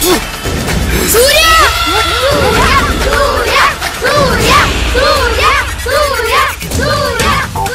സൂര്യ സൂര്യ സൂര്യ സൂര്യ സൂര്യ സൂര്യ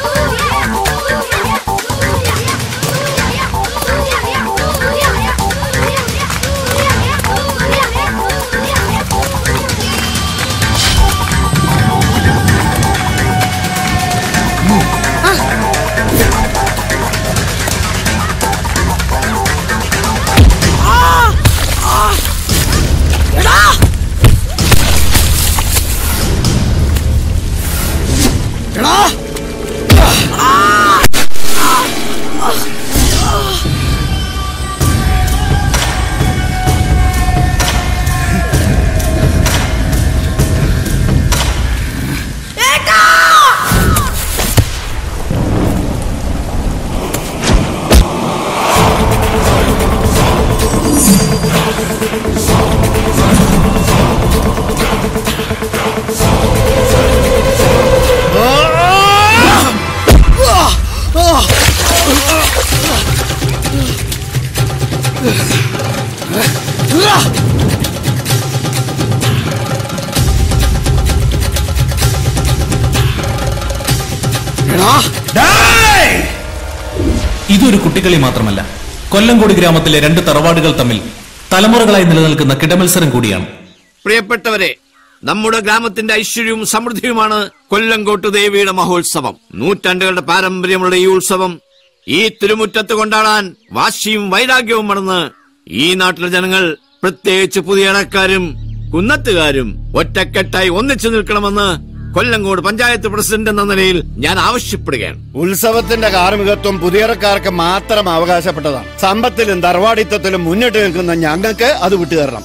ഇതൊരു കുട്ടിക്കളി മാത്രമല്ല കൊല്ലംകോട് ഗ്രാമത്തിലെ രണ്ട് തറവാടുകൾ തമ്മിൽ തലമുറകളായി നിലനിൽക്കുന്ന കിടമത്സരം കൂടിയാണ് പ്രിയപ്പെട്ടവരെ നമ്മുടെ ഗ്രാമത്തിന്റെ ഐശ്വര്യവും സമൃദ്ധിയുമാണ് കൊല്ലംകോട്ട് ദേവിയുടെ മഹോത്സവം നൂറ്റാണ്ടുകളുടെ പാരമ്പര്യമുള്ള ഈ ഉത്സവം ഈ തിരുമുറ്റത്ത് കൊണ്ടാടാൻ വാശിയും വൈരാഗ്യവും മറന്ന് ഈ നാട്ടിലെ ജനങ്ങൾ പ്രത്യേകിച്ച് പുതിയ ഇടക്കാരും കുന്നത്തുകാരും ഒറ്റക്കെട്ടായി ഒന്നിച്ചു നിൽക്കണമെന്ന് കൊല്ലങ്കോട് പഞ്ചായത്ത് പ്രസിഡന്റ് എന്ന നിലയിൽ ഞാൻ ആവശ്യപ്പെടുകയാണ് ഉത്സവത്തിന്റെ കാർമികത്വം പുതിയറക്കാർക്ക് മാത്രം അവകാശപ്പെട്ടതാണ് സമ്പത്തിലും തറവാടിത്തത്തിലും മുന്നിട്ട് നിൽക്കുന്ന ഞങ്ങൾക്ക് അത് വിട്ടുതരണം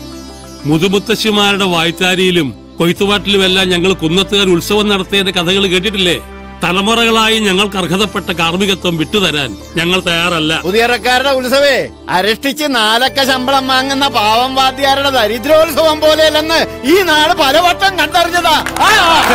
മുതുമുത്തശ്ശിമാരുടെ വായ്ത്താരിയിലും കൊയ്ത്തുപാട്ടിലുമെല്ലാം ഞങ്ങൾ കുന്നത്തുകാർ ഉത്സവം നടത്തിയതിന്റെ കഥകൾ കേട്ടിട്ടില്ലേ തലമുറകളായി ഞങ്ങൾക്ക് അർഹതപ്പെട്ട കാർമികത്വം വിട്ടുതരാൻ ഞങ്ങൾ തയ്യാറല്ല പുതിയറക്കാരുടെ ഉത്സവേ അരഷ്ടിച്ച് നാലക്ക ശമ്പളം വാങ്ങുന്ന പാവം വാദ്യാരുടെ ദരിദ്രോത്സവം പോലെയല്ലെന്ന് ഈ നാട് പലവട്ടം കണ്ടറിഞ്ഞതാ ആ!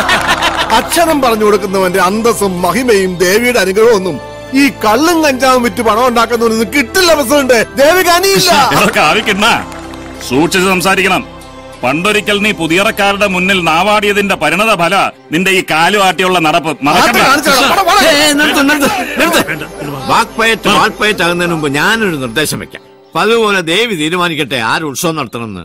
അക്ഷരം പറഞ്ഞു കൊടുക്കുന്നവന്റെ അന്തസ്സും മഹിമയും ദേവിയുടെ അനുഗ്രഹമൊന്നും ഈ കള്ളും കഞ്ചാവും വിറ്റ് പണം ഉണ്ടാക്കുന്നവനൊന്നും കിട്ടില്ല പ്രസിഡന്റ് ദേവി കനിയില്ല ഇതൊക്കെ ആവിക്കണ്ണ സൂക്ഷിച്ച് സംസാരിക്കണം പണ്ടൊരിക്കൽ നീ പുതിയറക്കാരുടെ മുന്നിൽ നാവാടിയതിന്റെ പരിണത ഫല നിന്റെ ഈ കാലുവാട്ടിയുള്ള നടപ്പ് മറക്കണ്ട ഏയ്, നിർത്ത്, നിർത്ത്, നിർത്ത്. വാക്പയറ്റ് വാൾപ്പയറ്റാകുന്നതിന് മുമ്പ് ഞാനൊരു നിർദ്ദേശം വെക്കാം അപ്പൊ അതുപോലെ ദേവി തീരുമാനിക്കട്ടെ ആര് ഉത്സവം നടത്തണമെന്ന്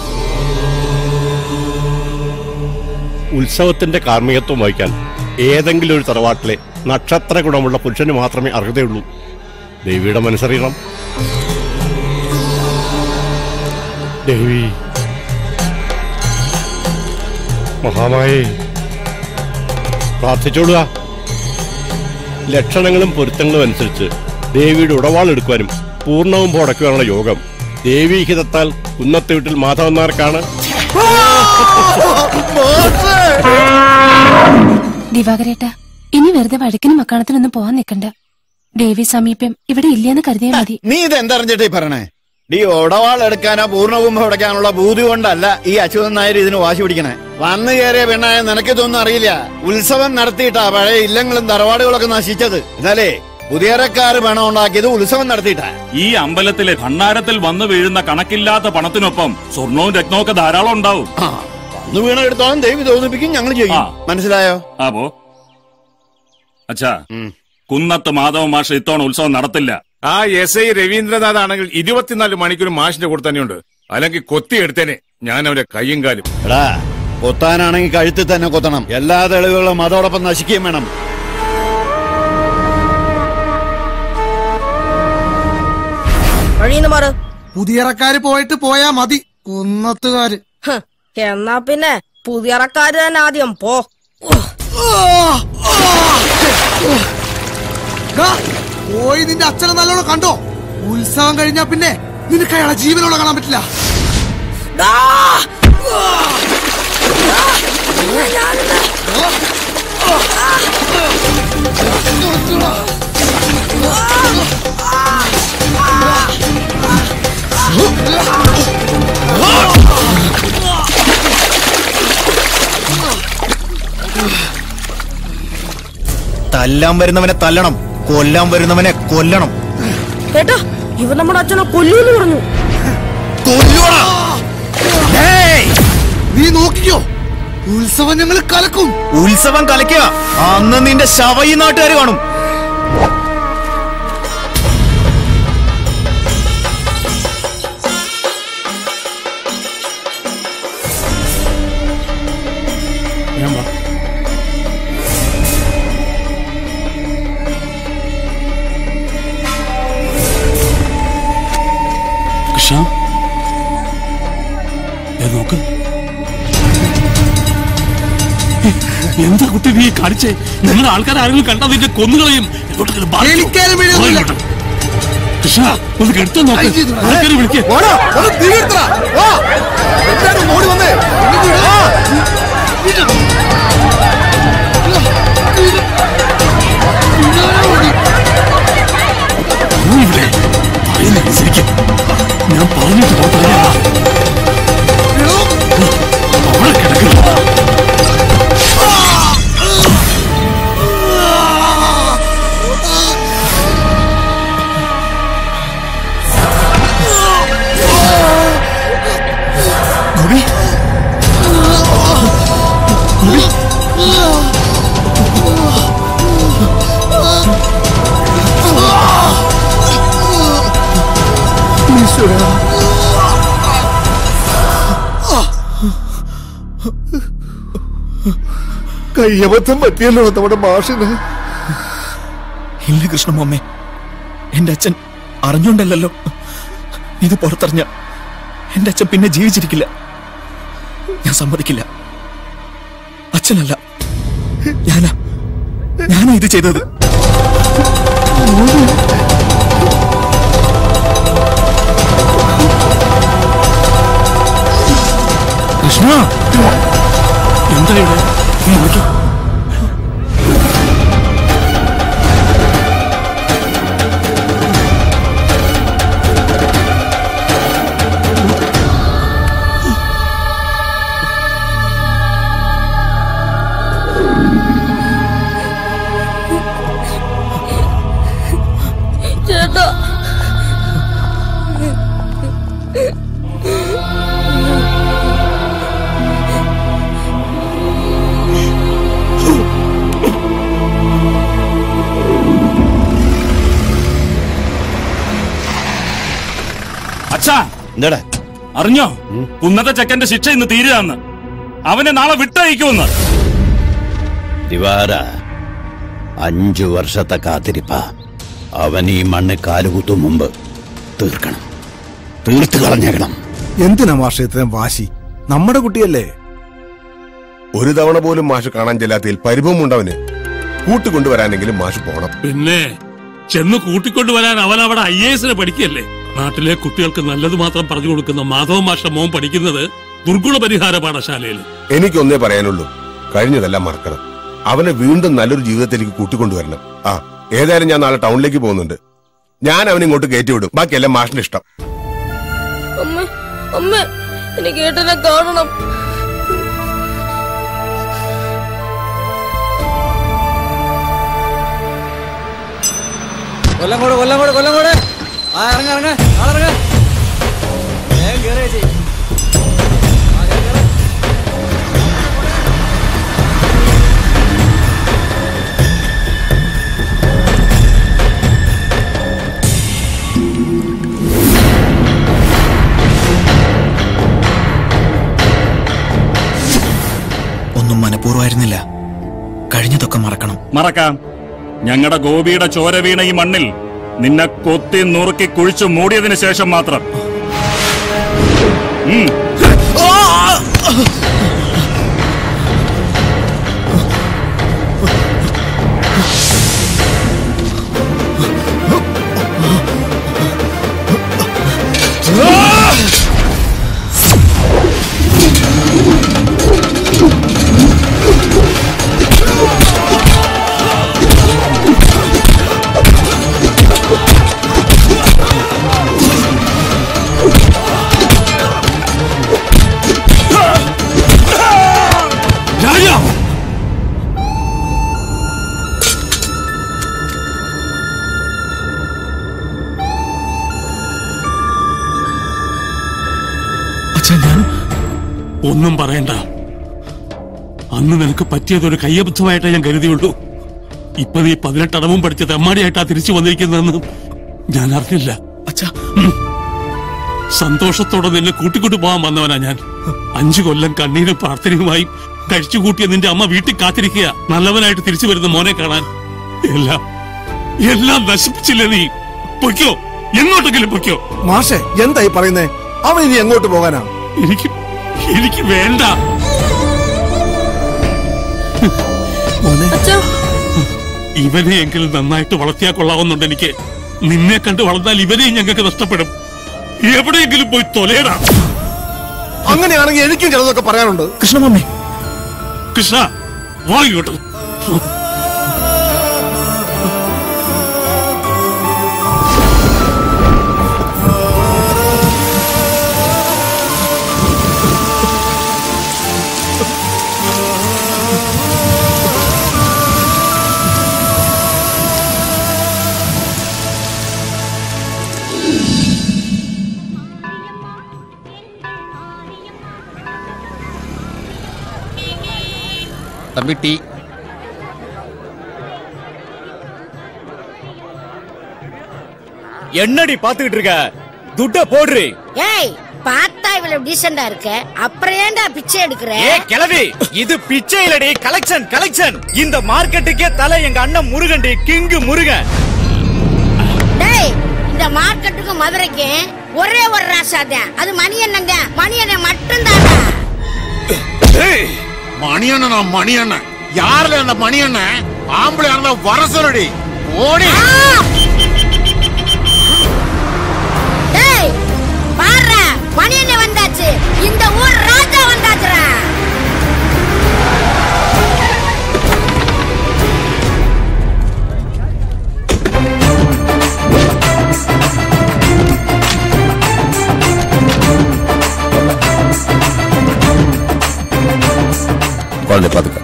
ഉത്സവത്തിന്റെ കാർമ്മികത്വം വഹിക്കാൻ ഏതെങ്കിലും ഒരു തറവാട്ടിലെ നക്ഷത്ര ഗുണമുള്ള പുരുഷന് മാത്രമേ അർഹതയുള്ളൂ ദേവിയുടെ മനസ്സറിയണം ദേവി മഹാമായേ പ്രാർത്ഥിച്ചോളുക ലക്ഷണങ്ങളും പൊരുത്തങ്ങളും അനുസരിച്ച് ദേവിയുടെ ഉടവാളെടുക്കുവാനും പൂർണ്ണവും പോടയ്ക്കുവാനുള്ള യോഗം ദേവീഹിതത്താൽ കുന്നത്തെ വീട്ടിൽ മാധവൻ നായർക്കാണ് ദിവാകരേട്ട ഇനി വെറുതെ വഴക്കിനും മക്കാണത്തിനൊന്നും പോവാൻ നിൽക്കണ്ട ദേവി സമീപം ഇവിടെ ഇല്ലെന്ന് കരുതിയാൽ മതി നീ ഇതെന്തറിഞ്ഞിട്ടേ പറയണേ ഡി ഒടവാൾ എടുക്കാനോ പൂർണ്ണകുംഭം ഉടയ്ക്കാനുള്ള ബൂതി കൊണ്ടല്ല ഈ അച്യുതൻ നായർ ഇതിന് വാശി പിടിക്കണേ വന്നു കയറിയ പെണ്ണായ നിനക്കിതൊന്നും അറിയില്ല ഉത്സവം നടത്തിയിട്ടാ പഴയ ഇല്ലങ്ങളും തറവാടുകളൊക്കെ നശിച്ചത് എന്നാലേ പുതിയറക്കാര് പണം ഉണ്ടാക്കിയത് ഉത്സവം നടത്തിയിട്ടാ ഈ അമ്പലത്തിലെ ഭണ്ഡാരത്തിൽ വന്നു വീഴുന്ന കണക്കില്ലാത്ത പണത്തിനൊപ്പം സ്വർണവും രത്നവും ഒക്കെ ധാരാളം ഉണ്ടാവും ഒന്ന് വീണ എടുത്തോളം ദേവി തോന്നിപ്പിക്കും ഞങ്ങൾ ചെയ്യും മനസ്സിലായോ അപ്പോ അച്ഛാ കുന്നത്ത് മാധവ മാഷ് ഇത്തവണ ഉത്സവം നടത്തില്ല ആ എസ് ഐ രവീന്ദ്രനാഥ് ആണെങ്കിൽ ഇരുപത്തിനാല് മണിക്കൂർ മാഷിന്റെ കൂടെ തന്നെയുണ്ട് അല്ലെങ്കിൽ കൊത്തി എടുത്തേനെ ഞാൻ അവന്റെ കയ്യും കാലും എടാ കൊത്താനാണെങ്കിൽ കഴുത്തിൽ തന്നെ കൊത്തണം എല്ലാ തെളിവുകളും അതോടൊപ്പം നശിക്കുകയും വേണം വഴിന്ന് മാറ് പുതിയറക്കാര് പോയിട്ട് പോയാ മതി കുന്നത്തുകാര് ഹ്, എന്നാ പിന്നെ പുതിയറക്കാര് തന്നെ ആദ്യം പോ ദാ, പോയി നിന്റെ അച്ഛനെ നല്ലോണം കണ്ടോ ഉത്സവം കഴിഞ്ഞാ പിന്നെ നിനക്ക് അയാളെ ജീവനോടെ കാണാൻ പറ്റില്ല തല്ലാൻ വരുന്നവനെ തല്ലണം കൊല്ലാൻ വരുന്നവനെ കൊല്ലണം കേട്ടോ ഇവ നമ്മുടെ അച്ഛനെ കൊല്ലൂന്ന് പറഞ്ഞു കൊല്ലുവാടാ. ഏയ്! നീ നോക്കിക്കോ ഉത്സവം ഞങ്ങൾ കലക്കും ഉത്സവം കലക്കുക അന്ന് നിന്റെ ശവ ഈ നാട്ടുകാർ കാണും ഞാൻ വാ. കൃഷ്ണ ദേ നോക്ക് ഏ, എന്താ കുട്ടി നീ കാണിച്ചേ നിങ്ങളുടെ ആൾക്കാർ ആരെങ്കിലും കണ്ടാ നിന്റെ കൊന്നുകളയും എങ്ങോട്ടെങ്കിലും ബാധിച്ചോ? എനിക്കാരും വീഴൊന്നുമില്ല. വാ ഇങ്ങോട്ട്. കൃഷ്ണ ഒന്ന് കെടുത്തു നോക്ക് ആൾക്കാരെ വിളിക്കേ വാടാ, ഒന്ന് തീർത്തടാ. വാ. എല്ലാരും ഓടി വന്നേ ഇങ്ങോട്ട് വാ. നീ ഇവിടെ പറയുന്നത് ശരിക്കും ഞാൻ പറഞ്ഞിട്ട് പോകത്തില്ല അവിടെ കിടക്കുക ഗോപി ഗോപി കയ്യബദ്ധം പറ്റിയല്ലോ നമ്മുടെ മാഷിന് ഇല്ല കൃഷ്ണമമ്മേ എന്റെ അച്ഛൻ അറിഞ്ഞോണ്ടല്ലോ ഇത് പുറത്തറിഞ്ഞ എന്റെ അച്ഛൻ പിന്നെ ജീവിച്ചിരിക്കില്ല ഞാൻ സമ്മതിക്കില്ല അച്ഛനല്ല ഞാനാ ഞാനാ ഇത് ചെയ്തത് കൃഷ്ണ എന്താ ഇവിടെ നീ നോക്കി ചേട്ടാ അച്ഛാ എന്താടാ അറിഞ്ഞോ കുന്നത്തെ ചെക്കന്റെ ശിക്ഷ ഇന്ന് തീരുകയെന്ന് അവനെ നാളെ വിട്ടയക്കുമെന്ന് ദിവാര അഞ്ചു വർഷത്തെ കാത്തിരിപ്പ അവൻ ഈ മണ്ണ് കാലുകുത്തും മുമ്പ് തീർക്കണം തീർത്തു കളഞ്ഞേക്കണം എന്തിനാ മാഷ ഇത്രയും വാശി നമ്മുടെ കുട്ടിയല്ലേ ഒരു തവണ പോലും മാഷ് കാണാൻ ചെല്ലാത്തതിൽ പരിഭവമുണ്ടവന് കൂട്ടുകൊണ്ടുവരാനെങ്കിലും മാഷ് പോണം പിന്നെ ചെന്ന് കൂട്ടിക്കൊണ്ടുവരാൻ അവൻ അവിടെ ഐ എ എസിനെ പഠിക്കല്ലേ നാട്ടിലെ കുട്ടികൾക്ക് നല്ലത് മാത്രം പറഞ്ഞു കൊടുക്കുന്ന മാധവ മാഷ മോൻ പഠിക്കുന്നത് ദുർഗുണ പരിഹാര പാഠശാലയിൽ എനിക്കൊന്നേ പറയാനുള്ളൂ കഴിഞ്ഞതെല്ലാം മറക്കണം അവനെ വീണ്ടും നല്ലൊരു ജീവിതത്തിലേക്ക് കൂട്ടിക്കൊണ്ടുവരണം ആ ഏതായാലും ഞാൻ നാളെ ടൗണിലേക്ക് പോകുന്നുണ്ട് ഞാൻ അവനെ ഇങ്ങോട്ട് കയറ്റിവിടും ബാക്കിയെല്ലാം മാഷിന് ഇഷ്ടം അമ്മ അമ്മ എനിക്ക് ഏട്ടനെ കാണണം കൊല്ലം കൂടെ കൊല്ലം കൂടെ കൊല്ലം കൂടെ ആ ഇറങ്ങ ഇറങ്ങ ആളിറങ്ങ വേഗം കേറേ ചേച്ചി ഒന്നും മനഃപൂർവ്വമായിരുന്നില്ല കഴിഞ്ഞതൊക്കെ മറക്കണം മറക്കാം ഞങ്ങളുടെ ഗോപിയുടെ ചോര വീണ ഈ മണ്ണിൽ നിന്നെ കൊത്തി നുറുക്കി കുഴിച്ചു മൂടിയതിനു ശേഷം മാത്രം ഉം. ആ ഒന്നും പറയണ്ട അന്ന് നിനക്ക് പറ്റിയതൊരു കയ്യബദ്ധമായിട്ടേ ഞാൻ കരുതിയുള്ളൂ ഇപ്പൊ നീ പതിനെട്ടടവും പഠിച്ച തെമ്മാടിയായിട്ടാ തിരിച്ചു വന്നിരിക്കുന്നതെന്ന് ഞാൻ അറിഞ്ഞില്ല ഉം. സന്തോഷത്തോടെ നിന്നെ കൂട്ടിക്കൊണ്ടു പോകാൻ വന്നവനാ ഞാൻ അഞ്ചു കൊല്ലം കണ്ണീരും പ്രാർത്ഥനയുമായി കഴിച്ചുകൂട്ടിയ നിന്റെ അമ്മ വീട്ടിൽ കാത്തിരിക്കുക നല്ലവനായിട്ട് തിരിച്ചു വരുന്ന മോനെ കാണാൻ എല്ലാം എല്ലാം നശിപ്പിച്ചില്ലേ നീ പൊയ്ക്കോ എങ്ങോട്ടെങ്കിലും പൊയ്ക്കോ മാഷെ എന്തായി പറയുന്നേ അവൻ ഇനി എങ്ങോട്ട് പോകാനാ എനിക്ക് എനിക്ക് വേണ്ട ഇവനെ എങ്കിലും നന്നായിട്ട് വളർത്തിയാ കൊള്ളാവുന്നുണ്ട് എനിക്ക് നിന്നെ കണ്ട് വളർന്നാൽ ഇവനെയും ഞങ്ങൾക്ക് നഷ്ടപ്പെടും എവിടെയെങ്കിലും പോയി തൊലയടാ അങ്ങനെയാണെങ്കിൽ എനിക്കും ചിലതൊക്കെ പറയാനുണ്ട് കൃഷ്ണമമ്മേ കൃഷ്ണ വാ ഇങ്ങോട്ട് தம்பி டீ என்னடி பாத்துக்கிட்டு இருக்க துட்ட போடுறி ஏய் பார்த்தா இவ்வளவு டீசெண்டா இருக்க அப்புறம் ஏன்டா பிச்சை எடுக்கிற ஏ கிளவி இது பிச்சை இல்லடி கலெக்ஷன் கலெக்ஷன் இந்த மார்க்கெட்டுக்கே தலை எங்க அண்ணன் முருகன்டி கிங்கு முருகன் டேய் இந்த மார்க்கெட்டுக்கும் மதுரைக்கும் ஒரே ஒரு ராசா தான் அது மணி அண்ணன் தான் மணி அண்ணன் மட்டும் தான்டா மணியண்ணனா மணியண்ணன் யாருல அந்த மணியண்ணன் ஆம்பளை இருந்தா வர சொல்லுடி ஓடி டேய் பாருடா மணி அண்ணன் வந்தாச்சு இந்த ஊர் ராஜா வந்தாச்சுடா குழந்தை பாத்துக்க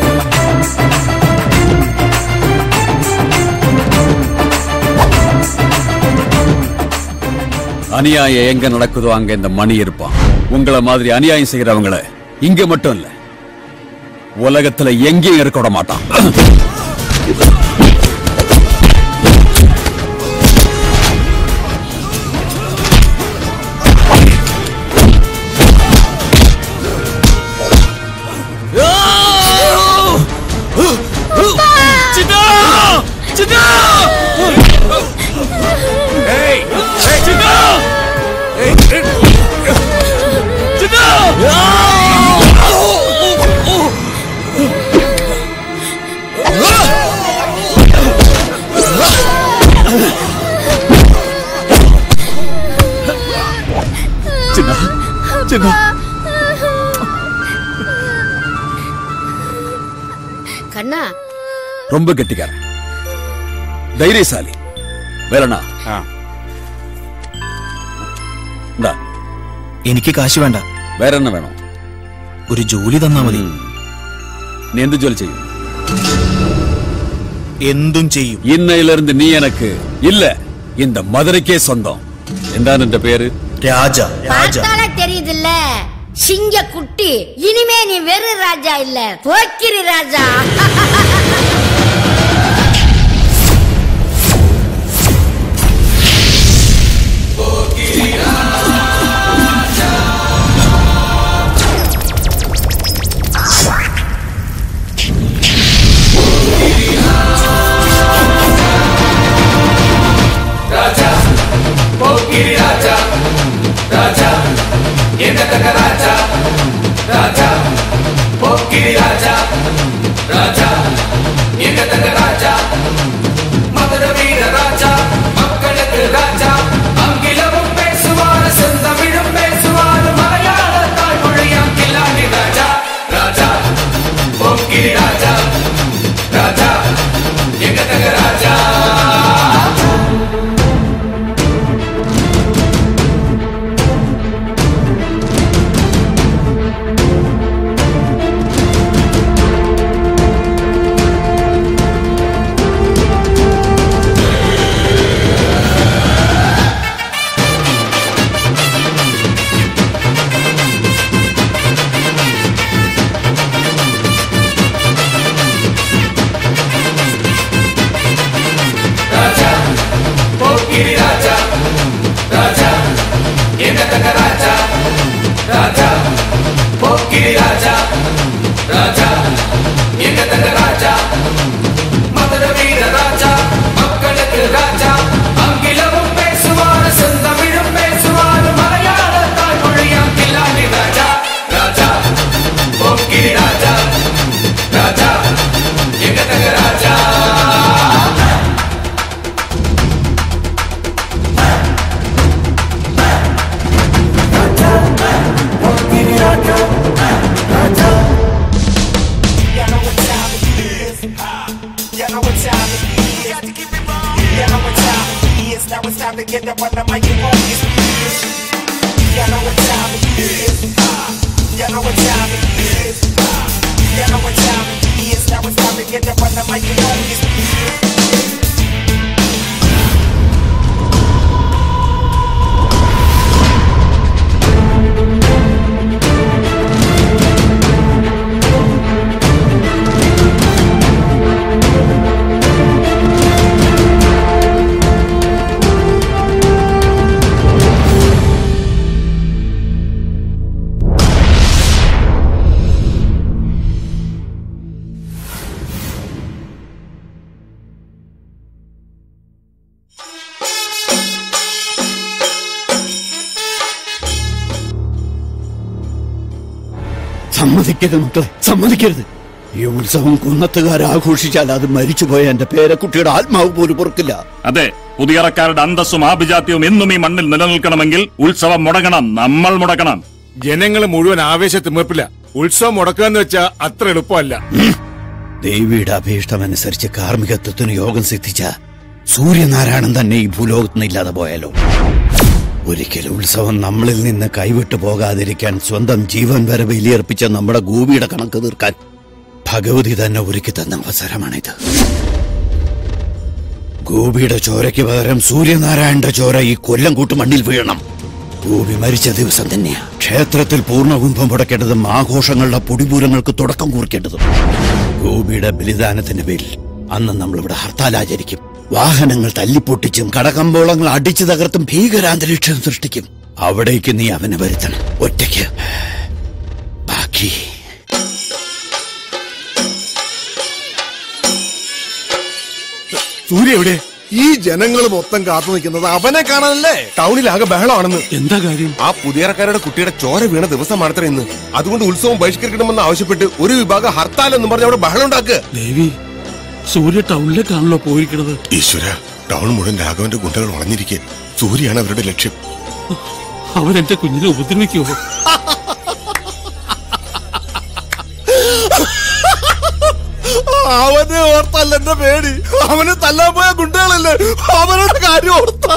அநியாயம் எங்க நடக்குதோ அங்க இந்த மணி இருப்பான் உங்கள மாதிரி அநியாயம் செய்யறவங்கள இங்க மட்டும் இல்ல உலகத்துல எங்கேயும் இருக்க விட மாட்டான் சித்தா சித்தா ஏய் ஏய் சித்தா ஏய் சித்தா சின்ன சின்ன கண்ணா ரொம்ப கெட்டிக்காரன் தைரியசாலி വേലണ്ണ എന്താ എനിക്ക് കാശ് വേണ്ട വേറെ എണ്ണ വേണോ ഒരു ജോലി തന്നാ മതി നീ എന്ത് ജോലി ചെയ്യും എന്തും ചെയ്യും ഇന്നയിലിருந்து നീ എനക്ക് ഇല്ല இந்த மதுரைக்கே சொந்தம் എന്താണ് എന്റെ പേര് രാജ பார்த்தாலே தெரியுதுல்ல சிங்க குட்டி இனிமே நீ வெறும் ராஜா இல்ல போக்கிரி ராஜா ராஜா போக்கிரி ராஜா ராஜா என்ன தக்க ராஜா ராஜா போக்கிரி ராஜா ராஜா time it is. You know what time it is. Now it's time to get up on the mic and roll this beat. You know what time it is. You know what time it is. You know what time it is. Now it's time to get up on the mic and roll this beat. സമ്മതിക്കരുത് മക്കളെ സമ്മതിക്കരുത് ഈ ഉത്സവം കുന്നത്തുകാർ ആഘോഷിച്ചാൽ അത് മരിച്ചുപോയ എന്റെ പേരക്കുട്ടിയുടെ ആത്മാവ് പോലും പൊറുക്കില്ല അതെ പുതിയറക്കാരുടെ അന്തസ്സും ആഭിജാത്യവും എന്നും ഈ മണ്ണിൽ നിലനിൽക്കണമെങ്കിൽ ഉത്സവം മുടങ്ങണം നമ്മൾ മുടക്കണം ജനങ്ങൾ മുഴുവൻ ആവേശത്തിമിർപ്പില്ല ഉത്സവം മുടക്കുക എന്ന് വെച്ചാ അത്ര എളുപ്പമല്ല ദേവിയുടെ അഭീഷ്ടമനുസരിച്ച് കാർമ്മികത്വത്തിന് യോഗം സിദ്ധിച്ച സൂര്യനാരായണൻ തന്നെ ഈ ഭൂലോകത്ത് നിന്ന് ഇല്ലാതെ പോയാലോ ഒരിക്കലും ഉത്സവം നമ്മളിൽ നിന്ന് കൈവിട്ടു പോകാതിരിക്കാൻ സ്വന്തം ജീവൻ വരെ ബലിയർപ്പിച്ച നമ്മുടെ ഗോപിയുടെ കണക്ക് തീർക്കാൻ ഭഗവതി തന്നെ ഒരുക്കി തന്ന അവസരമാണിത് ഗോപിയുടെ ചോരയ്ക്ക് പകരം സൂര്യനാരായണന്റെ ചോര ഈ കൊല്ലം കൂട്ട് മണ്ണിൽ വീഴണം ഗോപി മരിച്ച ദിവസം തന്നെയാ ക്ഷേത്രത്തിൽ പൂർണ്ണകുംഭം മുടക്കേണ്ടതും ആഘോഷങ്ങളുടെ പൊടിപൂരങ്ങൾക്ക് തുടക്കം കുറിക്കേണ്ടതും ഗോപിയുടെ ബലിദാനത്തിന്റെ പേരിൽ അന്ന് നമ്മളിവിടെ ഹർത്താൽ ആചരിക്കും വാഹനങ്ങൾ തല്ലിപ്പൊട്ടിച്ചും കടകമ്പോളങ്ങൾ അടിച്ചു തകർത്തും ഭീകരാന്തരീക്ഷം സൃഷ്ടിക്കും അവിടേക്ക് നീ അവനെ വരുത്തണം ഒറ്റയ്ക്ക് ബാക്കി സൂര്യ എവിടെ ഈ ജനങ്ങൾ മൊത്തം കാത്തു നിൽക്കുന്നത് അവനെ കാണാനല്ലേ ടൗണിലാകെ ബഹളമാണെന്ന് എന്താ കാര്യം ആ പുതിയറക്കാരുടെ കുട്ടിയുടെ ചോര വീണ ദിവസമാണത്രേ ഇന്ന് അതുകൊണ്ട് ഉത്സവം ബഹിഷ്കരിക്കണമെന്ന് ആവശ്യപ്പെട്ട് ഒരു വിഭാഗം ഹർത്താൽ എന്ന് പറഞ്ഞ് അവിടെ ബഹളം ഉണ്ടാക്കുക ദേവി സൂര്യ ടൗണിലേക്കാണല്ലോ പോയിരിക്കുന്നത് ഈശ്വര ടൗൺ മുഴുവൻ രാഘവന്റെ ഗുണ്ടകൾ വളഞ്ഞിരിക്കെ സൂര്യയാണ് അവരുടെ ലക്ഷ്യം അവരെന്റെ കുഞ്ഞിനെ ഉപദ്രവിക്കുമോ അവനെ ഓർത്തല്ല എന്റെ പേടി അവനെ തല്ലാൻ പോയ ഗുണ്ടകളല്ലേ അവരുടെ കാര്യം ഓർത്ത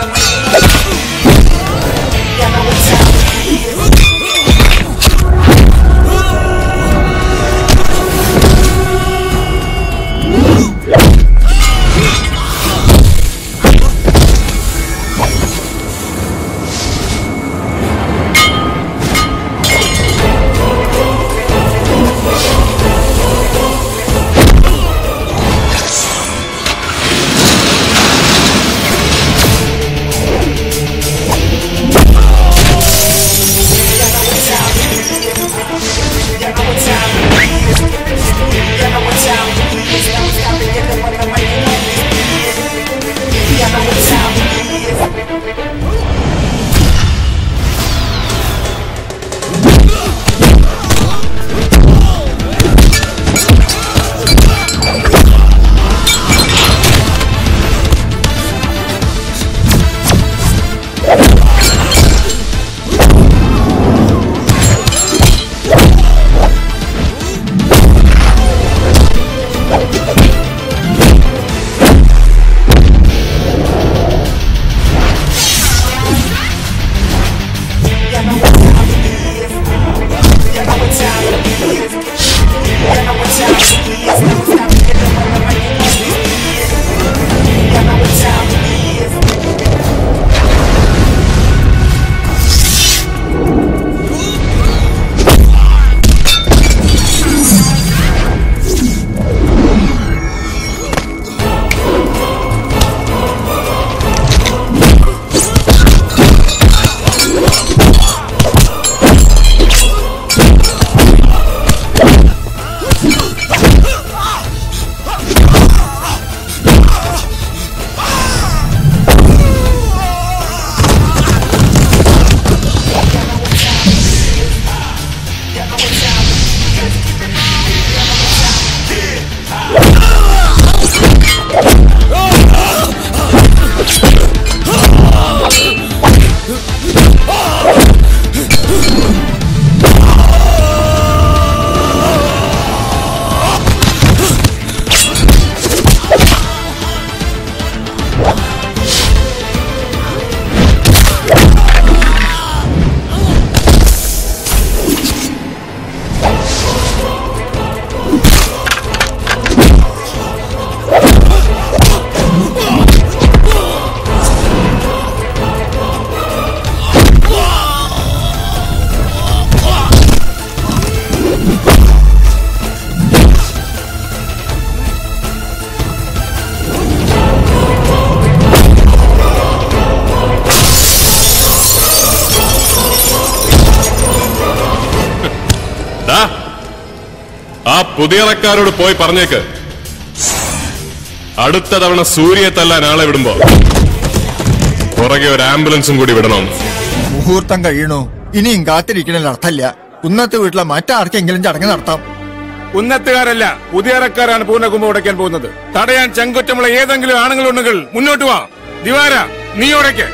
Yeah. പുതിയറക്കാരോട് പോയി പറഞ്ഞേക്ക് അടുത്ത തവണ സൂര്യയെ തല്ലാൻ ആളെ വിടുമ്പോ പുറകെ ഒരു ആംബുലൻസും കൂടി വിടണം മുഹൂർത്തം കഴിയണു ഇനിയും കാത്തിരിക്കണതിൽ അർത്ഥമില്ല കുന്നത്ത് വീട്ടിലെ മറ്റാർക്കെങ്കിലും ചടങ്ങ് നടത്താം ഉന്നത്തുകാരല്ല പുതിയറക്കാരാണ് പൂർണ്ണകുംഭം ഉടയ്ക്കാൻ പോകുന്നത് തടയാൻ ചങ്കുറ്റമുള്ള ഏതെങ്കിലും ആണുങ്ങളുണ്ടെങ്കിൽ മുന്നോട്ട് വാ ദിവാര നീ ഉടയ്ക്ക്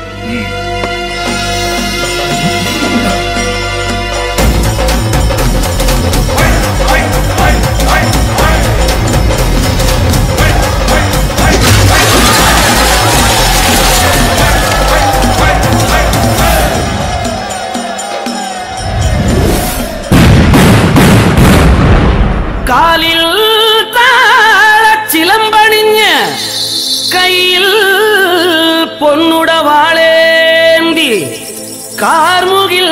കാലിൽ താളച്ചിലമ്പണിഞ്ഞ് കയ്യിൽ പൊന്നുടവാളേന്തി കാർമുകിൽ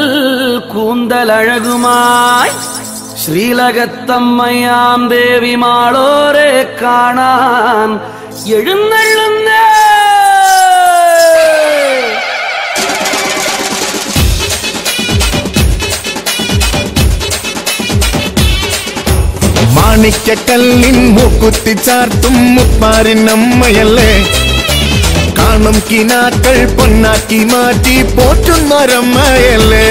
കൂന്തലഴകുമായി ശ്രീലകത്തമ്മയാം ദേവി മാളോരെ കാണാൻ എഴുന്നള്ളുന്നേ മാണിക്കക്കല്ലിൻ മൂക്കുത്തി ചാർത്തും മുപ്പാരിനമ്മയല്ലേ കാണും കിനാക്കൾ പൊന്നാക്കി മാറ്റി പോറ്റുന്നൊരമ്മയല്ലേ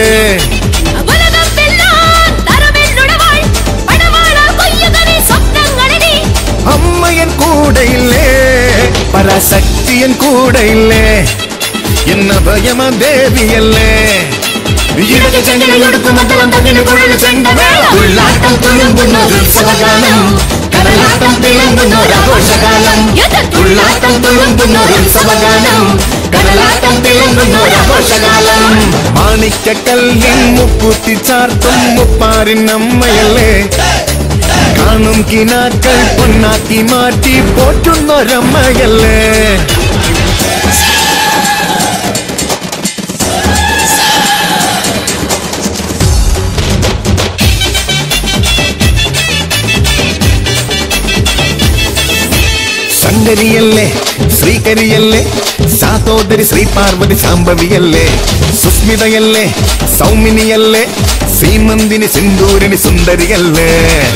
അമ്മയൻ കൂടെയില്ലേ പരാശക്തിയൻ കൂടെയില്ലേ എന്ന ഭയമ ദേവിയല്ലേ ഇടത് ചെങ്കലൊടുക്കും മദ്ദളം തകിന് കുഴൽ ചെണ്ടമേളം ഉള്ളാട്ടം തുളുമ്പുന്നൊരു ഉത്സവകാലം കടലാട്ടം തിളങ്ങുന്നൊരാഘോഷകാലം ഉള്ളാട്ടം തുളുമ്പുന്നൊരു ഉത്സവകാലം കടലാട്ടം തിളങ്ങുന്നൊരാഘോഷകാലം മാണിക്കക്കല്ലിൻ മുക്കുത്തി ചാർത്തും മുപ്പാരിൻ അമ്മയല്ലേ കാണും കിനാക്കൾ പൊന്നാക്കി മാറ്റി പോറ്റുന്നൊരമ്മയല്ലേ ശങ്കരിയല്ലേ ശ്രീകരിയല്ലേ സാതോദരി ശ്രീ പാർവതി സാംബവിയല്ലേ സുസ്മിതയല്ലേ സൗമിനിയല്ലേ സീമന്തിനി സിന്ദൂരിനി സുന്ദരിയല്ലേ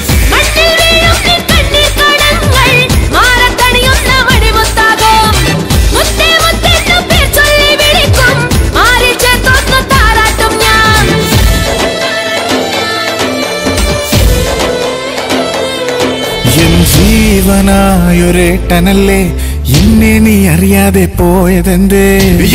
എൻ ജീവനായൊരേട്ടനല്ലേ എന്നെ നീ അറിയാതെ പോയതെന്തേ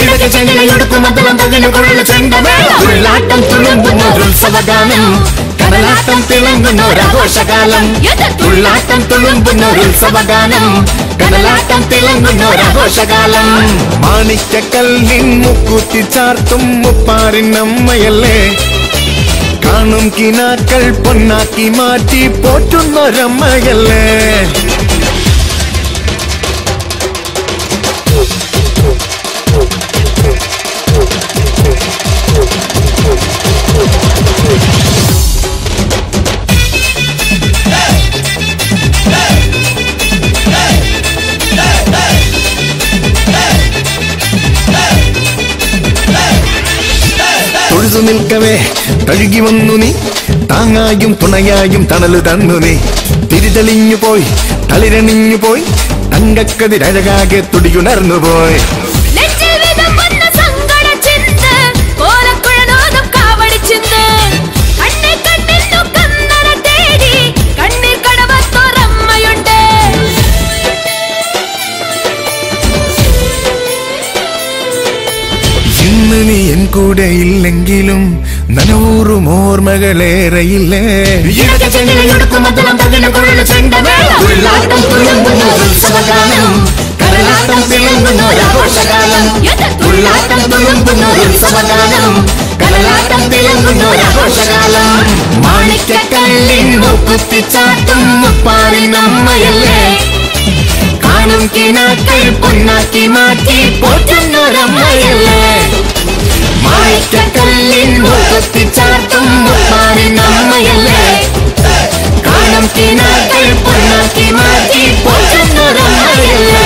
ഉള്ളാട്ടം തുളുമ്പുന്നൊരുത്സവഗാനം കടലാട്ടം തിളങ്ങുന്നൊരാഘോഷകാലം ഉള്ളാട്ടം തുളുമ്പുന്നൊരുത്സവഗാനം കടലാട്ടം തിളങ്ങുന്നൊരാഘോഷകാലം മാണിക്കക്കല്ലിൻ മുക്കുത്തി ചാർത്തും മുപ്പാറിൻ അമ്മയല്ലേ കാണും കിനാക്കൾ പൊന്നാക്കി മാറ്റി പോറ്റുന്നൊരമ്മയല്ലേ തൊഴുതു നിൽക്കവേ തഴുകി വന്നു നീ താങ്ങായും തുണയായും തണലു തന്നു നീ തിരിതെളിഞ്ഞു പോയി തളിരണിഞ്ഞു പോയി തങ്കക്കതിരഴകാകെ തുടിയുണർന്നു പോയി ഇന്ന് നീ എൻ കൂടെ ഇല്ലെങ്കിലും നനവൂറും ഓർമ്മകളേറെയില്ലേ ഉള്ളാട്ടം തുളുമ്പുന്നൊരുത്സവകാലം കടലാട്ടം തിളങ്ങുന്നൊരാഘോഷകാലം ഉള്ളാട്ടം തുളുമ്പുന്നൊരുത്സവകാലം കടലാട്ടം തിളങ്ങുന്നൊരാഘോഷകാലം മാണിക്കക്കല്ലിൻ മുക്കുത്തിച്ചാട്ടും മുപ്പാറിൻ അമ്മയല്ലേ കാണും കിനാക്കൾ പൊന്നാക്കി മാറ്റി പോറ്റുന്നൊരമ്മയല്ലേ മാണിക്കക്കല്ലിൻ മുക്കുത്തിച്ചാട്ടും മുപ്പാറിൻ അമ്മയല്ലേ കാണും കിനാക്കൾ പൊന്നാക്കി മാറ്റി പോറ്റുന്നൊരമ്മയല്ലേ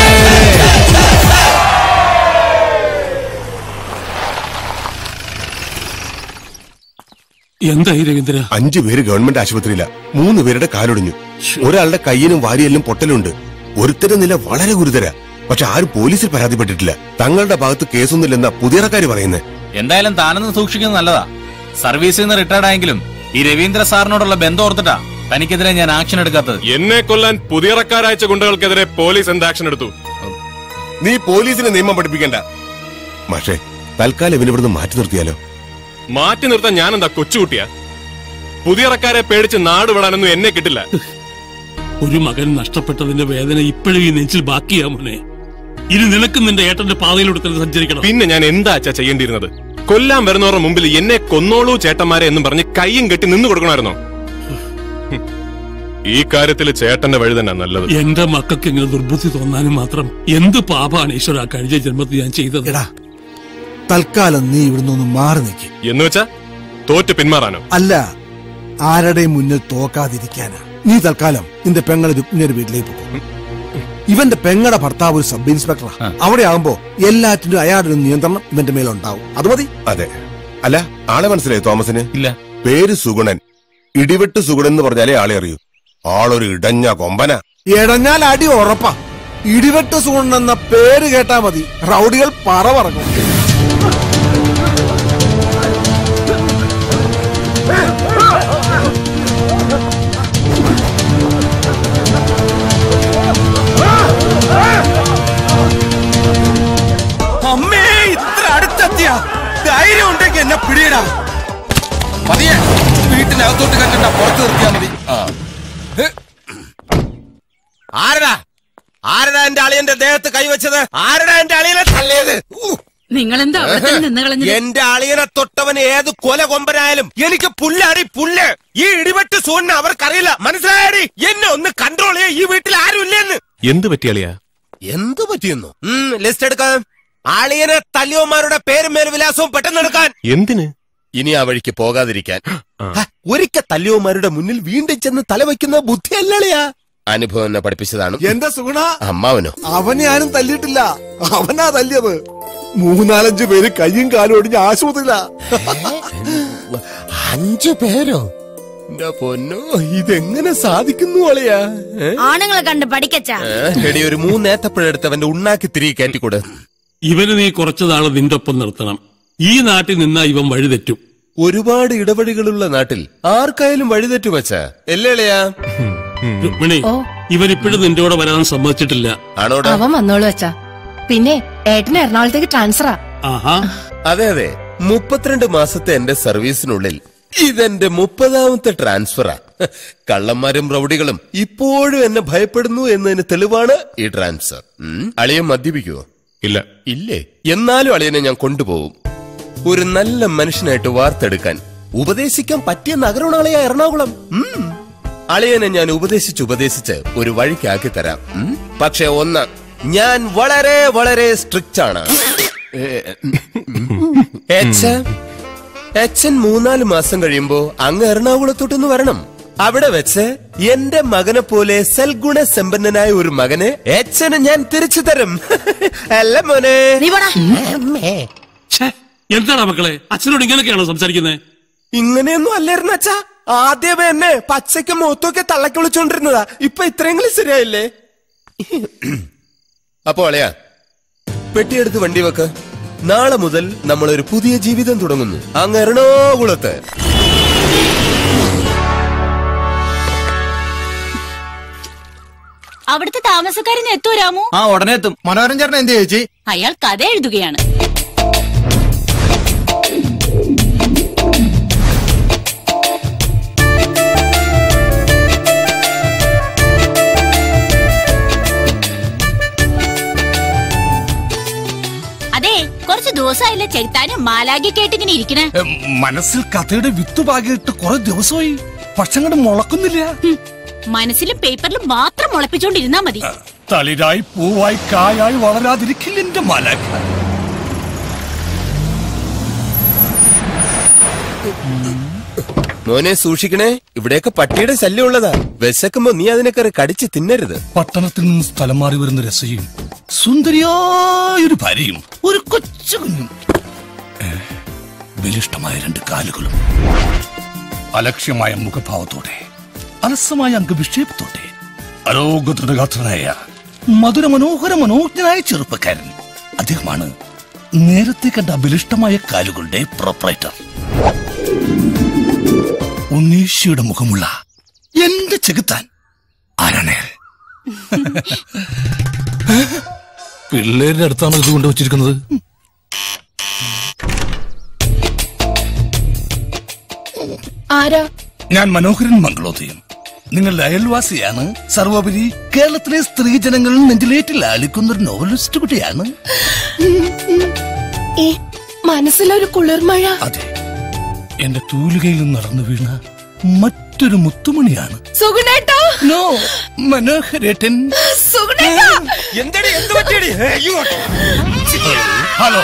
എന്തായി രവീന്ദ്ര അഞ്ചു പേര് ഗവൺമെന്റ് ആശുപത്രിയില മൂന്ന് പേരുടെ കാലൊടിഞ്ഞു ഒരാളുടെ കയ്യിനും വാരിയെല്ലും പൊട്ടലുണ്ട് ഒരുത്തരുടെ നില വളരെ ഗുരുതര പക്ഷെ ആരും പോലീസിൽ പരാതിപ്പെട്ടിട്ടില്ല തങ്ങളുടെ ഭാഗത്ത് കേസൊന്നുമില്ലെന്നാ പുതിയറക്കാര് പറയുന്നത് എന്തായാലും താനൊന്ന് സൂക്ഷിക്കുന്നത് നല്ലതാ സർവീസിൽ നിന്ന് റിട്ടയർഡ് ആയെങ്കിലും ഈ രവീന്ദ്ര സാറിനോടുള്ള ബന്ധം ഓർത്തിട്ടാ തനിക്കെതിരെ ഞാൻ ആക്ഷൻ എടുക്കാത്തത് എന്നെ കൊല്ലാൻ പുതിയറക്കാരയച്ച ഗുണ്ടകൾക്കെതിരെ പോലീസ് എന്ത് ആക്ഷൻ എടുത്തു നീ പോലീസിനെ നിയമം പഠിപ്പിക്കണ്ട പക്ഷേ തൽക്കാലം ഇവനെ ഇവിടുന്ന് മാറ്റി നിർത്തിയാലോ മാറ്റി നിർത്താൻ ഞാൻ എന്താ കൊച്ചുകുട്ടിയാ പുതിയറക്കാരെ പേടിച്ച് നാട് വിടാനൊന്നും എന്നെ കിട്ടില്ല ഒരു മകൻ നഷ്ടപ്പെട്ടതിന്റെ വേദന ഇപ്പോഴും ഈ നെഞ്ചിൽ ബാക്കിയാ മോനെ ഇനി നിനക്കും നിന്റെ ഏട്ടന്റെ പാതയിലൂടെ തന്നെ സഞ്ചരിക്കണം പിന്നെ ഞാൻ എന്താ അച്ഛാ ചെയ്യേണ്ടിയിരുന്നത് കൊല്ലാൻ വരുന്നവരുടെ മുമ്പിൽ എന്നെ കൊന്നോളൂ ചേട്ടന്മാരെ എന്നും പറഞ്ഞ് കയ്യും കെട്ടി നിന്ന് കൊടുക്കണമായിരുന്നോ ഹും. ഈ കാര്യത്തിൽ ചേട്ടന്റെ വഴി തന്നെ നല്ലത് എന്റെ മക്കൾക്ക് ഇങ്ങനെ ദുർബുദ്ധി തോന്നാനും മാത്രം എന്ത് പാപാണ് ഈശ്വര കഴിഞ്ഞ ജന്മത്തിൽ ഞാൻ ചെയ്തത് തൽക്കാലം നീ ഇവിടുന്ന് ഒന്ന് മാറി നിൽക്ക് എന്ന് വെച്ചാ തോറ്റ് പിന്മാറാനോ അല്ല ആരുടെയും മുന്നിൽ തോക്കാതിരിക്കാനാ നീ തൽക്കാലം നിന്റെ പെങ്ങളെ രുക്മിണിയുടെ വീട്ടിലേക്ക് പോകും ഇവന്റെ പെങ്ങളുടെ ഭർത്താവ് ഒരു സബ് ഇൻസ്പെക്ടറാ അവിടെ ആകുമ്പോ എല്ലാറ്റിനും അയാളുടെ ഒരു നിയന്ത്രണം ഇവന്റെ മേലുണ്ടാവും അത് മതി അതെ അല്ല ആളെ മനസ്സിലായി തോമസിന് ഇല്ല പേര് സുഗുണൻ ഇടിവെട്ട് സുഗുണൻ എന്ന് പറഞ്ഞാലേ ആളെ അറിയൂ ആളൊരു ഇടഞ്ഞ കൊമ്പന ഇടഞ്ഞാൽ അടി ഉറപ്പാ ഇടിവെട്ട് സൂണെന്ന പേര് കേട്ടാ മതി റൗഡികൾ പറ പറക്കും അമ്മേ ഇത്ര അടുത്തെത്തിയ ധൈര്യം ഉണ്ടെങ്കിൽ എന്നെ പിടിയിടാ മതിയെ വീട്ടിനകത്തോട്ട് കണ്ടിട്ടാ പുറത്ത് നിർത്തിയാ മതി ആ. ഹ്. ആരടാ ആരടാ എന്റെ അളിയന്റെ ദേഹത്ത് കൈവച്ചത് ആരടാ എന്റെ അളിയനെ തള്ളിയത് ഊ. നിങ്ങളെന്താ അവിടെ തന്നെ നിന്ന് കളഞ്ഞത് എന്റെ അളിയനെ തൊട്ടവൻ ഏത് കൊല കൊമ്പനായാലും എനിക്ക് പുല്ലാടി പുല്ല് ഈ ഇടിവെട്ട് സൂണിന് അവർക്കറിയില്ല മനസ്സിലായടി എന്നെ ഒന്ന് കൺട്രോൾ ചെയ്യാൻ ഈ വീട്ടിൽ ആരും ഇല്ലെന്ന് എന്ത് പറ്റിയാളിയാ എന്ത് പറ്റിയെന്നു ലിസ്റ്റ് എടുക്കാൻ അളിയനെ തല്ലിയോമാരുടെ പേരും മേൽവിലാസവും പെട്ടെന്ന് എടുക്കാൻ എന്തിന് ഇനി ആ വഴിക്ക് പോകാതിരിക്കാൻ ഹ, ഒരിക്കൽ തല്ലിയോമാരുടെ മുന്നിൽ വീണ്ടും ചെന്ന് തലവെക്കുന്ന ബുദ്ധിയല്ലളിയാ അനുഭവം എന്നെ പഠിപ്പിച്ചതാണ് എന്റെ സുഗുണ അമ്മാവനോ അവനെ ആരും തല്ലിയിട്ടില്ല അവനാ തല്ലിയത് മൂന്നാലഞ്ചു പേര് കയ്യും കാലും ഒടിഞ്ഞ് ആശുപത്രിയിലാ അഞ്ചു പേരോ എന്റെ പൊന്നോ ഇതെങ്ങനെ സാധിക്കുന്നു അളിയാ ഏ? ആണുങ്ങളെ കണ്ട് പഠിക്കച്ചാ ഏ, എടി ഒരു മൂന്നേത്തപ്പഴെടുത്ത് അവന്റെ ഉണ്ണാക്കി തിരികെ കയറ്റിക്കൂടെ ഇവന് നീ കുറച്ചു നാള് നിന്റെ ഒപ്പം നിർത്തണം ഈ നാട്ടിൽ നിന്നാ ഇവൻ വഴിതെറ്റും ഒരുപാട് ഇടവഴികളുള്ള നാട്ടിൽ ആർക്കായാലും വഴിതെറ്റു വച്ച എല്ലേളയാ രുക്മിണി ഇവൻ ഇപ്പോഴും നിന്റെ കൂടെ വരാൻ സമ്മതിച്ചിട്ടില്ല ആണോടാ അവൻ വന്നോളൂ അച്ഛാ പിന്നെ ഏട്ടന് എറണാകുളത്തേക്ക് ട്രാൻസ്ഫറാ ആഹാ അതെ അതെ മുപ്പത്തിരണ്ട് മാസത്തെ എന്റെ സർവീസിനുള്ളിൽ ഇതെന്റെ മുപ്പതാമത്തെ ട്രാൻസ്ഫറാ കള്ളന്മാരും റൗഡികളും ഇപ്പോഴും എന്നെ ഭയപ്പെടുന്നു എന്നതിന് തെളിവാണ് ഈ ട്രാൻസ്ഫർ ഉം. അളിയൻ മദ്യപിക്കുവോ ഇല്ല ഇല്ലേ എന്നാലും അളിയനെ ഞാൻ കൊണ്ടുപോകും ഒരു നല്ല മനുഷ്യനായിട്ട് വാർത്തെടുക്കാൻ ഉപദേശിക്കാൻ പറ്റിയ നഗരമാണ് അളിയ എറണാകുളം ഉം. അളിയനെ ഞാൻ ഉപദേശിച്ച് ഉപദേശിച്ച് ഒരു വഴിക്കാക്കി തരാം ഉം. പക്ഷെ ഒന്ന് ഞാൻ വളരെ വളരെ സ്ട്രിക്റ്റ് ആണ് ഏ, ഉം. എച്ച് എച്ചൻ മൂന്നാല് മാസം കഴിയുമ്പോ അങ്ങ് എറണാകുളത്തോട്ടൊന്ന് വരണം അവിടെ വെച്ച് എന്റെ മകനെ പോലെ സൽഗുണ സമ്പന്നനായ ഒരു മകനെ എച്ചന് ഞാൻ തിരിച്ചു തരും അല്ല മോനെ എന്താണ് മക്കളെ അച്ഛനോട് ഇങ്ങനെയൊക്കെയാണോ സംസാരിക്കുന്നത് ഇങ്ങനെയൊന്നും അല്ലായിരുന്നു അച്ഛാ ആദ്യമേ എന്നെ പച്ചയ്ക്ക് മൂത്തൊക്കെ തള്ളക്കി വിളിച്ചോണ്ടിരുന്നതാ ഇപ്പൊ ഇത്രയെങ്കിലും ശരിയായില്ലേ അപ്പോ അളയാ പെട്ടിയെടുത്ത് വണ്ടി വെക്ക് നാളെ മുതൽ നമ്മൾ ഒരു പുതിയ ജീവിതം തുടങ്ങുന്നു അങ്ങ് എറണാകുളത്ത് അവിടുത്തെ താമസക്കാരന് എത്തൂ രാമു ആ ഉടനെ എത്തും മനോഹരൻ ചേട്ടൻ എന്ത് ചേച്ചി അയാൾ കഥ എഴുതുകയാണ് അതെ കുറച്ച് ദിവസമായില്ലേ ചെറുത്താനും മാലാകി കേട്ടിങ്ങനെ ഇരിക്കണേ മനസ്സിൽ കഥയുടെ വിത്ത് പാകിയിട്ട് കുറെ ദിവസമായി പക്ഷെ അങ്ങോട്ട് മുളക്കുന്നില്ല മനസ്സിലും പേപ്പറിലും മാത്രം മുളപ്പിച്ചോണ്ടിരുന്നാ മതി തളിരായി പൂവായി കായായി വളരാതിരിക്കില്ല എന്റെ മലക മോനെ സൂക്ഷിക്കണേ ഇവിടെയൊക്കെ പട്ടിയുടെ ശല്യം ഉള്ളതാ വിശക്കുമ്പോ നീ അതിനെ കയറി കടിച്ച് തിന്നരുത് പട്ടണത്തിൽ നിന്ന് സ്ഥലം മാറി വരുന്ന രസയും സുന്ദരിയായൊരു ഭാര്യയും ഒരു കൊച്ചു കുഞ്ഞും ഏ, ബലിഷ്ടമായ രണ്ട് കാലുകളും അലക്ഷ്യമായ മുഖഭാവത്തോടെ അലസമായ അംഗവിക്ഷേപത്തോടെ അരോഗതൃഗാത്രനായ മധുര മനോഹര മനോജ്ഞനായ ചെറുപ്പക്കാരൻ അദ്ദേഹമാണ് നേരത്തെ കണ്ട അബലിഷ്ടമായ കാലുകളുടെ പ്രൊപ്പറേറ്റർ ഉണ്ണീശിയുടെ മുഖമുള്ള എന്റെ ചെകുത്താൻ ആരാണ് അയാൾ? പിള്ളേരുടെ അടുത്താണ് ഇത് കൊണ്ടുവച്ചിരിക്കുന്നത് ആരാ ഞാൻ മനോഹരൻ മംഗളോദയം നിങ്ങളുടെ അയൽവാസിയാണ് സർവോപരി കേരളത്തിലെ സ്ത്രീജനങ്ങൾ നെഞ്ചിലേറ്റിൽ ആളിക്കുന്ന ഒരു നോവലിസ്റ്റ് കുട്ടിയാണ് ഈ മനസ്സിലൊരു കുളിർമഴ അതെ എന്റെ തൂലികയിൽ നിന്ന് നടന്നു വീണ മറ്റൊരു മുത്തുമണിയാണ് സുഗുണേട്ടാ നോ മനോഹരേട്ടൻ സുഗുണേട്ടാ എന്തടി എന്ത് പറ്റിയടി ഹലോ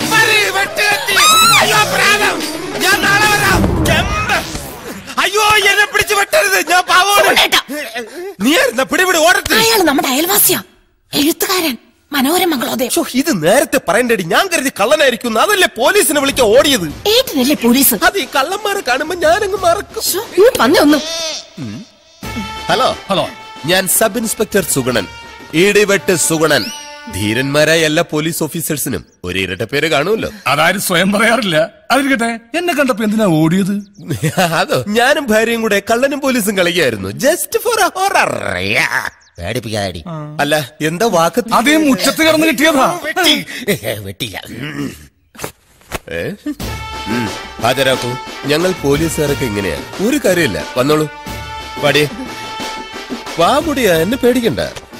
അയ്യോ പ്രാണം ഞാൻ നാളെ വരാം ചെമ്പ്. അയ്യോ എന്നെ പിടിച്ച് വെട്ടരുത് ഞാൻ പാവോട് നീ ആയിരുന്ന പിടിപിടി ഓടത്ത് അയാൾ നമ്മുടെ അയൽവാസിയാ എഴുത്തുകാരൻ മനോഹര മംഗളോദയം ശ്ശോ, ഇത് നേരത്തെ പറയണ്ടടി ഞാൻ കരുതി കള്ളനായിരിക്കും അതല്ലേ പോലീസിനെ വിളിച്ച ഓടിയത് ഏറ്റിനല്ലേ പോലീസ് അത് ഈ കള്ളന്മാരെ കാണുമ്പോ ഞാനങ്ങ് മറക്കും വന്നേ ഒന്ന് ഹലോ ഹലോ ഞാൻ സബ് ഇൻസ്പെക്ടർ സുഗുണൻ ഇടിവെട്ട് സുഗുണൻ ധീരന്മാരായ എല്ലാ പോലീസ് ഓഫീസേഴ്സിനും ഒരു ഇരട്ട പേര് കാണുമല്ലോ അതാരും സ്വയം പറയാറില്ല അതിരിക്കട്ടെ എന്നെ കണ്ടപ്പോ എന്തിനാ ഓടിയത് അതോ ഞാനും ഭാര്യയും കൂടെ കള്ളനും പോലീസും കളിക്കായിരുന്നു ജസ്റ്റ് ഫോർ പേടിപ്പിക്കാടി അല്ല എന്താ വാക്ക് അതേ മുറ്റത്ത് കിടന്ന് കിട്ടിയതാ വെട്ടില്ല ഏ? ഉം, ഹാജരാക്കൂ ഞങ്ങൾ പോലീസുകാരൊക്കെ ഇങ്ങനെയാ ഒരു കാര്യമില്ല വന്നോളൂ പാടിയേ വാമുടിയാ എന്നെ പേടിക്കണ്ട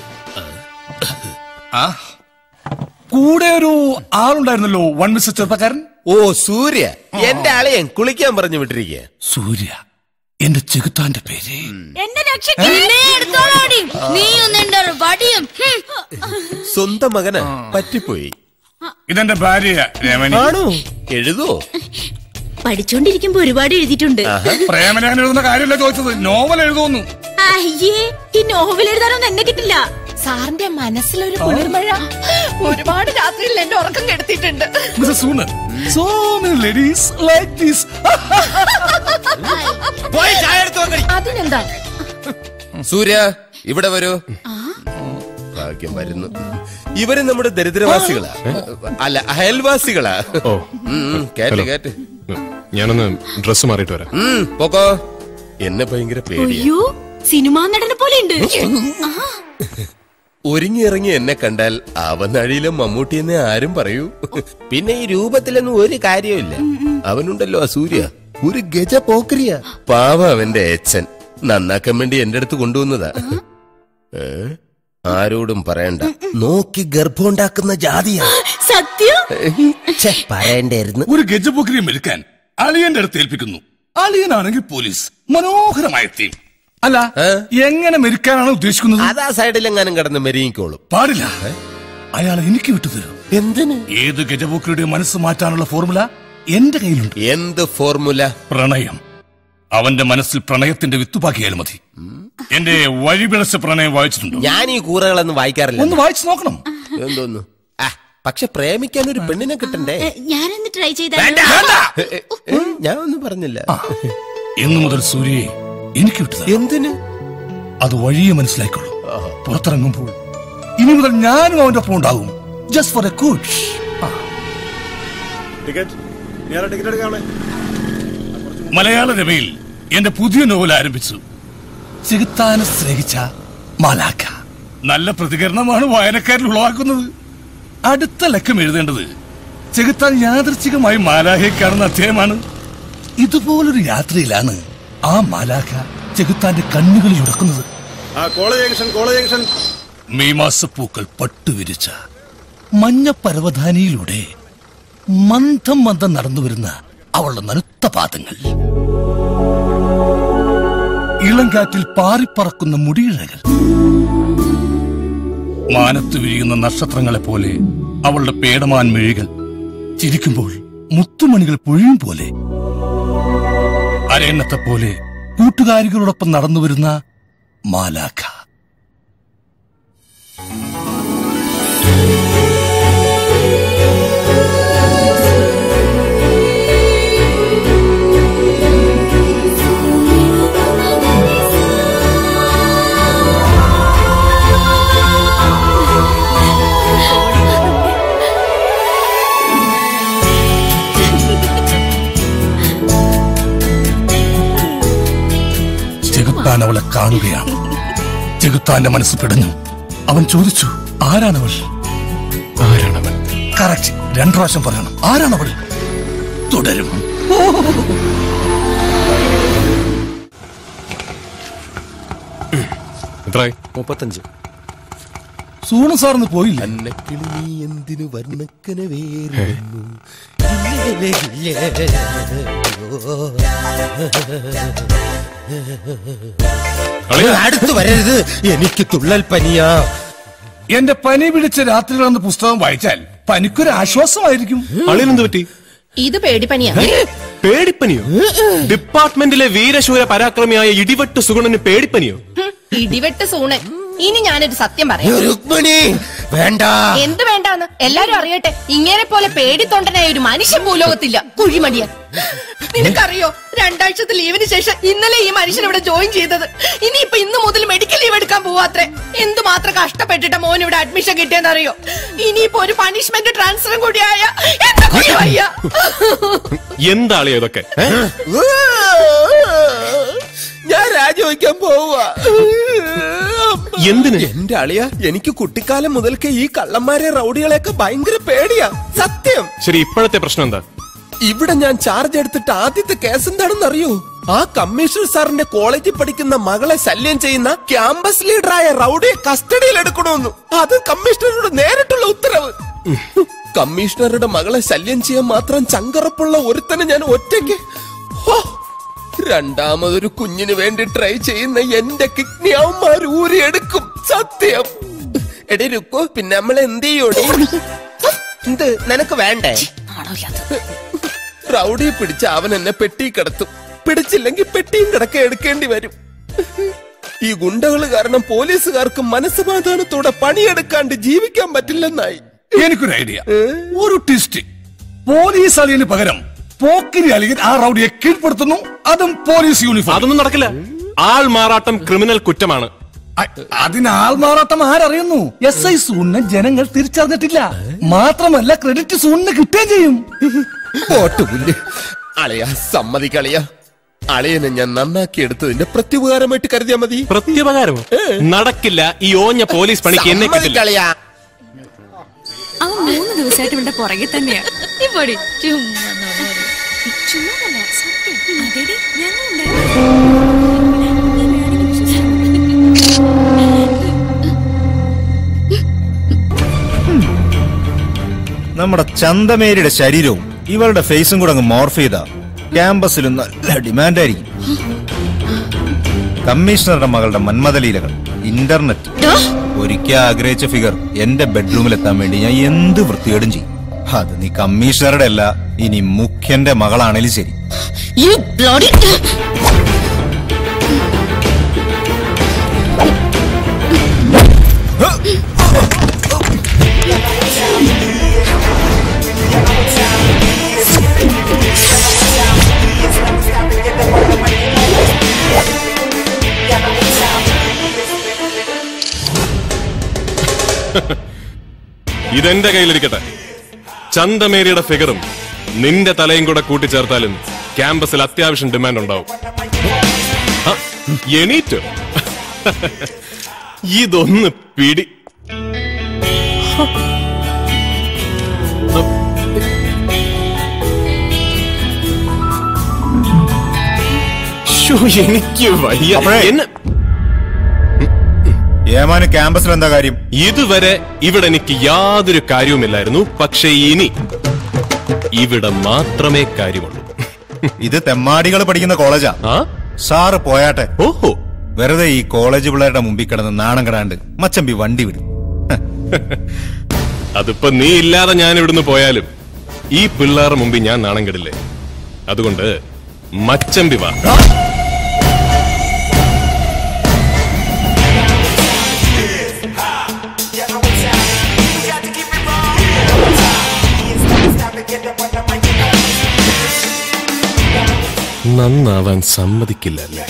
ആ കൂടെ ഒരു ആളുണ്ടായിരുന്നല്ലോ വൺ മിസ്റ്റർ ചെറുപ്പക്കാരൻ ഓ സൂര്യ എന്റെ അളിയൻ കുളിക്കാൻ പറഞ്ഞു വിട്ടിരിക്കുക സൂര്യ എന്റെ ചെകുത്താന്റെ പേര് എന്നെ രക്ഷിക്കുന്നേ എടുത്തോളോടി നീയും നിന്റെ വടിയും ഹും. സ്വന്തം മകനാ പറ്റിപ്പോയി ഇതെന്റെ ഭാര്യ രമണി ആണോ എഴുതോ പഠിച്ചോണ്ടിരിക്കുമ്പോ ഒരുപാട് എഴുതിയിട്ടുണ്ട് പ്രേമലേഖനം എഴുതുന്ന കാര്യമല്ല ചോദിച്ചത് നോവൽ എഴുതുന്നു അയ്യേ ഈ നോവൽ എഴുതാനൊന്നും എന്നെ കിട്ടില്ല സാറിന്റെ മനസ്സിലൊരു കുളിർമഴ ഒരുപാട് രാത്രിയിൽ എന്റെ ഉറക്കം കെടുത്തിയിട്ടുണ്ട് Mister Soonan so many ladies like this പോയി ചായ എടുത്ത് വെക്കടി. അതിനെന്താ സൂര്യ ഇവിടെ വരൂ ഭാഗ്യം വരുന്നു ഇവര് നമ്മുടെ ദരിദ്രവാസികളാ അല്ല അയൽവാസികളാ ഓ ഉം, ഉം, കേറ്റ് ഹലോ. കേറ്റ് ഞാനൊന്ന് ഡ്രസ്സ് മാറിയിട്ട് വരാം ഉം, പോക്കോ എന്നെ ഭയങ്കര പേടിയാ അയ്യോ സിനിമാ നടനെ പോലെ ഉണ്ട് ഒരുങ്ങി ഇറങ്ങി എന്നെ കണ്ടാൽ അവനഴിയിലെ മമ്മൂട്ടി എന്നെ ആരും പറയൂ പിന്നെ ഈ രൂപത്തിലൊന്നും ഒരു കാര്യമില്ല അവനുണ്ടല്ലോ ആ സൂര്യ ഒരു ഗജ പോക്കരിയ പാവ അവന്റെ അച്ഛൻ നന്നാക്കാൻ വേണ്ടി എന്റെ അടുത്ത് കൊണ്ടുവന്നതാ ഏ? ആരോടും പറയണ്ട നോക്കി ഗർഭമുണ്ടാക്കുന്ന ജാതിയാ സത്യം ഛെ, പറയണ്ടായിരുന്നു ഒരു ഗജപുക്രിയെ മെരുക്കാൻ അളിയന്റെ അടുത്ത് ഏൽപ്പിക്കുന്നു അളിയനാണെങ്കിൽ പോലീസ് മനോഹരമായ തീം അല്ല എങ്ങനെ മെരുക്കാനാണ് ഉദ്ദേശിക്കുന്നത് അതാ സൈഡിലെങ്ങാനും കിടന്ന് മെരിയിക്കോളും പാടില്ല അയാൾ എനിക്ക് വിട്ടുതരും എന്തിന് ഏത് ഗജപുക്രിയുടെ മനസ്സ് മാറ്റാനുള്ള ഫോർമുല എന്റെ കയ്യിലുണ്ട് എന്ത് ഫോർമുല പ്രണയം അവന്റെ മനസ്സിൽ പ്രണയത്തിന്റെ വിത്തുപാക്കിയാൽ മതി എന്റെ വഴിപിഴച്ച പ്രണയം വായിച്ചിട്ടുണ്ടോ ഞാൻ ഈ കൂറകളൊന്നും വായിക്കാറില്ല ഒന്ന് വായിച്ചു നോക്കണം എന്തോന്നു ആ പക്ഷെ പ്രേമിക്കാൻ ഒരു പെണ്ണിനെ കിട്ടണ്ടേ ഞാനൊന്ന് ട്രൈ ചെയ്താൽ ഏ, ഏ, ഏ, ഞാൻ ഒന്നും പറഞ്ഞില്ല ഇന്നു മുതൽ സൂര്യയെ എനിക്ക് വിട്ടത് എന്തിന് അത് വഴിയെ മനസ്സിലായിക്കോളൂ പുറത്തിറങ്ങുമ്പോൾ ഇനി മുതൽ ഞാനും അവന്റെ ഒപ്പം ഉണ്ടാകും just for a coach ticket ഞാൻ ടിക്കറ്റ് എടുക്കാണേ മലയാള രമയിൽ എന്റെ പുതിയ നോവൽ ആരംഭിച്ചു ചെകുത്താനെ സ്നേഹിച്ച മാലാക്ക നല്ല പ്രതികരണമാണ് വായനക്കാരിൽ ഉളവാക്കുന്നത് അടുത്ത ലക്കം എഴുതേണ്ടത് ചെകുത്താൻ യാദർച്ഛികമായി മാലാഹയെ കാണുന്ന അധ്യായമാണ് ഇതുപോലൊരു യാത്രയിലാണ് ആ മാലാഖ ചെകുത്താന്റെ കണ്ണുകളിൽ ഉടക്കുന്നത് ആ college junction college junction May മാസപ്പൂക്കൾ പട്ടുവിരിച്ച മഞ്ഞ പരവധാനിയിലൂടെ മന്ദം മന്ദം നടന്നു വരുന്ന അവളുടെ നനുത്ത പാദങ്ങൾ ഇളങ്കാറ്റിൽ പാറിപ്പറക്കുന്ന മുടിയിഴകൾ മാനത്ത് വീഴുന്ന നക്ഷത്രങ്ങളെ പോലെ അവളുടെ പേടമാൻ മിഴികൾ ചിരിക്കുമ്പോൾ മുത്തുമണികൾ പൊഴിയും പോലെ അരയണ്ണത്തെ പോലെ കൂട്ടുകാരികളോടൊപ്പം നടന്നു വരുന്ന മാലാഖ താൻ അവളെ കാണുകയാണ് ചെകുത്താന്റെ മനസ്സ് പിടഞ്ഞു അവൻ ചോദിച്ചു ആരാണവൾ ആരാണവൻ കറക്റ്റ് രണ്ടു പ്രാവശ്യം പറയണം ആരാണവൾ തുടരും എത്രയായി മുപ്പത്തഞ്ച് സൂണു സാറിന് പോയില്ല അന്നക്കിളി നീ എന്തിനു വർണ്ണക്കന അടുത്ത് വരരുത് എനിക്ക് തുള്ളൽ പനിയാ എന്റെ പനി പിടിച്ച രാത്രികളെന്ന പുസ്തകം വായിച്ചാൽ പനിക്കൊരു ആശ്വാസമായിരിക്കും അളിയനെന്ത് പറ്റി ഇത് പേടിപ്പനിയാ പേടിപ്പനിയോ ഡിപ്പാർട്ട്മെന്റിലെ വീരശൂര പരാക്രമിയായ ഇടിവെട്ട് സുഗുണന് പേടിപ്പനിയോ ഹും, ഇടിവെട്ട് സൂണ് ഇനി ഞാനൊരു സത്യം പറയാം രുക്മിണി വേണ്ട എന്ത് വേണ്ടാന്ന് എല്ലാരും അറിയട്ടെ ഇങ്ങനെ പോലെ പേടിത്തൊണ്ടനായ ഒരു മനുഷ്യൻ ഭൂലോകത്തില്ല കുഴിമടിയൻ നിനക്കറിയോ രണ്ടാഴ്ചത്തെ ലീവിന് ശേഷം ഇന്നലെ ഈ മനുഷ്യൻ ഇവിടെ ജോയിൻ ചെയ്തത് ഇനിയിപ്പൊ ഇന്ന് മുതൽ മെഡിക്കൽ ലീവ് എടുക്കാൻ പോവാത്രേ എന്തുമാത്രം കഷ്ടപ്പെട്ടിട്ട് മോൻ ഇവിടെ അഡ്മിഷൻ കിട്ടിയെന്നറിയോ ഇനിയിപ്പോ ഒരു പണിഷ്മെന്റ് ട്രാൻസ്ഫറും കൂടിയായ എന്റെ കുഞ്ഞു വയ്യ എന്താ അളിയ ഇതൊക്കെ ഏ? ഞാൻ രാജിവെക്കാൻ പോവാ എന്തിന് എന്റെ അളിയ എനിക്ക് കുട്ടിക്കാലം മുതൽക്ക് ഈ കള്ളന്മാരെ റൗഡികളെയൊക്കെ ഭയങ്കര പേടിയാ സത്യം ശരി ഇപ്പോഴത്തെ പ്രശ്നം എന്താ ഇവിടെ ഞാൻ ചാർജ് എടുത്തിട്ട് ആദ്യത്തെ കേസ് എന്താണെന്ന് അറിയോ ആ കമ്മീഷണർ സാറിന്റെ കോളേജിൽ പഠിക്കുന്ന മകളെ ശല്യം ചെയ്യുന്ന ക്യാമ്പസ് ലീഡറായ റൌഡിയെ കസ്റ്റഡിയിൽ എടുക്കണമെന്ന് അത് കമ്മീഷണറുടെ നേരിട്ടുള്ള ഉത്തരവ് കമ്മീഷണറുടെ മകളെ ശല്യം ചെയ്യാൻ മാത്രം ചങ്കറപ്പുള്ള ഒരുത്തനെ ഞാൻ ഒറ്റയ്ക്ക് ഹോ, രണ്ടാമതൊരു കുഞ്ഞിന് വേണ്ടി ട്രൈ ചെയ്യുന്ന എന്റെ കിഡ്നി അവന്മാർ ഊരിയെടുക്കും സത്യം എടി രുക്കു പിന്നെ നമ്മൾ എന്ത് ചെയ്യോടി എന്ത് നിനക്ക് വേണ്ടേ റൗഡിയെ പിടിച്ച അവൻ എന്നെ പെട്ടി കിടത്തും പിടിച്ചില്ലെങ്കിൽ പെട്ടിയും കിടക്ക എടുക്കേണ്ടി വരും ഈ ഗുണ്ടകൾ കാരണം പോലീസുകാർക്ക് മനസ്സമാധാനത്തോടെ പണിയെടുക്കാണ്ട് ജീവിക്കാൻ പറ്റില്ലെന്നായി എനിക്കൊരു ഐഡിയ ഒരു ട്വിസ്റ്റ് പോലീസ് അളിയന് പകരം പോക്കിരി അളിയൻ ആ റൗഡിയെ കീഴ്പ്പെടുത്തുന്നു അതും പോലീസ് യൂണിഫോം അതൊന്നും നടക്കില്ല ആൾ മാറാട്ടം ക്രിമിനൽ കുറ്റമാണ് അതിന് ആൾമാറാട്ടം ആരറിയുന്നു എസ് ഐ സൂണിനെ ജനങ്ങൾ തിരിച്ചറിഞ്ഞിട്ടില്ല മാത്രമല്ല ക്രെഡിറ്റ് സൂണിന് കിട്ടുകയും ചെയ്യും പോട്ടുപുല്ല് അളിയ സമ്മതിക്കളിയ അളിയനെ ഞാൻ നന്നാക്കി എടുത്തതിന്റെ പ്രത്യുപകാരമായിട്ട് കരുതിയാ മതി പ്രത്യുപകാരമോ നടക്കില്ല ഈ ഓഞ്ഞ പോലീസ് പണിക്ക് എന്നെ കിട്ടില്ല സമ്മതിക്കളിയാ അവൻ മൂന്ന് ദിവസമായിട്ട് ഇവിടെ പുറകെ തന്നെയാ ഇപ്പോടി ചുമ്മാ ചുമ്മാ സത്യം അതെടി നമ്മുടെ ചന്തമേരിയുടെ ശരീരവും ഇവളുടെ ഫേസും കൂടെ അങ്ങ് മോർഫ് ചെയ്താ ക്യാമ്പസിൽ നല്ല ഡിമാൻഡായിരിക്കും കമ്മീഷണറുടെ മകളുടെ മന്മതലീലകൾ ഇന്റർനെറ്റ് ഒരിക്കൽ ആഗ്രഹിച്ച ഫിഗർ എന്റെ ബെഡ്റൂമിൽ എത്താൻ വേണ്ടി ഞാൻ എന്ത് വൃത്തികേടും ചെയ്യും അത് നീ കമ്മീഷണറുടെ അല്ല ഇനി മുഖ്യന്റെ മകളാണേലും ശരി You bloody... ഇതെന്റെ കയ്യിലിരിക്കട്ടെ ചന്തമേരിയുടെ ഫിഗറും നിന്റെ തലയും കൂടെ കൂട്ടിച്ചേർത്താലും ക്യാമ്പസിൽ അത്യാവശ്യം ഡിമാൻഡ് ഉണ്ടാവും ആ, എണീറ്റോ ഇതൊന്ന് പിടി ശ്ശോ, എനിക്ക് വയ്യ എന്നെ ഏമാന് ക്യാമ്പസിൽ എന്താ കാര്യം ഇതുവരെ ഇവിടെ എനിക്ക് യാതൊരു കാര്യവുമില്ലായിരുന്നു പക്ഷേ ഇനി ഇവിടെ മാത്രമേ കാര്യമുള്ളൂ ഇത് തെമ്മാടികൾ പഠിക്കുന്ന കോളേജാ സാറ് പോയാട്ടെ ഓഹോ വെറുതെ ഈ കോളേജ് പിള്ളേരുടെ മുമ്പിൽ കിടന്ന് നാണം കെടാണ്ട് മച്ചമ്പി വണ്ടി വിടും അതിപ്പോ നീ ഇല്ലാതെ ഞാൻ ഇവിടുന്ന് പോയാലും ഈ പിള്ളേരുടെ മുമ്പിൽ ഞാൻ നാണം കെടില്ലേ അതുകൊണ്ട് മച്ചമ്പി വാ നന്നാവാൻ സമ്മതിക്കില്ല അല്ലേ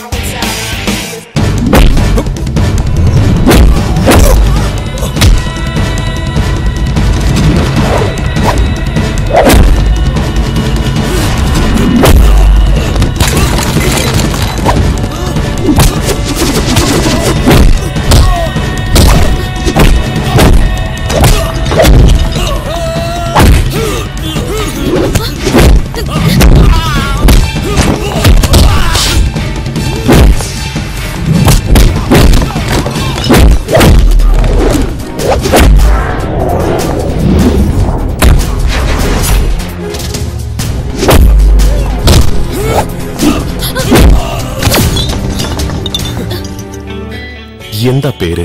എന്താ പേര്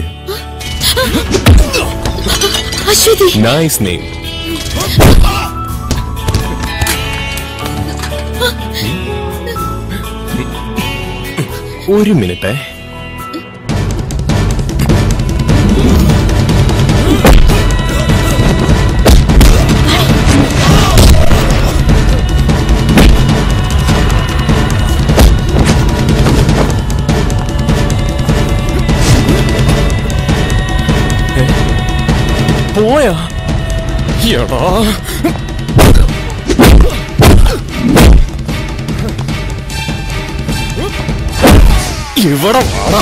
അശ്വതി നൈസ് നെയിം ഒരു മിനിറ്റ് പോയാ എടാ ഇവിടെ വാടാ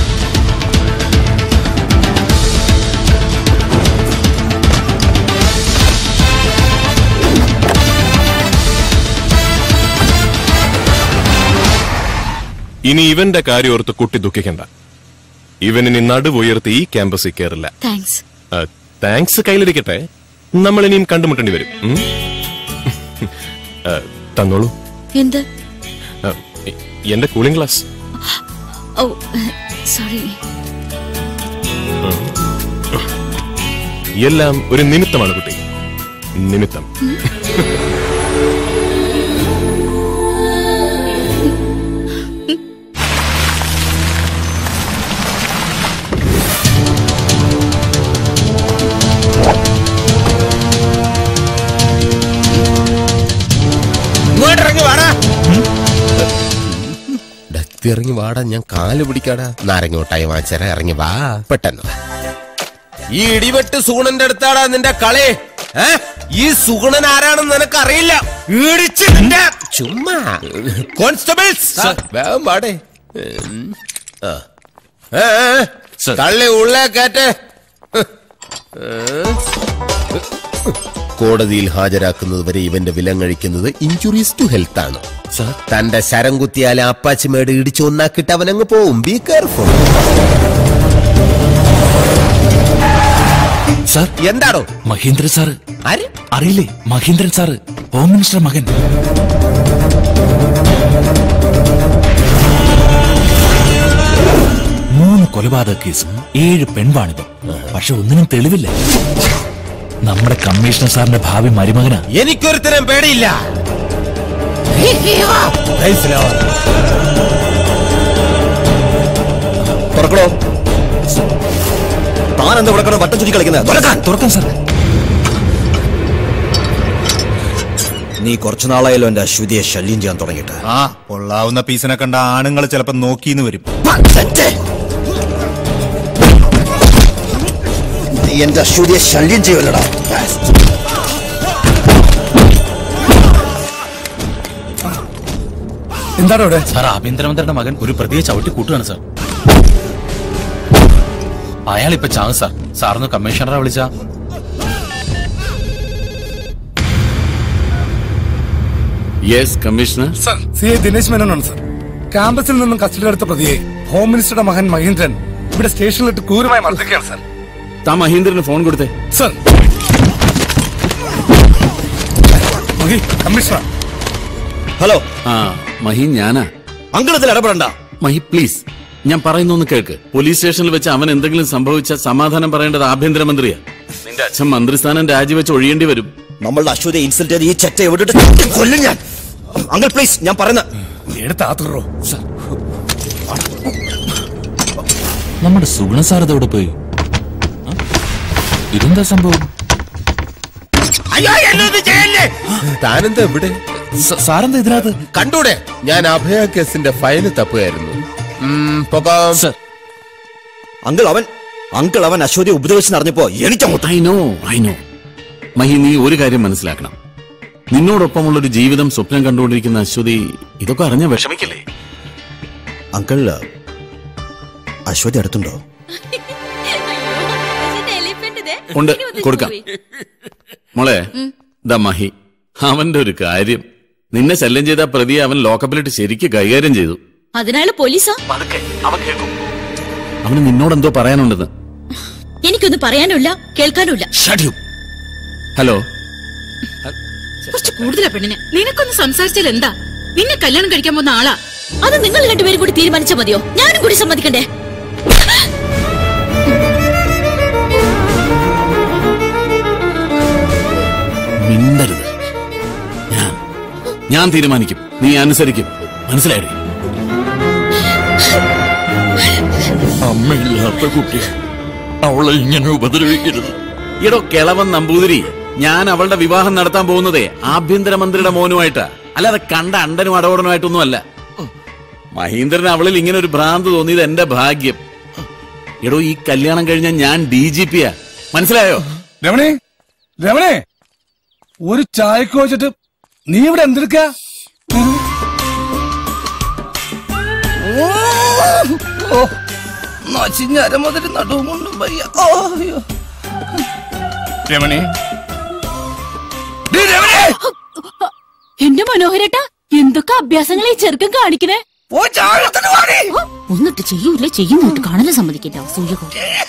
ഇനി ഇവന്റെ കാര്യം ഓർത്ത് കുട്ടി ദുഃഖിക്കണ്ട ഇവനിനി നടുവുയർത്തി ഈ ക്യാമ്പസിൽ കയറില്ല താങ്ക്സ് താങ്ക്സ് കയ്യിലിരിക്കട്ടെ നമ്മൾ ഇനിയും കണ്ടുമുട്ടേണ്ടി വരും ഉം? ആ, തന്നോളൂ എന്ത് ആ, എന്റെ കൂളിംഗ് ഗ്ലാസ് ഓ സോറി എല്ലാം ഒരു നിമിത്തമാണ് കുട്ടി നിമിത്തം ഇങ്ങോട്ടിറങ്ങി വാടാ ഡത്തി ഇറങ്ങി വാടാ ഞാൻ കാല് പിടിക്കാടാ നാരങ്ങോട്ടായി വാങ്ങിച്ചേര ഇറങ്ങി വാ പെട്ടെന്ന് വാ. ഈ ഇടിവെട്ട് സുഗുണന്റെ അടുത്താടാ നിന്റെ കളി ഏ? ഈ സുഗുണൻ ആരാണെന്ന് നിനക്ക് അറിയില്ല ഇടിച്ച് നിന്റെ ചുമ്മാ കോൺസ്റ്റബിൾസ് വേഗം പാടേ ഉം. ആ. ഏ, ഏ, തള്ളി ഉള്ളേ കയറ്റേ കോടതിയിൽ ഹാജരാക്കുന്നത് വരെ ഇവന്റെ വിലം കഴിക്കുന്നത് ഇഞ്ചുറീസ് ടു ഹെൽത്ത് ആണ് തന്റെ ശരം കുത്തിയാൽ അപ്പാച്ചിമേട് ഇടിച്ചു ഒന്നാക്കിട്ട് അവനങ്ങ് പോവും ബി കെയർഫുൾ സാർ എന്താണോ മഹേന്ദ്രൻ സാറ് ആര് അറിയില്ലേ മഹേന്ദ്രൻ സാറ് ഹോം മിനിസ്റ്റർ മകൻ മൂന്ന് കൊലപാതക കേസും ഏഴ് പെൺവാണിഭം പക്ഷെ ഒന്നിനും തെളിവില്ല നമ്മുടെ കമ്മീഷണർ സാറിന്റെ ഭാവി മരുമകനാ എനിക്കൊരുത്തരം പേടിയില്ല തുറക്കണോ താൻ എന്താ ഇവിടെ കിടന്ന് വട്ടം ചുറ്റി കളിക്കുന്നത് തുറക്കാൻ തുറക്കാൻ സാർ നീ കുറച്ചു നാളായല്ലോ എന്റെ അശ്വതിയെ ശല്യം ചെയ്യാൻ തുടങ്ങിയിട്ട് ആ പൊള്ളാവുന്ന പീസിനെ കണ്ട ആണുങ്ങൾ ചിലപ്പോ നോക്കിന്ന് വരും നീ എന്റെ അശ്വതിയെ ശല്യം ചെയ്യുമല്ലടാ എന്താണ് ഇവിടെ സാർ ആഭ്യന്തരമന്ത്രിയുടെ മകൻ ഒരു പ്രതിയെ ചവിട്ടി കൂട്ടുകയാണ് സാർ അയാൾ ഇപ്പൊ ചാവും സാർ സാറിന് കമ്മീഷണറെ വിളിച്ച yes commissioner sir C A Dinesh മേനോനാണ് സർ ക്യാമ്പസിൽ നിന്നും കസ്റ്റഡിയിലെടുത്ത പ്രതിയെ ഹോം മിനിസ്റ്ററുടെ മകൻ മഹേന്ദ്രൻ ഇവിടെ സ്റ്റേഷനിലിട്ട് ക്രൂരമായി മർദ്ദിക്കുകയാണ് സർ താ മഹേന്ദ്രന് ഫോൺ കൊടുത്തേ സർ മഹി കമ്മീഷണർ ഹലോ ആ മഹി ഞാനാ അങ്കിളത്തിൽ ഇടപെടണ്ട മഹി പ്ലീസ് ഞാൻ പറയുന്നൊന്ന് കേൾക്ക് പോലീസ് സ്റ്റേഷനിൽ വെച്ച് അവൻ എന്തെങ്കിലും സംഭവിച്ച സമാധാനം പറയേണ്ടത് ആഭ്യന്തരമന്ത്രിയാ നിന്റെ അച്ഛൻ മന്ത്രിസ്ഥാനം രാജിവെച്ച് ഒഴിയേണ്ടി വരും നമ്മളുടെ അശ്വതിയെ ഇൻസൾട്ട് ചെയ്ത് ഈ ചെറ്റ എവിടെ കൊല്ലും ഞാൻ അങ്കിൾ പ്ലീസ് ഞാൻ പറയുന്ന എടുത്ത് ആത്തുറോ നമ്മുടെ സുഗുണ സാർ ഇതോടെ പോയി ആ? ഇതെന്താ സംഭവം അയ്യോ എന്നത് ചെയ്യല്ലേ താനെന്താ ഇവിടെ സാറെന്താ ഇതിനകത്ത് കണ്ടൂടെ ഞാൻ അഭയ കേസിന്റെ ഫയല് തപ്പുകയായിരുന്നു ഉം, പോകാം. അങ്കിൾ അവൻ അങ്കിൾ അവൻ അശ്വതിയെ ഉപദ്രവിച്ച് നടന്നപ്പോ എനിക്കങ്ങോട്ട് I know I know Mahi നീ ഒരു കാര്യം മനസ്സിലാക്കണം നിന്നോടൊപ്പമുള്ള ഒരു ജീവിതം സ്വപ്നം കണ്ടുകൊണ്ടിരിക്കുന്ന അശ്വതി ഇതൊക്കെ അറിഞ്ഞ വിഷമിക്കില്ലേ അങ്കിൾ അശ്വതി അടുത്തുണ്ടോ ഉണ്ട് കൊടുക്കാം മോളെ ദാ മഹി അവന്റെ ഒരു കാര്യം നിന്നെ ശല്യം ചെയ്ത പ്രതിയെ അവൻ ലോക്കപ്പിലിട്ട് ശരിക്ക് കൈകാര്യം ചെയ്തു അതിനാള് പോലീസാ അവന് നിന്നോടെന്തോ പറയാനുണ്ടെന്ന് എനിക്കൊന്നും പറയാനുമില്ല കേൾക്കാനുമില്ല ഹലോ കുറച്ച് കൂടുതലാ പെണ്ണിന് നിനക്കൊന്ന് സംസാരിച്ചാൽ എന്താ നിന്നെ കല്യാണം കഴിക്കാൻ പോകുന്ന ആളാ അത് നിങ്ങൾ രണ്ടുപേരും കൂടി തീരുമാനിച്ചാൽ മതിയോ ഞാനും കൂടി സമ്മതിക്കണ്ടേ ഞാൻ തീരുമാനിക്കും നീ അനുസരിക്കും മനസ്സിലായി അമ്മയില്ലാത്ത കുട്ടി അവളെ ഇങ്ങനെ ഉപദ്രവിക്കരുത് എടോ കിളവൻ നമ്പൂതിരി ഞാൻ അവളുടെ വിവാഹം നടത്താൻ പോകുന്നതേ ആഭ്യന്തരമന്ത്രിയുടെ മോനുമായിട്ടാ അല്ലാതെ കണ്ട അണ്ടനും അടവടനുമായിട്ടൊന്നും അല്ല മഹീന്ദ്രൻ അവളിൽ ഇങ്ങനെ ഒരു ഭ്രാന്ത് തോന്നിയത് എന്റെ ഭാഗ്യം എടോ ഈ കല്യാണം കഴിഞ്ഞ ഞാൻ ഡി ജി പിയാ മനസ്സിലായോ രമണേ രമണേ ഒരു ചായക്ക് വെച്ചിട്ട് നീ ഇവിടെ എന്തെടുക്ക നച്ചിഞ്ഞര മുതൽ നടുവുമുണ്ടും വയ്യ ഓ, അയ്യോ. രമണി എന്റെ മനോഹരേട്ടാ എന്തൊക്കെ അഭ്യാസങ്ങളെ ഈ ചെറുക്കൻ കാണിക്കണേ ഒന്നിട്ട് ചെയ്യൂല ചെയ്യുന്നോട്ട് കാണാനും സമ്മതിക്കില്ല സൂര്യകോ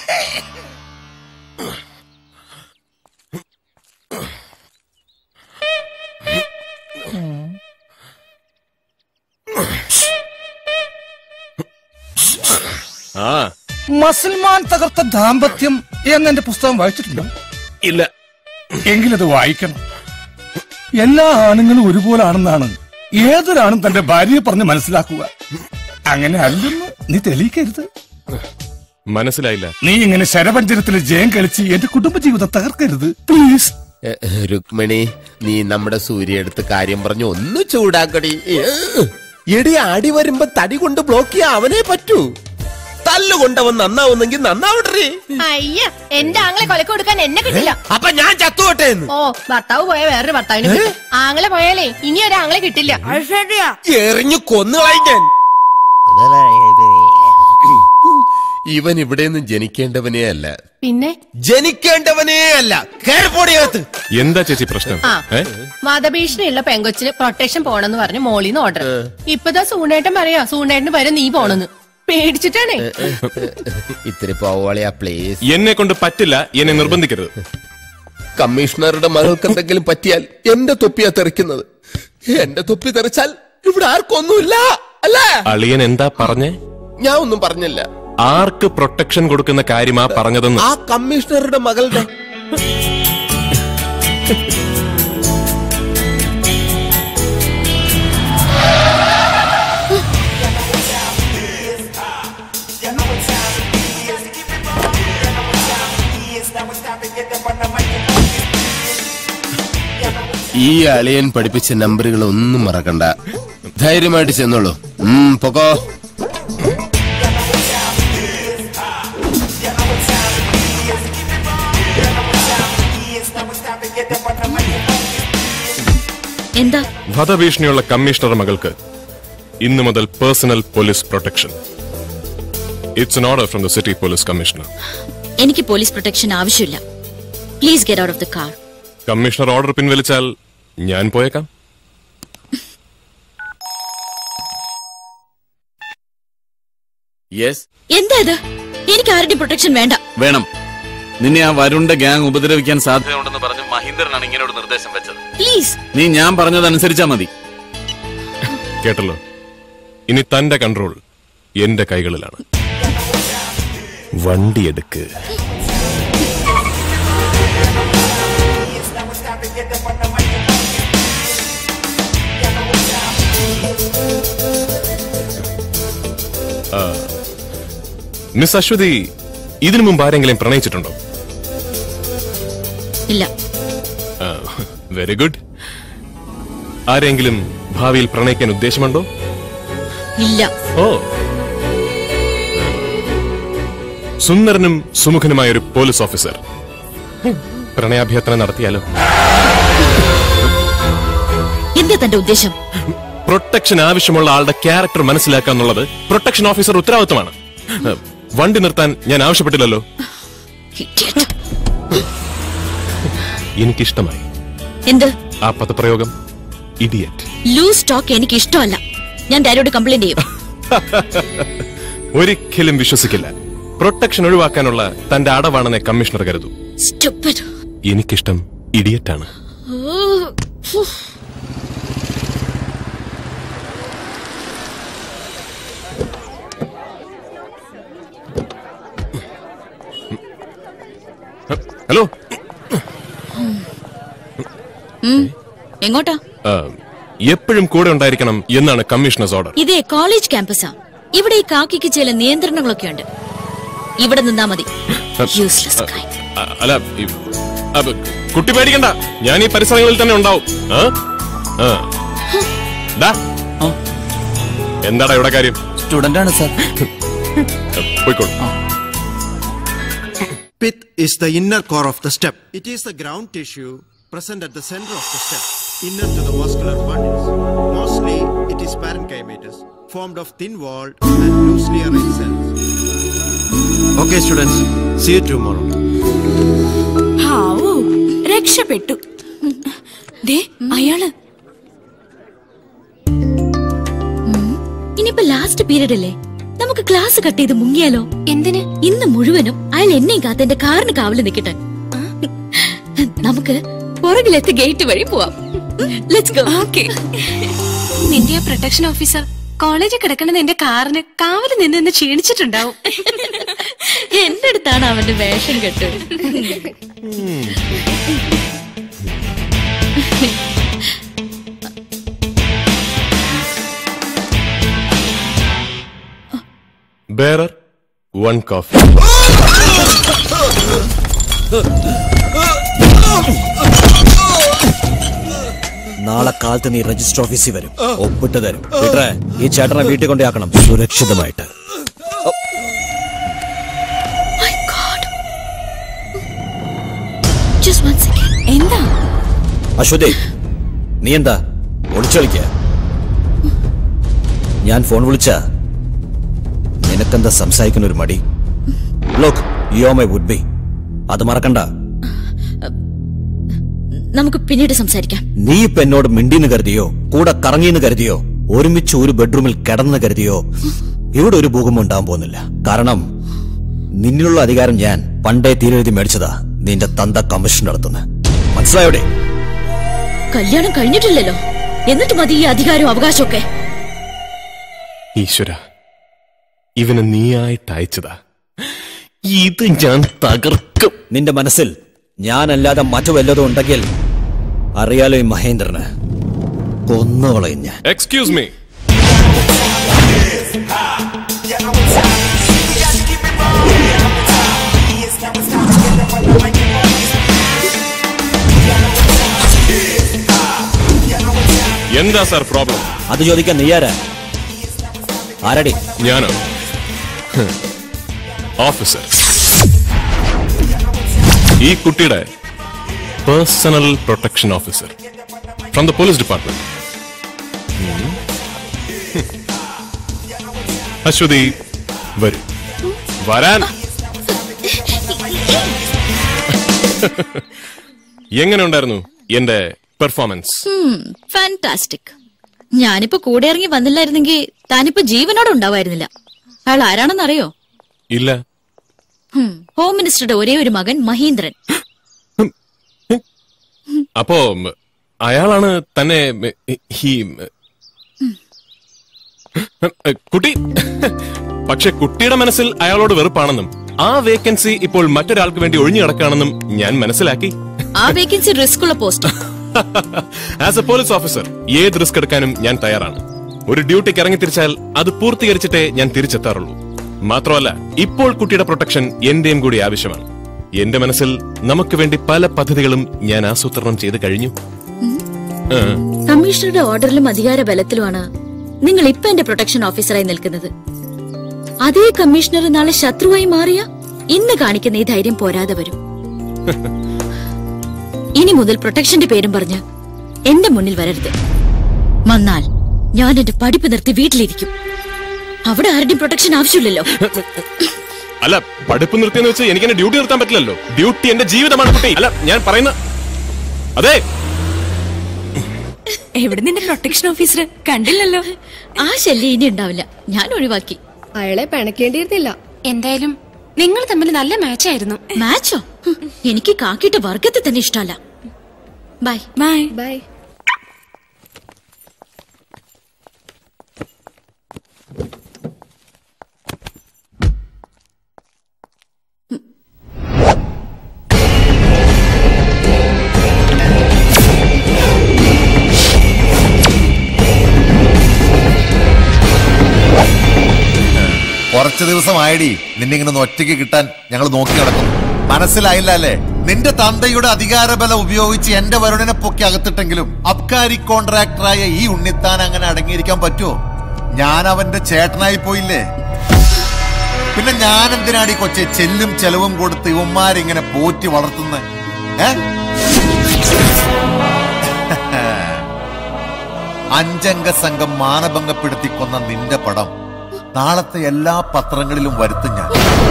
ആ മസൽമാൻ തകർത്ത ദാമ്പത്യം എന്ന എന്റെ പുസ്തകം വായിച്ചിട്ടുണ്ടോ ഇല്ല എങ്കിലത് വായിക്കണം എല്ലാ ആണുങ്ങളും ഒരുപോലാണെന്നാണ് ഏതൊരാണും തന്റെ ഭാര്യയെ പറഞ്ഞ് മനസ്സിലാക്കുക അങ്ങനെ അല്ലെന്ന് നീ തെളിയിക്കരുത് മനസ്സിലായില്ല നീ ഇങ്ങനെ ശരപഞ്ചരത്തിൽ ജയം കളിച്ച് എന്റെ കുടുംബജീവിതം തകർക്കരുത് പ്ലീസ് എ, രുക്മിണി നീ നമ്മുടെ സൂര്യ എടുത്ത് കാര്യം പറഞ്ഞു ഒന്ന് ചൂടാക്കടി ഏ, എടി ആടി വരുമ്പോ തടി കൊണ്ട് ബ്ലോക്ക് ചെയ്യാൻ അവനെ പറ്റൂ തല്ലുകൊണ്ടവൻ നന്നാവുന്നെങ്കിൽ നന്നാവട്ടെ അയ്യ എന്റെ ആങ്ങളെ കൊലക്ക് കൊടുക്കാൻ എന്നെ കിട്ടില്ല അപ്പൊ ഞാൻ ചത്തുവട്ടെ എന്ന് ഓ ഭർത്താവ് പോയ വേറൊരു ഭർത്താവിന് കിട്ടും. ആങ്ങളെ പോയാലേ ഇനി ഒരു ആങ്ങളെ കിട്ടില്ല എറിഞ്ഞു കൊന്നു കളയാൻ ഇവൻ ഇവിടെ നിന്ന് ജനിക്കേണ്ടവനേ അല്ല പിന്നെ ജനിക്കേണ്ടവനേ അല്ല കേറിപ്പോടിയകത്ത് എന്താ ചേച്ചി പ്രശ്നം ആ. ഏ? വധഭീഷണിയുള്ള പെങ്കൊച്ചിന് പ്രൊട്ടക്ഷൻ പോണെന്ന് പറഞ്ഞ് മോളിന്ന് ഓർഡർ ഇപ്പതാ സൂണേട്ടൻ പറയാ സൂണേട്ടന് പകരം നീ പോണെന്ന് പേടിച്ചിട്ടാണേ ഇത്തിരി പോവാളിയാ പ്ലീസ് എന്നെ കൊണ്ട് പറ്റില്ല എന്നെ നിർബന്ധിക്കരുത് കമ്മീഷണറുടെ മകൾക്ക് എന്തെങ്കിലും പറ്റിയാൽ എന്റെ തൊപ്പിയാ തെറിക്കുന്നത് എന്റെ തൊപ്പി തെറിച്ചാൽ ഇവിടെ ആർക്കൊന്നുമില്ല അല്ലേ അളിയൻ എന്താ പറഞ്ഞേ ഞാൻ ഒന്നും പറഞ്ഞില്ല ആർക്ക് പ്രൊട്ടക്ഷൻ കൊടുക്കുന്ന കാര്യമാ പറഞ്ഞതെന്ന് ആ കമ്മീഷണറുടെ മകളുടെ ഈ അളിയൻ പഠിപ്പിച്ച നമ്പറുകൾ ഒന്നും മറക്കണ്ട ധൈര്യമായിട്ട് ചെന്നോളൂ ഉം പൊക്കോ എന്താ വധഭീഷണിയുള്ള കമ്മീഷണർ മകൾക്ക് ഇന്നു മുതൽ personal police protection it's an order from the city police commissioner എനിക്ക് പോലീസ് പ്രൊട്ടക്ഷൻ ആവശ്യമില്ല please get out of the car commissioner order പിൻവലിച്ചാൽ ഞാൻ പോയേക്കാം യെസ് എന്താ ഇത് എനിക്ക് ആരുടെ പ്രൊട്ടക്ഷൻ വേണ്ട വേണം നിന്നെ ആ വരുണ്ട ഗ്യാങ് ഉപദ്രവിക്കാൻ സാധ്യതയുണ്ടെന്ന് പറഞ്ഞ് മഹീന്ദ്രനാണ് ഇങ്ങനെ ഒരു നിർദ്ദേശം വെച്ചത് പ്ലീസ് നീ ഞാൻ പറഞ്ഞതനുസരിച്ചാ മതി കേട്ടല്ലോ ഇനി തന്റെ കൺട്രോൾ എന്റെ കൈകളിലാണ് വണ്ടിയെടുക്ക് ആ, മിസ് അശ്വതി ഇതിനു മുമ്പ് ആരെങ്കിലും പ്രണയിച്ചിട്ടുണ്ടോ ഇല്ല വെരി ഗുഡ് ആരെങ്കിലും ഭാവിയിൽ പ്രണയിക്കാൻ ഉദ്ദേശമുണ്ടോ ഇല്ല ഓ സുന്ദരനും സുമുഖനുമായ ഒരു പോലീസ് ഓഫീസർ പ്രണയാഭ്യർത്ഥന നടത്തിയാലോ എന്താ തന്റെ ഉദ്ദേശം പ്രൊട്ടക്ഷൻ ആവശ്യമുള്ള ആളുടെ ക്യാരക്ടർ മനസ്സിലാക്കുക എന്നുള്ളത് പ്രൊട്ടക്ഷൻ ഓഫീസർ ഉത്തരവാദിത്തമാണ് വണ്ടി നിർത്താൻ ഞാൻ ആവശ്യപ്പെട്ടില്ലല്ലോ എനിക്കിഷ്ടമായി എന്ത് ആ പദപ്രയോഗം ഇഡിയറ്റ് ലൂസ് ടോക്ക് എനിക്ക് ഇഷ്ടമല്ല ഞാൻ ഡാഡിയോട് കംപ്ലൈന്റ് ചെയ്യും ഒരിക്കലും വിശ്വസിക്കില്ല പ്രൊട്ടക്ഷൻ ഒഴിവാക്കാനുള്ള തന്റെ അടവാണെന്നേ കമ്മീഷണർ കരുതൂ Stupid. എനിക്കിഷ്ടം ഇഡിയറ്റാണ് ഓ, ഹലോ ഉം. എങ്ങോട്ടാ ആ, എപ്പോഴും കൂടെ ഉണ്ടായിരിക്കണം എന്നാണ് കമ്മീഷണേഴ്സ് ഓർഡർ ഇതേ കോളേജ് ക്യാമ്പസാ ഇവിടെ ഈ കാക്കിക്ക് ചില നിയന്ത്രണങ്ങളൊക്കെ ഉണ്ട് ഇവിടെ നിന്നാ മതി Useless guy. അ- അല്ല ഈ- അപ്പൊ കുട്ടി പേടിക്കണ്ട ഞാൻ ഈ പരിസരങ്ങളിൽ തന്നെ ഉണ്ടാവും ആ? ആ. ദാ. എന്താടാ ഇവിടെ കാര്യം സ്റ്റുഡന്റ് ആണ് സാർ പോയിക്കോളൂ Pith is the inner core of the step. It is the ground tissue present at the center of the step, inner to the vascular bundles. Mostly, it is parenchymatous, formed of thin-walled and loosely arranged cells. Okay, students. See you tomorrow. ഹാവൂ രക്ഷപ്പെട്ടു ദേ അയാള് ഇനിയിപ്പോ last period അല്ലേ നമുക്ക് class cut ചെയ്ത് മുങ്ങിയാലോ എന്തിന് ഇന്ന് മുഴുവനും അയാൾ എന്നെയും കാത്ത് എന്റെ കാറിന് കാവല് നിൽക്കട്ടെ നമുക്ക് പുറകിലെത്തി ഗേറ്റ് വഴി പോവാം ലെറ്റ്സ് ഗോ ഓക്കെ നിന്റെ ആ പ്രൊട്ടക്ഷൻ ഓഫീസർ കോളേജിൽ കിടക്കണത് എന്റെ കാറിന് കാവല് നിന്ന് നിന്ന് ക്ഷീണിച്ചിട്ടുണ്ടാവും എന്റെ അടുത്താണ് അവന്റെ വേഷം കെട്ട് ബേറർ വൺ കോഫി നാളെ കാലത്ത് നീ രജിസ്റ്റർ ഓഫീസിൽ വരും ഒപ്പിട്ട് തരും വിട്രേ ഈ ചേട്ടനെ വീട്ടിൽ കൊണ്ടാക്കണം സുരക്ഷിതമായിട്ട് Just one second. എന്താ അശ്വതി നീ എന്താ ഒളിച്ചൊളിക്ക ഞാൻ ഫോൺ വിളിച്ച നിനക്കെന്താ സംസാരിക്കുന്ന ഒരു മടി ലോക്ക് യോ മൈ വുഡ് ബി അത് മറക്കണ്ട നമുക്ക് പിന്നീട് സംസാരിക്കാം നീ ഇപ്പൊ എന്നോട് മിണ്ടിന്ന് കരുതിയോ കൂടെ കറങ്ങിന്ന് കരുതിയോ ഒരുമിച്ച് ഒരു ബെഡ്റൂമിൽ കിടന്ന് കരുതിയോ ഇവിടെ ഒരു ഭൂകമ്പം ഉണ്ടാവാൻ പോകുന്നില്ല കാരണം നിന്നിലുള്ള അധികാരം ഞാൻ പണ്ടേ തീരെഴുതി മേടിച്ചതാ നിന്റെ തന്ത കമ്മീഷൻ നടത്തുന്നത് മനസ്സിലായോടെ കല്യാണം കഴിഞ്ഞിട്ടില്ലല്ലോ എന്നിട്ട് മതി ഈ അധികാരവും അവകാശമൊക്കെ ഈശ്വര ഇവന് നീയായിട്ട് അയച്ചതാ ഇത് ഞാൻ തകർക്കും നിന്റെ മനസ്സിൽ ഞാനല്ലാതെ മറ്റു വല്ലതും ഉണ്ടെങ്കിൽ അറിയാലോ ഈ മഹേന്ദ്രന് കൊന്നുകളയും ഞാൻ എക്സ്ക്യൂസ് മീ എന്താ സാർ പ്രോബ്ലം അത് ചോദിക്കാൻ നീയാരാ ആരടി ഞാനോ ഓഫീസർ ഈ കുട്ടിയുടെ personal protection officer from the police department Aswathi വരൂ വരാൻ എങ്ങനെ ഉണ്ടായിരുന്നു എന്റെ പെർഫോമൻസ് ഫാന്റാസ്റ്റിക് ഞാനിപ്പോ കൂടെ ഇറങ്ങി വന്നില്ലായിരുന്നെങ്കിൽ താനിപ്പോ ജീവനോടെ ഉണ്ടാവായിരുന്നില്ല അയാൾ ആരാണെന്നറിയോ ഇല്ല ഹും, ഹോം മിനിസ്റ്ററുടെ ഒരേ ഒരു മകൻ മഹീന്ദ്രൻ അപ്പോ ഉം, അയാളാണ് തന്നെ ഉം, ഈ ഉം, കുട്ടി പക്ഷെ കുട്ടിയുടെ മനസ്സിൽ അയാളോട് വെറുപ്പാണെന്നും ആ വേക്കൻസി ഇപ്പോൾ മറ്റൊരാൾക്ക് വേണ്ടി ഒഴിഞ്ഞു കിടക്കുകയാണെന്നും ഞാൻ മനസ്സിലാക്കി ആ വേക്കൻസി റിസ്ക് ഉള്ള post as a police officer ഏത് റിസ്ക് എടുക്കാനും ഞാൻ തയ്യാറാണ് ഒരു ഡ്യൂട്ടിക്ക് ഇറങ്ങി തിരിച്ചാൽ അത് പൂർത്തീകരിച്ചിട്ടേ ഞാൻ തിരിച്ചെത്താറുള്ളൂ മാത്രമല്ല ഇപ്പോൾ കുട്ടിയുടെ പ്രൊട്ടക്ഷൻ എന്റെയും കൂടി ആവശ്യമാണ് എന്റെ മനസ്സിൽ നമുക്ക് വേണ്ടി പല പദ്ധതികളും ഞാൻ ആസൂത്രണം ചെയ്ത് കഴിഞ്ഞു ആ, കമ്മീഷണറുടെ ഓർഡറിലും അധികാര ബലത്തിലുമാണ് നിങ്ങൾ ഇപ്പൊ എന്റെ പ്രൊട്ടക്ഷൻ ഓഫീസറായി നിൽക്കുന്നത് അതേ കമ്മീഷണർ നാളെ ശത്രുവായി മാറിയ ഇന്ന് കാണിക്കുന്ന ഈ ധൈര്യം പോരാതെ വരും ഇനി മുതൽ പ്രൊട്ടക്ഷന്റെ പേരും പറഞ്ഞ് എന്റെ മുന്നിൽ വരരുത് വന്നാൽ ഞാൻ എന്റെ പഠിപ്പ് നിർത്തി വീട്ടിലിരിക്കും അവിടെ ആരുടെയും പ്രൊട്ടക്ഷൻ ആവശ്യമില്ലല്ലോ അല്ല പഠിപ്പ് നിർത്തിയെന്ന് വെച്ച് എനിക്ക് എന്നെ ഡ്യൂട്ടി നിർത്താൻ പറ്റില്ലല്ലോ ഡ്യൂട്ടി എന്റെ ജീവിതമാണ് കുട്ടി അല്ല ഞാൻ പറയുന്ന അതെ എവിടെ നിന്റെ പ്രൊട്ടക്ഷൻ ഓഫീസർ കണ്ടില്ലല്ലോ ആ ശല്യം ഇനി ഉണ്ടാവില്ല ഞാൻ ഒഴിവാക്കി അയാളെ പിണക്കേണ്ടിയിരുന്നില്ല എന്തായാലും നിങ്ങൾ തമ്മിൽ നല്ല മാച്ച് ആയിരുന്നു മാച്ചോ ഹും, എനിക്ക് കാക്കിട്ട വർഗത്തെ തന്നെ ഇഷ്ടമല്ല ബൈ ബൈ ബൈ കുറച്ചു ദിവസമായടി നിന്നെ ഇങ്ങനെ ഒന്ന് ഒറ്റയ്ക്ക് കിട്ടാൻ ഞങ്ങൾ നോക്കി നടക്കും മനസ്സിലായില്ല അല്ലേ നിന്റെ തന്തയുടെ അധികാരബലം ഉപയോഗിച്ച് എന്റെ വരുണിനെ പൊക്കി അകത്തിട്ടെങ്കിലും അബ്കാരി കോൺട്രാക്ടറായ ഈ ഉണ്ണിത്താൻ അങ്ങനെ അടങ്ങിയിരിക്കാൻ പറ്റുമോ ഞാൻ അവന്റെ ചേട്ടനായി പോയില്ലേ പിന്നെ ഞാൻ എന്തിനാണ് ഈ കൊച്ചെ ചെല്ലും ചെലവും കൊടുത്ത് ഇവന്മാരിങ്ങനെ പോറ്റി വളർത്തുന്നത് ഏ അഞ്ചംഗ സംഘം മാനഭംഗപ്പെടുത്തി കൊന്ന നിന്റെ പടം നാളത്തെ എല്ലാ പത്രങ്ങളിലും വരുത്തും ഞാൻ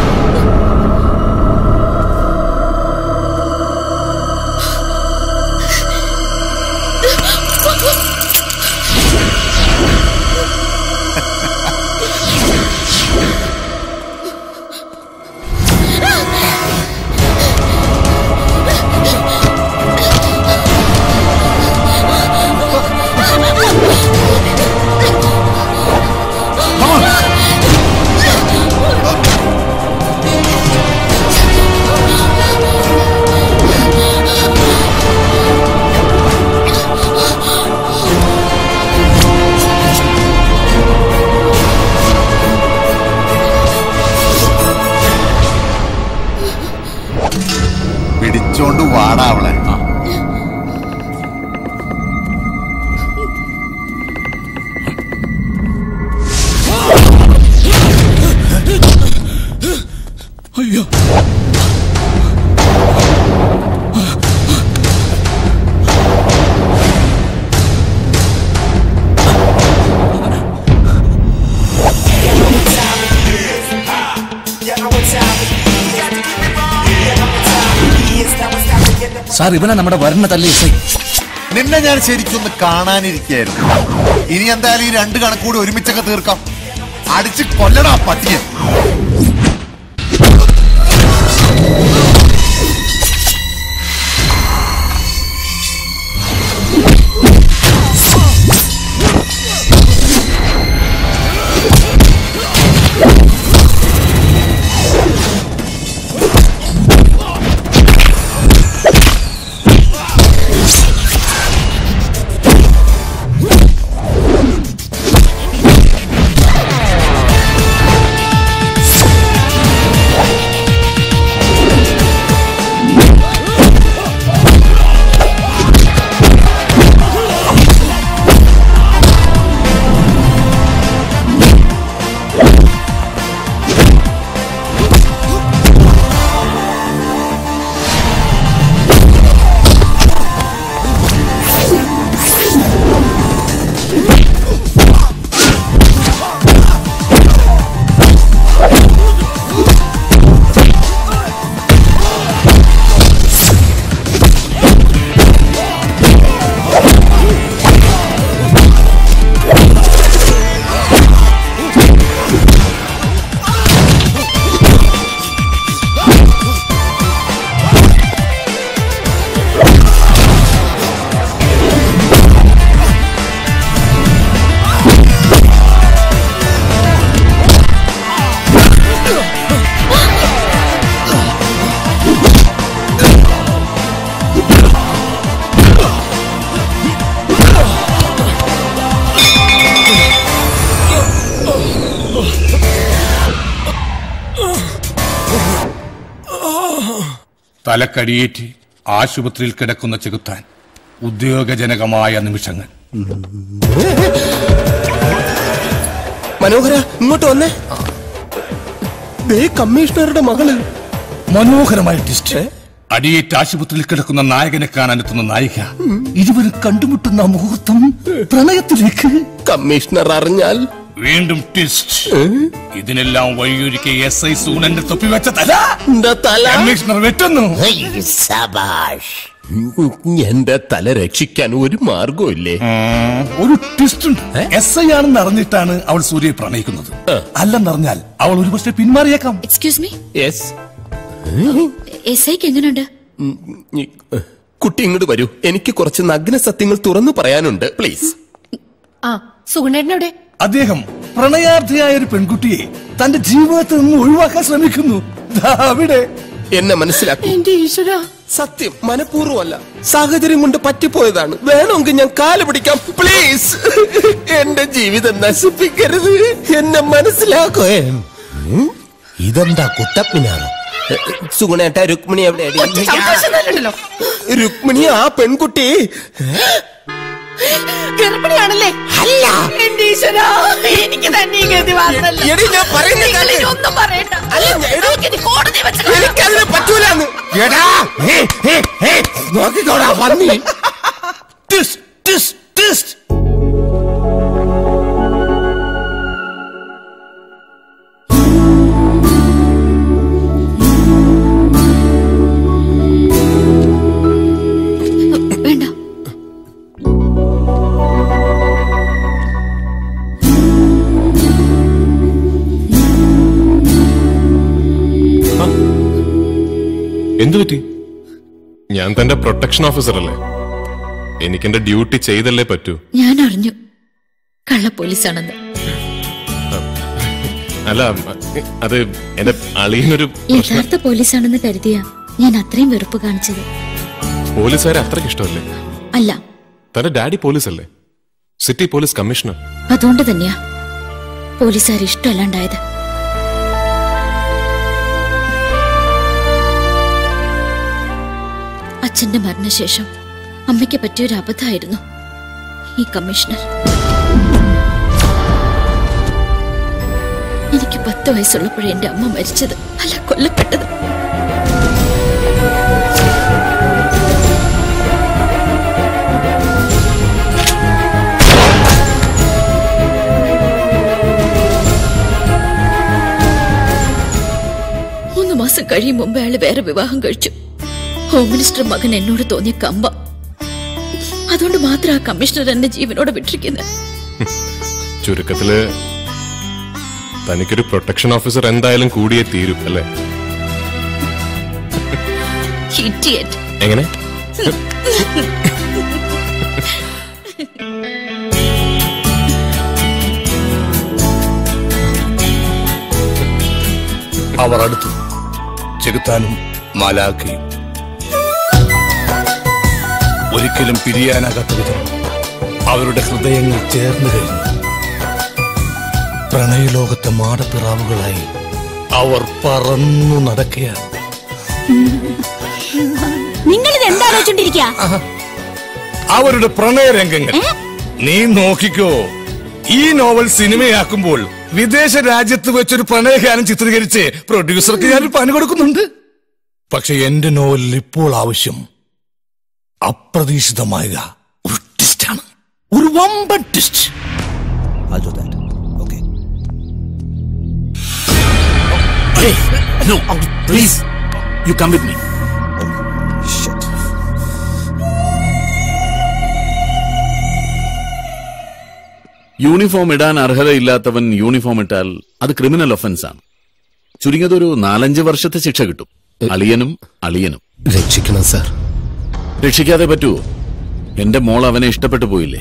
പിടിച്ചോണ്ട് വാടാ അവളെ അയ്യോ സാർ ഇവനെ നമ്മുടെ വരണ തല്ലി നിന്നെ ഞാൻ ശരിക്കൊന്ന് കാണാനിരിക്കായിരുന്നു ഇനി എന്തായാലും ഈ രണ്ട് കണക്കൂടി ഒരുമിച്ചൊക്കെ തീർക്കാം അടിച്ച് കൊല്ലടാ പട്ടിയെ തലക്കടിയേറ്റ് ആശുപത്രിയിൽ കിടക്കുന്ന ചെകുത്താൻ ഉദ്യോഗജനകമായ നിമിഷങ്ങൾ മനോഹര ഇങ്ങോട്ട് വന്നേ ദേ കമ്മീഷണറുടെ മകള് മനോഹരമായ ടിസ്റ്റ് അടിയേറ്റ് ആശുപത്രിയിൽ കിടക്കുന്ന നായകനെ കാണാനെത്തുന്ന നായിക ഇരുവരും കണ്ടുമുട്ടുന്ന ആ മുഹൂർത്തം പ്രണയത്തിലേക്ക് കമ്മീഷണർ അറിഞ്ഞാൽ വീണ്ടും ട്വിസ്റ്റ് ഇതിനെല്ലാം വഴിയൊരുക്കിയ എസ് ഐ സൂണന്റെ തൊപ്പി വെച്ച തല തല കമ്മീഷണർ വെട്ടുന്നു സബാഷ് എന്റെ തല രക്ഷിക്കാൻ ഒരു മാർഗമില്ലേ ഒരു ട്വിസ്റ്റ് ഉണ്ട് എസ് ഐ ആണെന്ന് അറിഞ്ഞിട്ടാണ് അവൾ സൂര്യയെ പ്രണയിക്കുന്നത് അല്ലെന്നറിഞ്ഞാൽ അവൾ ഒരുപക്ഷെ പിന്മാറിയേക്കാം എക്സ്ക്യൂസ് മീ യെസ് എസ് ഐക്ക് എങ്ങനെയുണ്ട് കുട്ടി ഇങ്ങോട്ട് വരൂ എനിക്ക് കുറച്ച് നഗ്ന സത്യങ്ങൾ തുറന്നു പറയാനുണ്ട് പ്ലീസ് ആ സുഗുണേട്ടനെവിടെ അദ്ദേഹം പ്രണയാർത്ഥിയായ ഒരു പെൺകുട്ടിയെ തന്റെ ജീവിതത്തിൽ നിന്ന് ഒഴിവാക്കാൻ ശ്രമിക്കുന്നു ദാ അവിടെ എന്നെ മനസ്സിലാക്കും എന്റെ ഈശ്വര സത്യം മനഃപൂർവ്വമല്ല സാഹചര്യം കൊണ്ട് പറ്റിപ്പോയതാണ് വേണമെങ്കിൽ ഞാൻ കാല് പിടിക്കാം പ്ലീസ് എന്റെ ജീവിതം നശിപ്പിക്കരുത് എന്നെ മനസ്സിലാക്കോ ഇതെന്താ കുട്ടപ്പിനാണോ സുഗുണേട്ട രുക്മിണി എവിടെയാടി ഉണ്ടല്ലോ രുക്മിണി ആ പെൺകുട്ടി ഗർഭിണിയാണല്ലേ അല്ല എന്റെ ഈശ്വരാ എനിക്ക് തന്നെ ഈ ഗതി വന്നല്ലോ. എടി, ഞാൻ പറയുന്നത് നിങ്ങൾ ഇനി കേൾക്ക്. ഒന്നും പറയണ്ട നമുക്കിനി കോടതി വെച്ച് കാണാം. എനിക്കതിന് പറ്റൂലെന്ന് എടാ ഹേ, ഹേ, ഹേ, നോക്കിക്കോടാ പന്നി ടിസ്, ടിസ്, ടിസ്. വേണ്ട എന്തു പറ്റി ഞാൻ തന്റെ പ്രൊട്ടക്ഷൻ ഓഫീസർ അല്ലേ എനിക്ക് എന്റെ ഡ്യൂട്ടി ചെയ്തല്ലേ പറ്റൂ ഞാൻ അറിഞ്ഞു കള്ള പോലീസാണെന്ന് അല്ല അത് എന്റെ അളിയനൊരു പ്രശ്നം യഥാർത്ഥ പോലീസാണെന്ന് കരുതിയ ഞാൻ അത്രയും വെറുപ്പ് കാണിച്ചത് പോലീസുകാരെ അത്രയ്ക്ക് ഇഷ്ടമല്ലേ അല്ല തന്റെ ഡാഡി പോലീസല്ലേ സിറ്റി പോലീസ് കമ്മീഷണർ അതുകൊണ്ട് തന്നെയാ പോലീസുകാർ ഇഷ്ടമല്ലാണ്ടായത് അച്ഛന്റെ മരണശേഷം അമ്മയ്ക്ക് പറ്റിയൊരു അബദ്ധമായിരുന്നു ഈ കമ്മീഷണർ എനിക്ക് പത്ത് വയസ്സുള്ളപ്പോഴേ എന്റെ അമ്മ മരിച്ചത് അല്ല കൊല്ലപ്പെട്ടത് മൂന്ന് മാസം കഴിയും മുമ്പ് അയാള് വേറെ വിവാഹം കഴിച്ചു ഹോം മിനിസ്റ്റർ മകൻ എന്നോട് തോന്നിയ കമ്പ അതുകൊണ്ട് മാത്രം ആ കമ്മീഷണർ എന്നെ ജീവനോടെ വിട്ടിരിക്കുന്നത് ചുരുക്കത്തില് തനിക്കൊരു പ്രൊട്ടക്ഷൻ ഓഫീസർ എന്തായാലും കൂടിയേ തീരും അല്ലേ Idiot. എങ്ങനെ അവർ അടുത്തു ചെകുത്താനും മാലാഖയും ഒരിക്കലും പിരിയാനാകാത്ത വിധം അവരുടെ ഹൃദയങ്ങൾ ചേർന്ന് കഴിഞ്ഞു പ്രണയലോകത്തെ മാടപ്പിറാവുകളായി അവർ പറന്നു നടക്കുകയാണ് നിങ്ങൾ ഇത് എന്താ ആലോചിച്ചോണ്ടിരിക്കുക അവരുടെ പ്രണയരംഗങ്ങൾ നീ നോക്കിക്കോ ഈ നോവൽ സിനിമയാക്കുമ്പോൾ വിദേശ രാജ്യത്ത് വെച്ചൊരു പ്രണയഗാനം ചിത്രീകരിച്ച് പ്രൊഡ്യൂസർക്ക് ഞാൻ പണി കൊടുക്കുന്നുണ്ട് പക്ഷെ എന്റെ നോവലിൽ ഇപ്പോൾ ആവശ്യം അപ്രതീക്ഷിതമായ ഒരു ട്വിസ്റ്റാണ് ഒരു വമ്പൻ twist No, please, you come with me. Uniform ഇടാൻ അർഹതയില്ലാത്തവൻ യൂണിഫോം ഇട്ടാൽ അത് ക്രിമിനൽ ഒഫൻസ് ആണ് ചുരുങ്ങിയത് ഒരു നാലഞ്ച് വർഷത്തെ ശിക്ഷ കിട്ടും അളിയനും അളിയനും രക്ഷിക്കണം സാർ രക്ഷിക്കാതെ പറ്റുമോ എന്റെ മോൾ അവനെ ഇഷ്ടപ്പെട്ടു പോയില്ലേ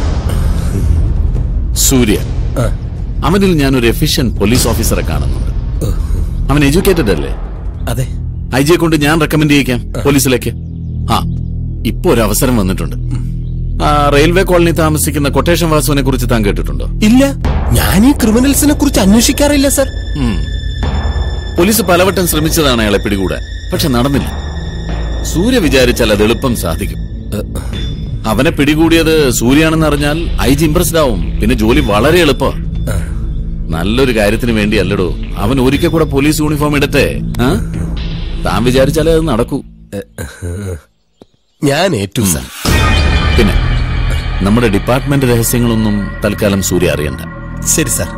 സൂര്യ അവനിൽ ഞാൻ ഒരു എഫിഷ്യന്റ് പോലീസ് ഓഫീസറെ കാണുന്നുണ്ട് അവൻ എഡ്യൂക്കേറ്റഡ് അല്ലേ അതെ ഐ ജിയെ കൊണ്ട് ഞാൻ റെക്കമെൻഡ് ചെയ്യിക്കാം പോലീസിലേക്ക് ആ ഇപ്പൊ ഒരു അവസരം വന്നിട്ടുണ്ട് ആ റെയിൽവേ കോളനി താമസിക്കുന്ന കൊട്ടേഷൻ വാസുവിനെ കുറിച്ച് താൻ കേട്ടിട്ടുണ്ടോ ഇല്ല ഞാൻ ഈ ക്രിമിനൽസിനെ കുറിച്ച് അന്വേഷിക്കാറില്ല സാർ ഉം. പോലീസ് പലവട്ടം ശ്രമിച്ചതാണ് അയാളെ പിടികൂടാൻ പക്ഷെ നടന്നില്ല സൂര്യ വിചാരിച്ചാൽ അത് എളുപ്പം സാധിക്കും അവനെ പിടികൂടിയത് സൂര്യാണെന്ന് അറിഞ്ഞാൽ ഐ ജി ഇംപ്രസ്ഡ് ആവും പിന്നെ ജോലി വളരെ എളുപ്പമാണ് നല്ലൊരു കാര്യത്തിന് വേണ്ടിയല്ലടോ അവൻ ഒരിക്കൽ കൂടെ പോലീസ് യൂണിഫോം ഇടട്ടെ ആ? താൻ വിചാരിച്ചാലേ അത് നടക്കൂ ഞാൻ ഏറ്റു സാർ പിന്നെ നമ്മുടെ ഡിപ്പാർട്ട്മെന്റ് രഹസ്യങ്ങളൊന്നും തൽക്കാലം സൂര്യ അറിയണ്ട ശരി സാർ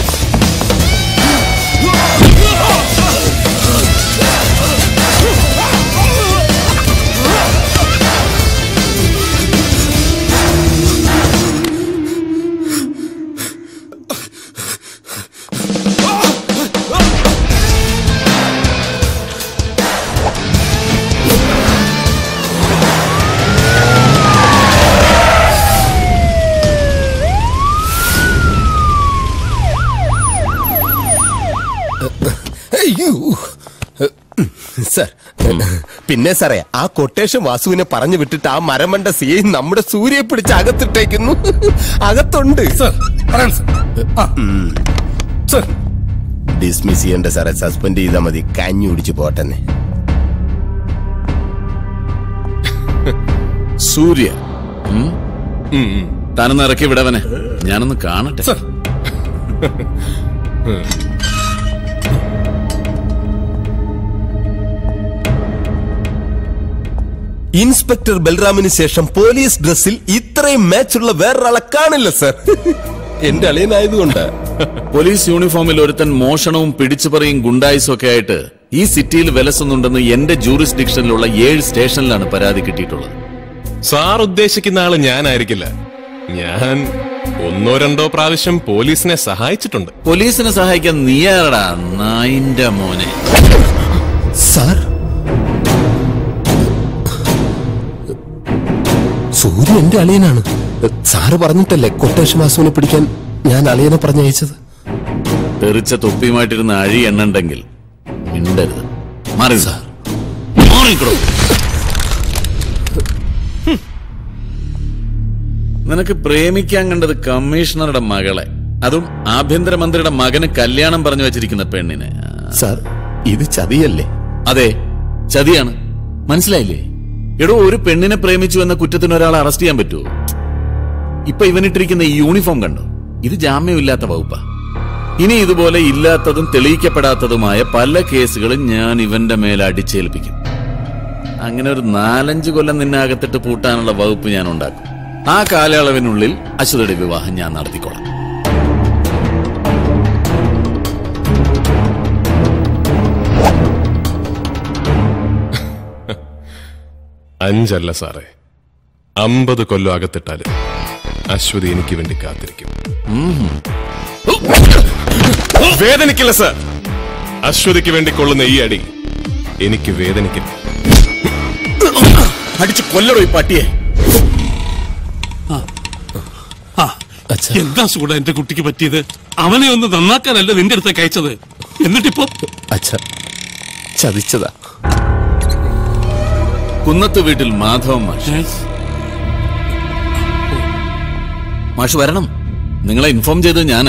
Ah! അയ്യോ സർ പിന്നെ സാറേ ആ കൊട്ടേഷൻ വാസുവിനെ പറഞ്ഞു വിട്ടിട്ട് ആ മരമണ്ട സിയെ നമ്മുടെ സൂര്യയെ പിടിച്ച് അകത്തിട്ടേക്കുന്നു അകത്തുണ്ട് ഡിസ്മിസ് ചെയ്യണ്ട സാറേ സസ്പെൻഡ് ചെയ്താൽ മതി കഞ്ഞി കുടിച്ച് പോട്ടെന്നെ സൂര്യ ഉം? താനൊന്ന് ഇറക്കി വിടവനെ ഞാനൊന്ന് കാണട്ടെ ഇൻസ്പെക്ടർ ബൽറാമിന് ശേഷം പോലീസ് ഡ്രസ്സിൽ ഇത്രയും മാച്ചുള്ള വേറൊരാളെ കാണില്ല സർ എന്റെ അളിയനായതുകൊണ്ട് പോലീസ് യൂണിഫോമിൽ ഒരുത്തൻ മോഷണവും പിടിച്ചുപറിയും ഗുണ്ടായിസും ഒക്കെ ആയിട്ട് ഈ സിറ്റിയിൽ വിലസുന്നുണ്ടെന്ന് എന്റെ ജൂറിസ്ഡിക്ഷനിലുള്ള ഏഴ് സ്റ്റേഷനിലാണ് പരാതി കിട്ടിയിട്ടുള്ളത് സാർ ഉദ്ദേശിക്കുന്ന ആള് ഞാനായിരിക്കില്ല ഞാൻ ഒന്നോ രണ്ടോ പ്രാവശ്യം പോലീസിനെ സഹായിച്ചിട്ടുണ്ട് പോലീസിനെ സഹായിക്കാൻ നീയാരടാ നായിന്റെ മോനെ സാർ സൂര്യ എന്റെ അളിയനാണ് സാറ് പറഞ്ഞിട്ടല്ലേ കൊട്ടേഷൻ വാസുവിനെ പിടിക്കാൻ ഞാൻ അളിയനെ പറഞ്ഞയച്ചത് തെറിച്ച തൊപ്പിയുമായിട്ടിരുന്ന അഴി എണ്ണുണ്ടെങ്കിൽ മിണ്ടരുത് മാറി സാർ മാറിക്കോ നിനക്ക് പ്രേമിക്കാൻ കണ്ടത് കമ്മീഷണറുടെ മകളെ അതും ആഭ്യന്തരമന്ത്രിയുടെ മകന് കല്യാണം പറഞ്ഞു വെച്ചിരിക്കുന്ന പെണ്ണിനെ സാർ ഇത് ചതിയല്ലേ അതെ ചതിയാണ് മനസ്സിലായില്ലേ എടോ ഒരു പെണ്ണിനെ പ്രേമിച്ചു എന്ന കുറ്റത്തിന് ഒരാളെ അറസ്റ്റ് ചെയ്യാൻ പറ്റുമോ ഇപ്പൊ ഇവനിട്ടിരിക്കുന്ന ഈ യൂണിഫോം കണ്ടോ ഇത് ജാമ്യമില്ലാത്ത വകുപ്പാ ഇനി ഇതുപോലെ ഇല്ലാത്തതും തെളിയിക്കപ്പെടാത്തതുമായ പല കേസുകളും ഞാൻ ഇവന്റെ മേൽ അടിച്ചേൽപ്പിക്കും അങ്ങനെ ഒരു നാലഞ്ച് കൊല്ലം നിന്നെ അകത്തിട്ട് പൂട്ടാനുള്ള വകുപ്പ് ഞാൻ ഉണ്ടാക്കും ആ കാലയളവിനുള്ളിൽ അശ്വതിയുടെ വിവാഹം ഞാൻ നടത്തിക്കോളാം അഞ്ചല്ല സാറേ അമ്പത് കൊല്ലം അകത്തിട്ടാല് അശ്വതി എനിക്ക് വേണ്ടി കാത്തിരിക്കും വേദനിക്കില്ല സാർ അശ്വതിക്ക് വേണ്ടി കൊള്ളുന്ന ഈ അടി എനിക്ക് വേദനിക്കില്ല അടിച്ചു കൊല്ലടോ ഈ പട്ടിയെ ആ, എന്താ സൂട എന്റെ കുട്ടിക്ക് പറ്റിയത് അവനെ ഒന്ന് നന്നാക്കാനല്ല നിന്റെ അടുത്തേക്ക് അയച്ചത് എന്നിട്ടിപ്പോ അച്ഛ ചതിച്ചതാ കുന്നത്ത് വീട്ടിൽ മാധവൻ മാഷ് മാഷ് വരണം നിങ്ങളെ ഇൻഫോം ചെയ്തത് ഞാനാ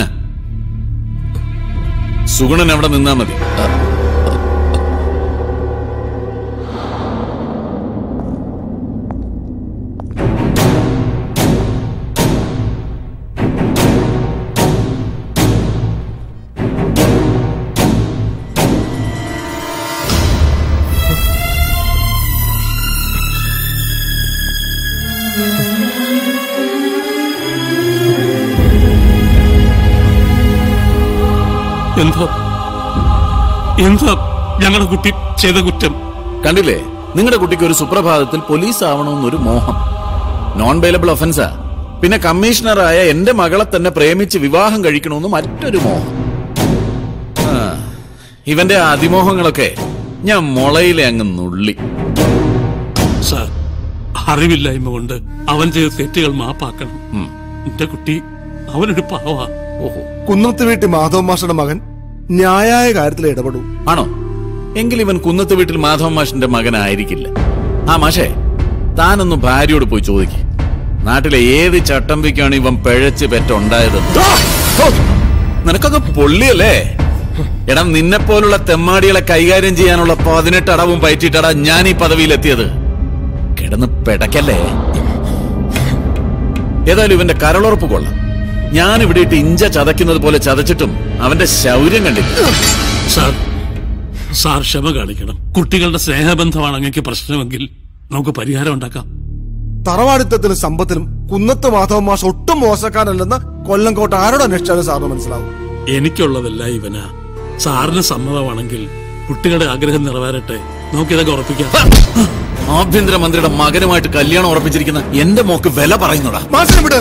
സുഗുണൻ അവിടെ നിന്നാ മതി എന്താ എന്താ ഞങ്ങളുടെ കുട്ടി ചെയ്ത കുറ്റം കണ്ടില്ലേ നിങ്ങളുടെ കുട്ടിക്ക് ഒരു സുപ്രഭാതത്തിൽ പോലീസ് ആവണമെന്നൊരു മോഹം നോൺ ബെയിലബിൾ ഒഫൻസാ പിന്നെ കമ്മീഷണറായ എന്റെ മകളെ തന്നെ പ്രേമിച്ച് വിവാഹം കഴിക്കണമെന്ന് മറ്റൊരു മോഹം ആ, ഇവന്റെ അതിമോഹങ്ങളൊക്കെ ഞാൻ മുളയിലെ അങ്ങ് നുള്ളി സാർ അറിവില്ലായ്മ കൊണ്ട് അവൻ ചെയ്ത തെറ്റുകൾ മാപ്പാക്കണം എന്റെ കുട്ടി അവനൊരു പാവാ ഓഹോ കുന്നത്ത് വീട്ടിൽ മാധവ മാഷയുടെ മകൻ ന്യായായ കാര്യത്തിൽ ഇടപെടും ആണോ എങ്കിൽ ഇവൻ കുന്നത്ത് വീട്ടിൽ മാധവൻ മാഷിന്റെ മകനായിരിക്കില്ല ആ മാഷേ താനൊന്ന് ഭാര്യയോട് പോയി ചോദിക്ക് നാട്ടിലെ ഏത് ചട്ടമ്പിക്കാണ് ഇവൻ പിഴച്ച് പെറ്റുണ്ടായത് നിനക്കൊക്കെ പൊള്ളിയല്ലേ എടാ നിന്നെ പോലുള്ള തെമ്മാടികളെ കൈകാര്യം ചെയ്യാനുള്ള പതിനെട്ട് അടവും പയറ്റിട്ടടാ ഞാൻ ഈ പദവിയിലെത്തിയത് കിടന്ന് പിടക്കല്ലേ ഏതായാലും ഇവന്റെ കരളുറപ്പ് കൊള്ളാം ഞാൻ ഇവിടെ ഇട്ട് ഇഞ്ച ചതയ്ക്കുന്നത് പോലെ ചതച്ചിട്ടും അവന്റെ ശൗര്യം കണ്ടില്ല സാർ സാർ ക്ഷമ കാണിക്കണം കുട്ടികളുടെ സ്നേഹബന്ധമാണ് അങ്ങക്ക് പ്രശ്നമെങ്കിൽ നമുക്ക് പരിഹാരം ഉണ്ടാക്കാം തറവാടിത്തത്തിനും സമ്പത്തിനും കുന്നത്ത് മാധവ മാഷ് ഒട്ടും മോശക്കാരല്ലെന്ന് കൊല്ലംകോട്ട് ആരോട് അന്വേഷിച്ചാലും സാറിന് മനസ്സിലാവും എനിക്കുള്ളതല്ല ഇവനാ സാറിന് സമ്മതമാണെങ്കിൽ കുട്ടികളുടെ ആഗ്രഹം നിറവേറട്ടെ നമുക്കിതൊക്കെ ഉറപ്പിക്കാം ആഭ്യന്തരമന്ത്രിയുടെ മകനുമായിട്ട് കല്യാണം ഉറപ്പിച്ചിരിക്കുന്ന എന്റെ മോക്ക് വില പറയുന്നുടാ മാഷിനെ വിട്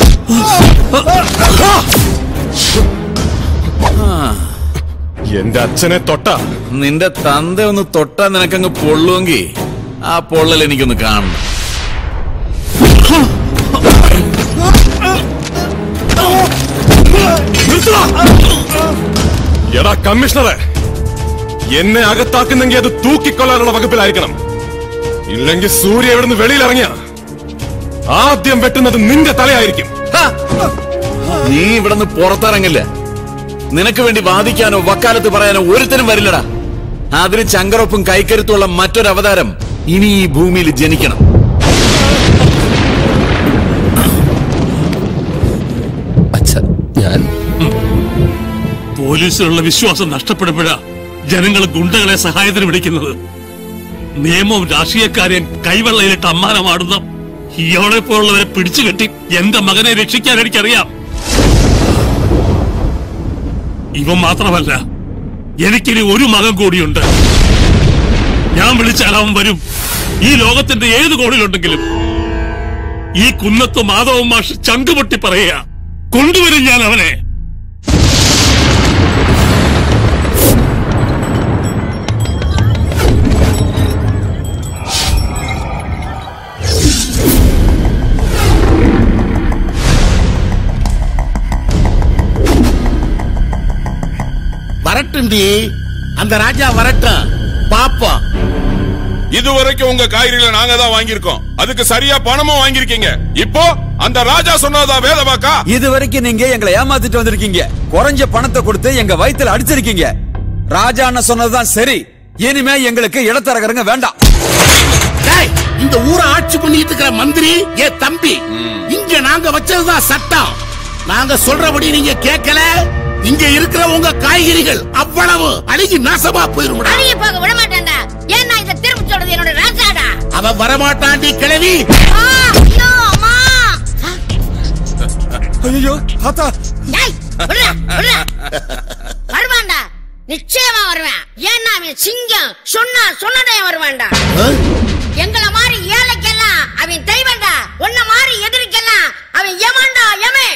എന്റെ അച്ഛനെ തൊട്ട നിന്റെ തന്ത ഒന്ന് തൊട്ടാ നിനക്കങ്ങ് പൊള്ളുമെങ്കിൽ ആ പൊള്ളൽ എനിക്കൊന്ന് കാണണം എടാ കമ്മീഷണറെ എന്നെ അകത്താക്കുന്നെങ്കിൽ അത് തൂക്കിക്കൊള്ളാനുള്ള വകുപ്പിലായിരിക്കണം ഇല്ലെങ്കിൽ സൂര്യ ഇവിടുന്ന് വെളിയിലിറങ്ങിയ ആദ്യം വെട്ടുന്നത് നിന്റെ തലയായിരിക്കും നീ ഇവിടുന്ന് പുറത്തിറങ്ങില്ല നിനക്ക് വേണ്ടി വാദിക്കാനോ വക്കാലത്ത് പറയാനോ ഒരുത്തരും വരില്ലടാ അതിന് ചങ്കറൊപ്പും കൈക്കരുത്തുള്ള മറ്റൊരു അവതാരം ഇനി ഈ ഭൂമിയിൽ ജനിക്കണം ഞാൻ പോലീസിലുള്ള വിശ്വാസം നഷ്ടപ്പെടുമ്പോഴാ ജനങ്ങൾ ഗുണ്ടകളെ സഹായത്തിന് വിളിക്കുന്നത് നിയമവും രാഷ്ട്രീയക്കാരെയും കൈവെള്ളയിലിട്ട് അമ്മാനമാടുന്ന ഇയാളെ പോലുള്ളവരെ പിടിച്ചു കെട്ടി എന്റെ മകനെ രക്ഷിക്കാൻ എനിക്കറിയാം ഇവ മാത്രമല്ല എനിക്കിനി ഒരു മകൻ കൂടിയുണ്ട് ഞാൻ വിളിച്ചാൽ അവൻ വരും ഈ ലോകത്തിന്റെ ഏത് കോണിലുണ്ടെങ്കിലും ഈ കുന്നത്ത് മാധവൻ മാഷ് ചങ്കുപൊട്ടി പറയുക കൊണ്ടുവരും ഞാൻ അവനെ வரட்டும்டி அந்த ராஜா வரட்டும் பாப்போம் இதுவரைக்கும் உங்க காய்கறிகளை நாங்க தான் வாங்கியிருக்கோம் அதுக்கு சரியா பணமும் வாங்கியிருக்கீங்க இப்போ அந்த ராஜா சொன்னதா வேத வாக்கா இது வரைக்கும் நீங்க எங்களை ஏமாத்திட்டு வந்திருக்கீங்க குறைஞ்ச பணத்தை கொடுத்து எங்க வயித்துல அடிச்சிருக்கீங்க ராஜா அண்ணன் சொன்னதுதான் சரி இனிமே எங்களுக்கு இடத்தரகருங்க வேண்டாம் டேய், இந்த ஊரை ஆட்சி பண்ணிட்டு இருக்கிற மந்திரி என் தம்பி இங்க நாங்க வச்சதுதான் சட்டம் நாங்க சொல்றபடி நீங்க கேட்கல இங்க இருக்கிற உங்க காய்கறிகள் அவ்வளவு அழுகி நாசமா போயிரும்டா அழுகி போக விட மாட்டேன்டா ஏன்னா இதை திரும்ப சொல்றது என்னோட ராஜாடா அவன் வரமாட்டாண்டி கிழவி ஆ, ஐயோ, அம்மா ஐயோ தாத்தா டேய், விட்றா, விட்றா. வருவான்டா நிச்சயமா வருவேன் ஏன்னா அவன் சிங்கம் சொன்னா சொன்னதே வருவான்டா எங்களை மாதிரி ஏழைக்கெல்லாம் அவன் தெய்வம்டா உன்ன மாதிரி எதிரிக்கெல்லாம் அவன் யமன்டா யமே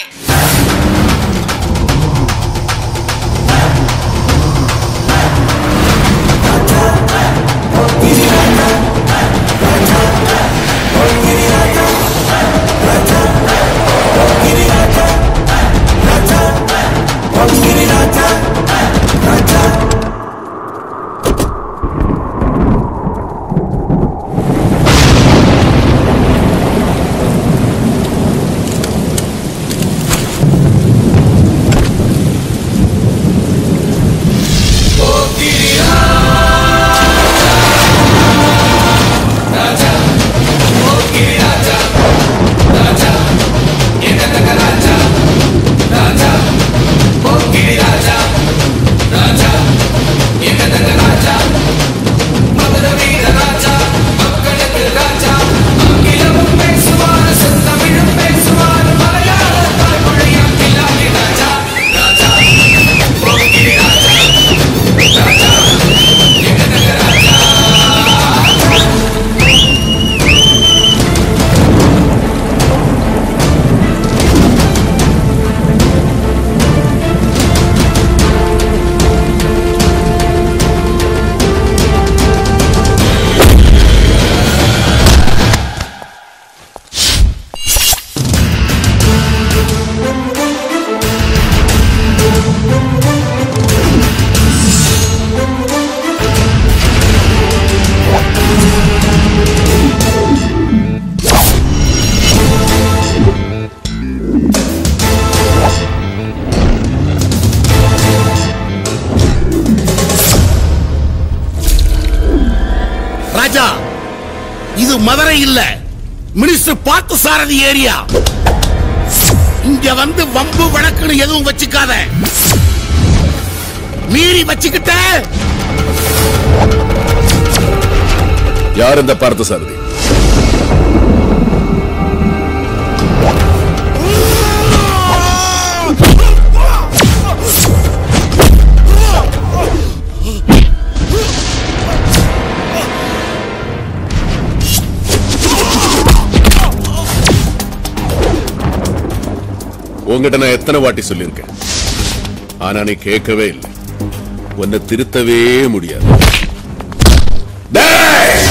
ராஜா இது மதுரை இல்ல மினிஸ்டர் பார்த்து சாரதி ஏரியா இங்க வந்து வம்பு வழக்குன்னு எதுவும் வச்சுக்காத மீறி வச்சுக்கிட்ட யார் இந்த பார்த்த சாரதி உங்ககிட்ட நான் எத்தனை வாட்டி சொல்லியிருக்கேன் ஆனா நீ கேட்கவே இல்லை உன்னை திருத்தவே முடியாது டேய்!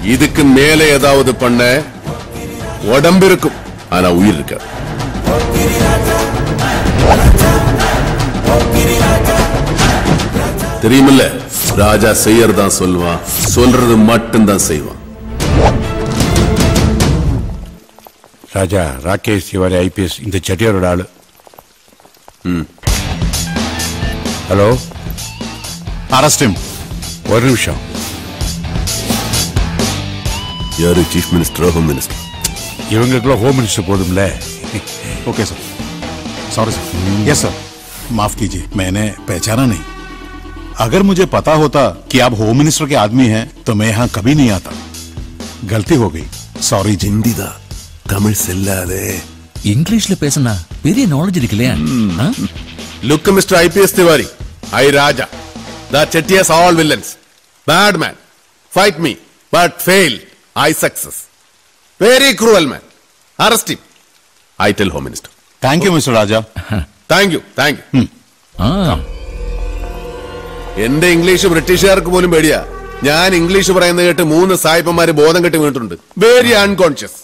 இதுக்கு மேல ஏதாவது பண்ண உடம்பு இருக்கும் ஆனா உயிர் இருக்காது தெரியுமில்ல ராஜா செய்யறதான் சொல்லுவான் சொல்றது மட்டும்தான் செய்வான் ராஜா ராகேஷ் திவாரி ஐபிஎஸ் இந்த செட்டியாரோட ஆளு ஹலோ அரஸ்டிம் ஒரு நிமிஷம் யாரு चीफ मिनिस्टर होम मिनिस्टर இவங்களுக்குள்ள ஹோம் மினிஸ்டர் போதும்ல okay sir sorry sir yes sir माफ कीजिए मैंने पहचाना नहीं अगर मुझे पता होता कि आप होम मिनिस्टर के आदमी हैं तो मैं यहाँ कभी नहीं आता गलती हो गई सॉरी हिंदी दा தமிழ் செல்லாதே இங்கிலீஷ்ல பேசினா பெரிய நாலேஜ் இருக்குல்லையா ஆ? Look, Mr. IPS Tiwari, I Raja. The Chettias all villains. Bad man. Fight me, but fail. I success. Very cruel man. Arrest him. I tell Home Minister. Thank you mister Raja Thank you, thank you. എന്റെ English ബ്രിട്ടീഷുകാർക്ക് പോലും പേടിയാ ഞാൻ English പറയുന്നത് കേട്ട് മൂന്ന് സായിപ്പന്മാര് ബോധം കെട്ടി വീണിട്ടുണ്ട് വെരി അൺകോൺഷ്യസ്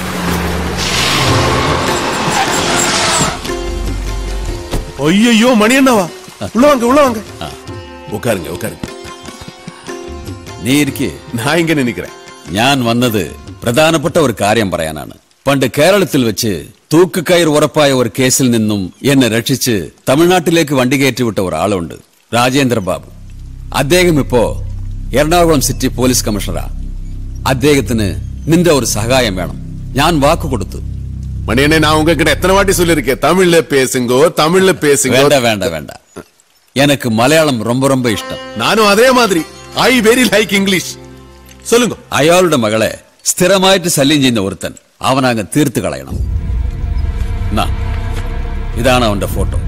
ஐயோ மணி என்னவா உள்ள வாங்க உள்ள வாங்க உட்காருங்க உட்காருங்க നീ ഇരിക്കേ நான் இங்க நினைக்கிறேன் ഞാൻ വന്നത് പ്രധാനപ്പെട്ട ഒരു കാര്യം പറയാനാണ് പണ്ട് കേരളത്തിൽ വെച്ച് തൂക്കുകയർ ഉറപ്പായ ഒരു കേസിൽ നിന്നും എന്നെ രക്ഷിച്ച് തമിഴ്നാട്ടിലേക്ക് വണ്ടി കയറ്റിവിട്ട ഒരാളുണ്ട് രാജേന്ദ്ര ബാബു അദ്ദേഹം ഇപ്പോ എറണാകുളം സിറ്റി പോലീസ് കമ്മീഷണറാ അദ്ദേഹത്തിന് നിന്റെ ഒരു സഹായം വേണം ഞാൻ വാക്ക് കൊടുത്തു மணியண்ணே நான் உங்ககிட்ட எத்தனை வாட்டி சொல்லிருக்கேன் தமிழ்ல பேசுங்கோ தமிழ்ல பேசுங்கோ വേണ്ട വേണ്ട വേണ്ട எனக்கு மலையாளம் ரொம்ப ரொம்ப இஷ்டம் நானும் அதே மாதிரி ஐ வெரி லைக் இங்கிலீஷ் சொல்லுங்க അയാളുടെ മകളെ സ്ഥിരമായിട്ട് ശല്യം ചെയ്യുന്ന ഒരുത്തൻ അവനങ്ങ് തീർത്ത് കളയണം നാ, ഇതാണ് അവന്റെ photo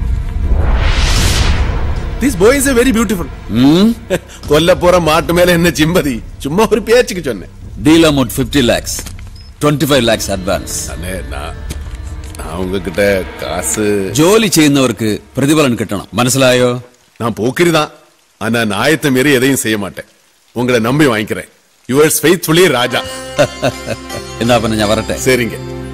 this boy is very beautiful கொல்ல போற மாட்டு மேல என்ன சிம்பதி சும்மா ஒரு பேச்சுக்கு சொன்னேன் deal amount fifty lakhs twenty five lakhs advance அண்ணே நான் நான் உங்ககிட்ட காசு ജോലി ചെയ്യുന്നവർക്ക് പ്രതിഫലം കിട്ടണം മനസ്സിലായോ நான் போக்கிரிதான் ஆனா நாயத்தை மீறி எதையும் செய்ய மாட்டேன் உங்களை நம்பி வாங்கிக்கிறேன் யுவர்ஸ் ஃபெய்த்ஃபுல்லி ராஜா എന്നാ പിന്നെ ഞാൻ വരട്ടെ சரிங்க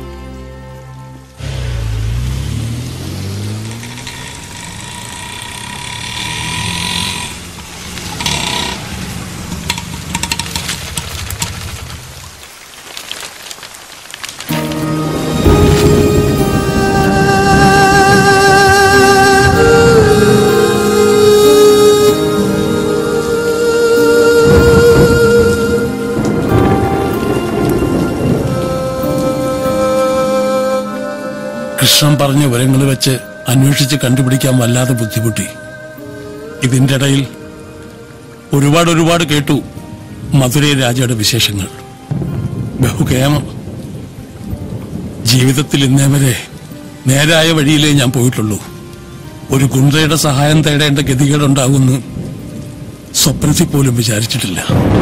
കൃഷ്ണൻ പറഞ്ഞ വിവരങ്ങൾ വെച്ച് അന്വേഷിച്ച് കണ്ടുപിടിക്കാൻ വല്ലാതെ ബുദ്ധിമുട്ടി ഇതിന്റെ ഇടയിൽ ഒരുപാട് ഒരുപാട് കേട്ടു മധുരൈ രാജയുടെ വിശേഷങ്ങൾ ബഹുകേമം ജീവിതത്തിൽ ഇന്നേ വരെ നേരായ വഴിയിലേ ഞാൻ പോയിട്ടുള്ളൂ ഒരു ഗുണ്ടയുടെ സഹായം തേടേണ്ട ഗതികേടുണ്ടാകുമെന്ന് സ്വപ്നത്തിൽ പോലും വിചാരിച്ചിട്ടില്ല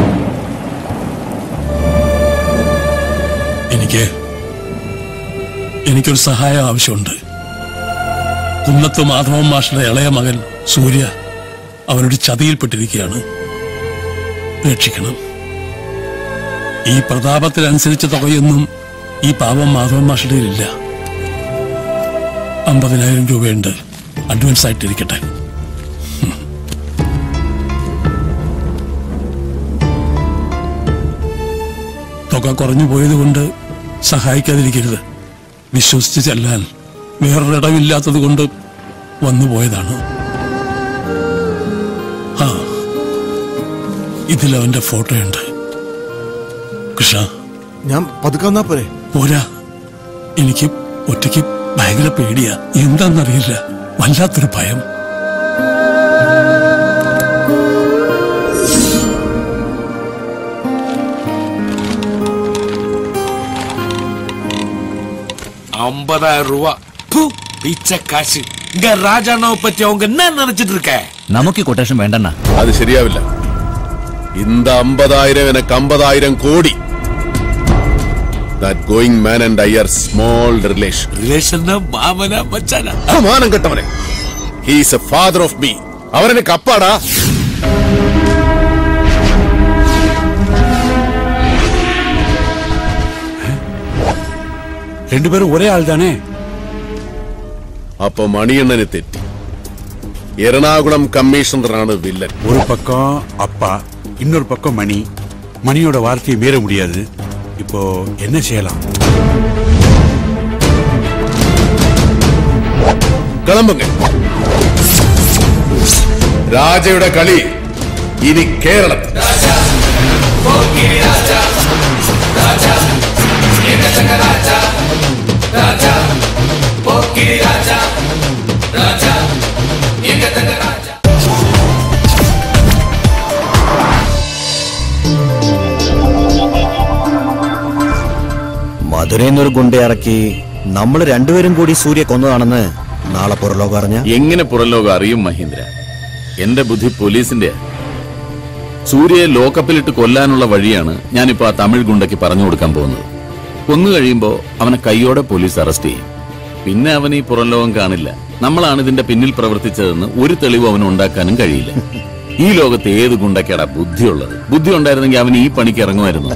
എനിക്ക് എനിക്കൊരു സഹായം ആവശ്യമുണ്ട് കുന്നത്ത് മാധവൻ മാഷയുടെ ഇളയ മകൻ സൂര്യ അവനൊരു ചതിയിൽപ്പെട്ടിരിക്കുകയാണ് രക്ഷിക്കണം ഈ പ്രതാപത്തിനനുസരിച്ച തുകയൊന്നും ഈ പാവം മാധവൻ മാഷയുടെ ഇല്ല അമ്പതിനായിരം രൂപയുണ്ട് അഡ്വാൻസ് ആയിട്ടിരിക്കട്ടെ തുക കുറഞ്ഞു പോയതുകൊണ്ട് സഹായിക്കാതിരിക്കരുത് വിശ്വസിച്ച് ചെല്ലാൻ വേറൊരിടമില്ലാത്തത് കൊണ്ട് വന്നു പോയതാണ് ആ ഇതിൽ അവന്റെ ഫോട്ടോയുണ്ട് കൃഷ്ണ ഞാൻ പതുക്കെ വന്നാ പോരെ പോരാ എനിക്ക് ഒറ്റയ്ക്ക് ഭയങ്കര പേടിയാ എന്താന്നറിയില്ല വല്ലാത്തൊരു ഭയം ஐம்பதாயிரம் ரூபா பு, பிச்சை காசு இங்க ராஜாண்ணாவை பத்தி அவங்க என்ன நினைச்சிட்டு இருக்க നമുക്ക് ഈ കൊട്ടേഷൻ വേണ്ടെന്നാ அது சரியாவில்ல இந்த ஐம்பதாயிரம் எனக்கு ஐம்பதாயிரம் கோடி that going man and I are small relation relation மாமனா மச்சானா മാനം കെട്ടവനെ he's a father of me അവനെനിക്ക് അപ്പാടാ രണ്ടുപേരും ഒരേ ആൾ தானே അപ്പൊ മണിയണ്ണന് തെറ്റി എറണാകുളം കമ്മീഷണറാണ് വില്ലൻ ஒரு பக்கம் அப்பா இன்னொரு பக்கம் மணி மணியோட வார்த்தையை மீற முடியாது இப்போ என்ன செய்யலாம் കിളമ്പുങ്ങ രാജയുടെ കളി ഇനി കേരളത്തിൽ മധുരയിൽ നിന്നൊരു ഗുണ്ടയിറക്കി നമ്മൾ രണ്ടുപേരും കൂടി സൂര്യ കൊന്നതാണെന്ന് നാളെ പുറലോകം അറിഞ്ഞ എങ്ങനെ പുറംലോകം അറിയും മഹീന്ദ്ര എന്റെ ബുദ്ധി പോലീസിന്റെ സൂര്യയെ ലോക്കപ്പിലിട്ട് കൊല്ലാനുള്ള വഴിയാണ് ഞാനിപ്പോ ആ തമിഴ് ഗുണ്ടയ്ക്ക് പറഞ്ഞു കൊടുക്കാൻ പോകുന്നത് കൊന്നു കഴിയുമ്പോ അവനെ കൈയോടെ പോലീസ് അറസ്റ്റ് ചെയ്യും പിന്നെ അവൻ ഈ പുറംലോകം കാണില്ല നമ്മളാണ് ഇതിന്റെ പിന്നിൽ പ്രവർത്തിച്ചതെന്ന് ഒരു തെളിവ് അവന് ഉണ്ടാക്കാനും കഴിയില്ല ഈ ലോകത്ത് ഏത് ഗുണ്ടയ്ക്കാടാ ബുദ്ധിയുള്ളത് ബുദ്ധി ഉണ്ടായിരുന്നെങ്കിൽ അവൻ ഈ പണിക്ക് ഇറങ്ങുമായിരുന്നു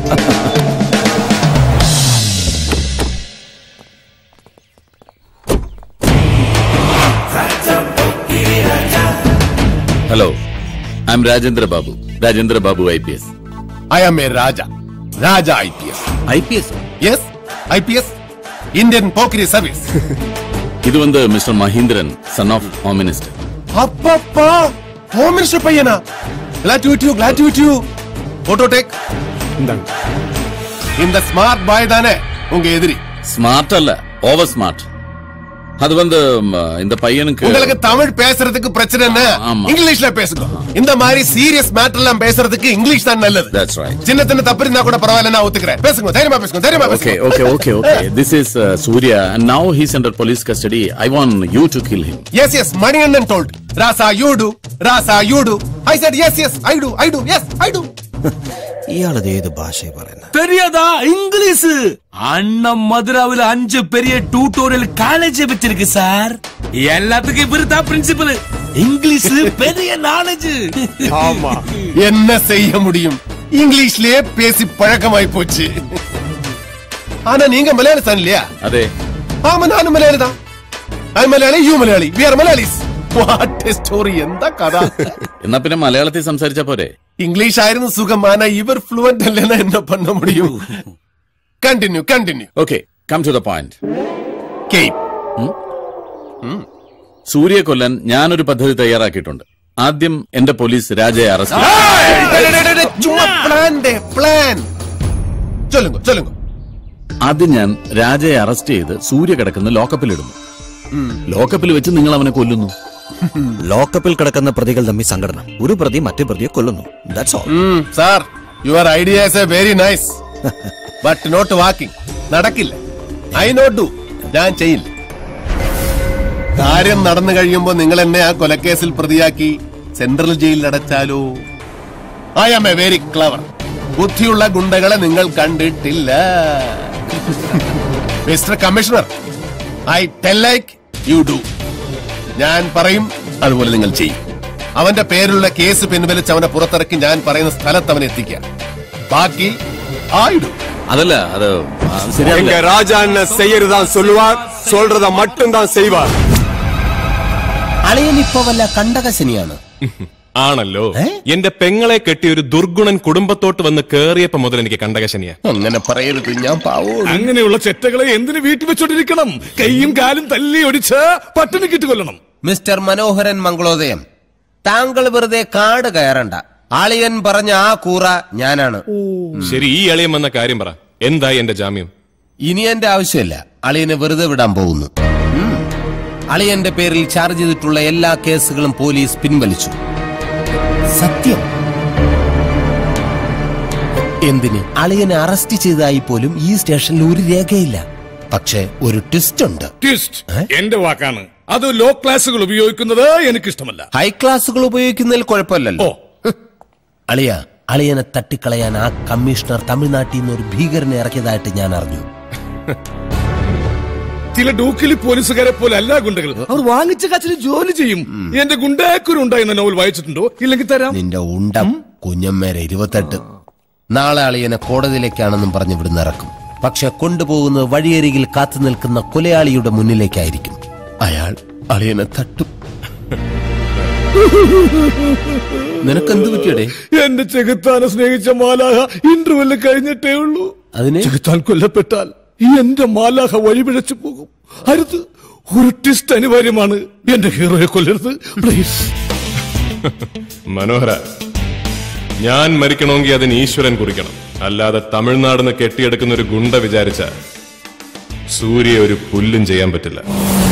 hello I'm Rajendra Babu Rajendra Babu I P S I am a Raja Raja I P S I P S yes I P S Indian പോക്കിരി സർവീസ് இது வந்து mister Mahendran son of home minister അപ്പപ്പാ ഹോം മിനിസ്റ്റർ പയ്യനാ glad to meet you glad to meet you photo take എന്താണ് இந்த smart boy தானே உங்க எதிரி ஸ்மார்ட் அல்ல ஓவர் ஸ்மார்ட் அது வந்து ம், இந்த பையனுக்கு உங்களுக்கு தமிழ் பேசுறதுக்கு பிரச்சனை என்ன ஆமா. இங்கிலீஷ்ல பேசுங்க இந்த மாதிரி சீரியஸ் மேட்டர் எல்லாம் பேசுறதுக்கு இங்கிலீஷ் தான் நல்லது That's right. சின்ன சின்ன தப்பு இருந்தா கூட பரவாயில்ல நான் ஒத்துக்கிறேன் பேசுங்க தைரியமா பேசுங்க தைரியமா Okay, பேசுங்க okay, okay, okay. This is uh, Surya, and now he's under police custody. I want you to kill him. Yes, yes, Maniannan told. Rasa, you do. Rasa, you do. I said, yes, yes, I do, I do, yes, I do. ഇയാളത് ഏത് ഭാഷയെ പറയുന്നത് தெரியாதா English அண்ணன் மதுராவில் அஞ்சு பெரிய tutorial college வச்சிருக்கு sir எல்லாத்துக்கும் இவரு தான் பிரின்சிபல் இங்கிலீஷ் பெரிய நாலேஜ் ஆமா என்ன செய்ய முடியும் இங்கிலீஷ்லயே பேசி பழக்கமாய் போச்சு ஆனா நீங்க மலையாளி தான் இல்லையா അതെ ஆமா நானும் மலையாளி தான் I Malayali you Malayali we are Malayalis what story എന്താ കഥ എന്നാ പിന്നെ മലയാളത്തിൽ സംസാരിച്ചാ പോരെ ഇംഗ്ലീഷ് ആയിരുന്നു സുഖം ആന ഇവർ ഫ്ലുവന്റ് അല്ലെന്ന് എന്നെ പണ്ണ മുടിയും continue continue okay come to the point കേപ്പ് സൂര്യയെ കൊല്ലാൻ ഞാനൊരു പദ്ധതി തയ്യാറാക്കിയിട്ടുണ്ട് ആദ്യം എന്റെ പോലീസ് രാജയെ അറസ്റ്റ് ചുമ്മാ പ്ലാൻ പ്ലാൻ ചൊല്ലുങ്ക ചൊല്ലുങ്ക ആദ്യം ഞാൻ രാജയെ അറസ്റ്റ് ചെയ്ത് സൂര്യ കിടക്കുന്ന ലോക്കപ്പിലിടുന്നു ലോക്കപ്പിൽ വെച്ച് നിങ്ങൾ അവനെ കൊല്ലുന്നു ലോക്കപ്പിൽ കിടക്കുന്ന പ്രതികൾ തമ്മിൽ സംഘടന ഒരു പ്രതി മറ്റു പ്രതിയെ കൊല്ലുന്നു that's all sir your idea is a very nice but not walking നടക്കില്ല ഐ നോട്ട് ഡു ഞാൻ ചെയ്യില്ല കാര്യം നടന്നു കഴിയുമ്പോ നിങ്ങൾ എന്നെ ആ കൊലക്കേസിൽ പ്രതിയാക്കി സെൻട്രൽ ജയിലിൽ അടച്ചാലോ I am a very clever ബുദ്ധിയുള്ള ഗുണ്ടകളെ നിങ്ങൾ കണ്ടിട്ടില്ല mister commissioner I tell like you do ഞാൻ പറയും അതുപോലെ നിങ്ങൾ ചെയ്യും അവന്റെ പേരിലുള്ള കേസ് പിൻവലിച്ച് അവനെ പുറത്തിറക്കി ഞാൻ പറയുന്ന സ്ഥലത്ത് അവനെ എത്തിക്കാം ബാക്കി ആയിടും അതല്ല അത് எங்க ராஜா என்ன செய்யறதான் சொல்லுவார் சொல்றத மட்டும்தான் செய்வார் അളിയൻ ഇപ്പൊ വല്ല കണ്ടകശനിയാണ് ആണല്ലോ എന്റെ പെങ്ങളെ കെട്ടി ഒരു ദുർഗുണൻ കുടുംബത്തോട്ട് വന്ന് കേറിയപ്പോ മുതൽ എനിക്ക് കണ്ടകശനിയാ അങ്ങനെ പറയരുത് ഞാൻ പാവോ അങ്ങനെയുള്ള ചെറ്റകളെ എന്തിനു വീട്ടിൽ വെച്ചോണ്ടിരിക്കണം കൈയും കാലും തല്ലി ഒടിച്ച് പട്ടിണി കിട്ടുകൊല്ലണം മിസ്റ്റർ മനോഹരൻ മംഗളോദയം താങ്കൾ വെറുതെ കാട് കയറണ്ട അളിയൻ പറഞ്ഞ ആ കൂറ ഞാനാണ് ശരി ഈ അളിയൻ വന്ന കാര്യം പറ എന്തായി എന്റെ ജാമ്യം ഇനി എന്റെ ആവശ്യമില്ല അളിയനെ വെറുതെ വിടാൻ പോകുന്നു ഉം. അളിയന്റെ പേരിൽ ചാർജ് ചെയ്തിട്ടുള്ള എല്ലാ കേസുകളും പോലീസ് പിൻവലിച്ചു സത്യം എന്തിന് അളിയനെ അറസ്റ്റ് ചെയ്തതായി പോലും ഈ സ്റ്റേഷനിൽ ഒരു രേഖയില്ല പക്ഷേ ഒരു ട്വിസ്റ്റ് ഉണ്ട് ട്വിസ്റ്റ് എന്റെ വാക്കാണ് അത് ലോ ക്ലാസുകൾ ഉപയോഗിക്കുന്നത് എനിക്കിഷ്ടമല്ല ഹൈ ക്ലാസുകൾ ഉപയോഗിക്കുന്നതിൽ കുഴപ്പമില്ലല്ലോ ഹ്. അളിയ അളിയനെ തട്ടിക്കളയാൻ ആ കമ്മീഷണർ തമിഴ്നാട്ടിൽ നിന്ന് ഒരു ഭീകരനെ ഇറക്കിയതായിട്ട് ഞാൻ അറിഞ്ഞു ചില ഡൂക്കിലി പോലീസുകാരെ പോലെ അല്ല ഗുണ്ടകൾ അവർ വാങ്ങിച്ച കാച്ചിന് ജോലി ചെയ്യും എന്റെ ഗുണ്ടാക്കുരു എന്ന നോവൽ വായിച്ചിട്ടുണ്ടോ ഇല്ലെങ്കിൽ തരാം നിന്റെ ഉണ്ടം കുഞ്ഞമ്മേരെ ഇരുപത്തെട്ട് നാളെ അളിയനെ കോടതിയിലേക്കാണെന്നും പറഞ്ഞ് ഇവിടുന്ന് ഇറക്കും പക്ഷെ കൊണ്ടുപോകുന്നത് വഴിയരികിൽ കാത്തു നിൽക്കുന്ന കൊലയാളിയുടെ മുന്നിലേക്കായിരിക്കും അയാൾ അളിയനെ തട്ടും നിനക്കെന്ത് പറ്റിയടേ എന്റെ ചെകുത്താനെ സ്നേഹിച്ച മാലാഹ ഇന്റർവെല്ല് കഴിഞ്ഞിട്ടേ ഉള്ളൂ അതിന് ചെകുത്താൻ കൊല്ലപ്പെട്ടാൽ ഈ എന്റെ മാലാഹ വഴിപിഴച്ചു പോകും അരുത് ഒരു ട്വിസ്റ്റ് അനിവാര്യമാണ് എന്റെ ഹീറോയെ കൊല്ലരുത് പ്ലീസ് മനോഹര ഞാൻ മരിക്കണമെങ്കിൽ അതിന് ഈശ്വരൻ കുറിക്കണം അല്ലാതെ തമിഴ്നാടിന് കെട്ടിയെടുക്കുന്ന ഒരു ഗുണ്ട വിചാരിച്ച സൂര്യ ഒരു പുല്ലും ചെയ്യാൻ പറ്റില്ല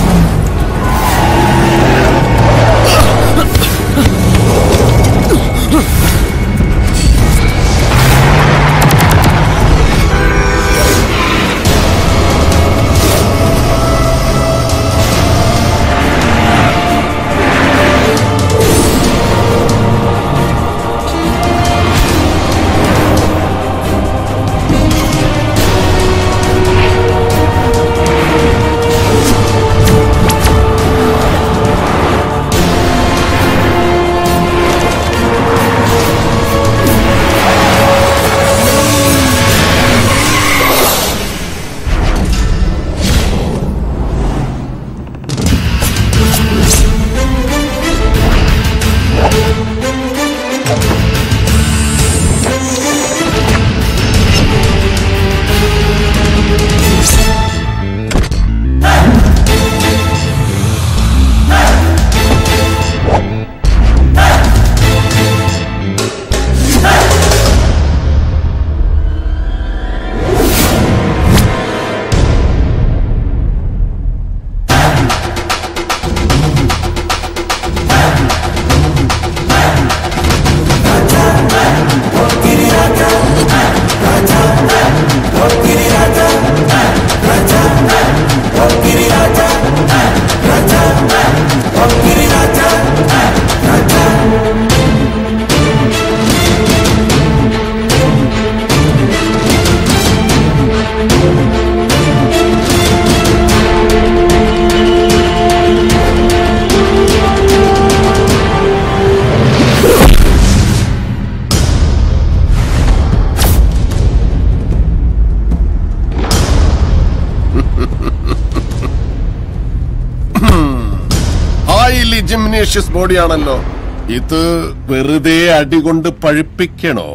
ഹൈലി ജിംനേഷ്യസ് ബോഡിയാണല്ലോ ഇത് വെറുതെ അടികൊണ്ട് പഴുപ്പിക്കണോ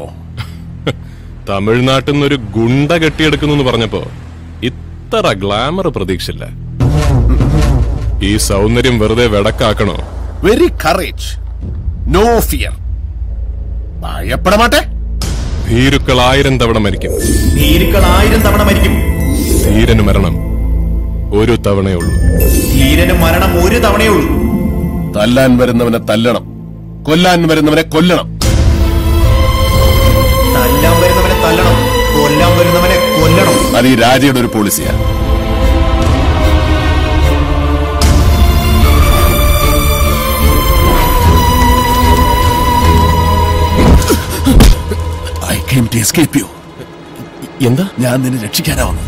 തമിഴ്നാട്ടിൽ നിന്നൊരു ഗുണ്ട കെട്ടിയെടുക്കുന്നു എന്ന് പറഞ്ഞപ്പോ ഇത്ര ഗ്ലാമർ പ്രതീക്ഷില്ല ഈ സൗന്ദര്യം വെറുതെ വെടക്കാക്കണോ വെരി കറേജ് നോ ഫിയർ ഭയപ്പെടമാട്ടെ ഭീരുക്കൾ ആയിരം തവണ മരിക്കും ഭീരുക്കൾ ആയിരം തവണ മരിക്കും ധീരന് മരണം ഒരു തവണയുള്ളൂ ധീരന് മരണം ഒരു തവണയുള്ളൂ തല്ലാൻ വരുന്നവനെ തല്ലണം കൊല്ലാൻ വരുന്നവനെ കൊല്ലണം തല്ലാൻ വരുന്നവനെ തല്ലണം കൊല്ലാൻ വരുന്നവനെ കൊല്ലണം അത് ഈ രാജയുടെ ഒരു പോളിസിയാണ് I came to escape you എന്താ ഞാൻ നിന്നെ രക്ഷിക്കാനാ വന്നത്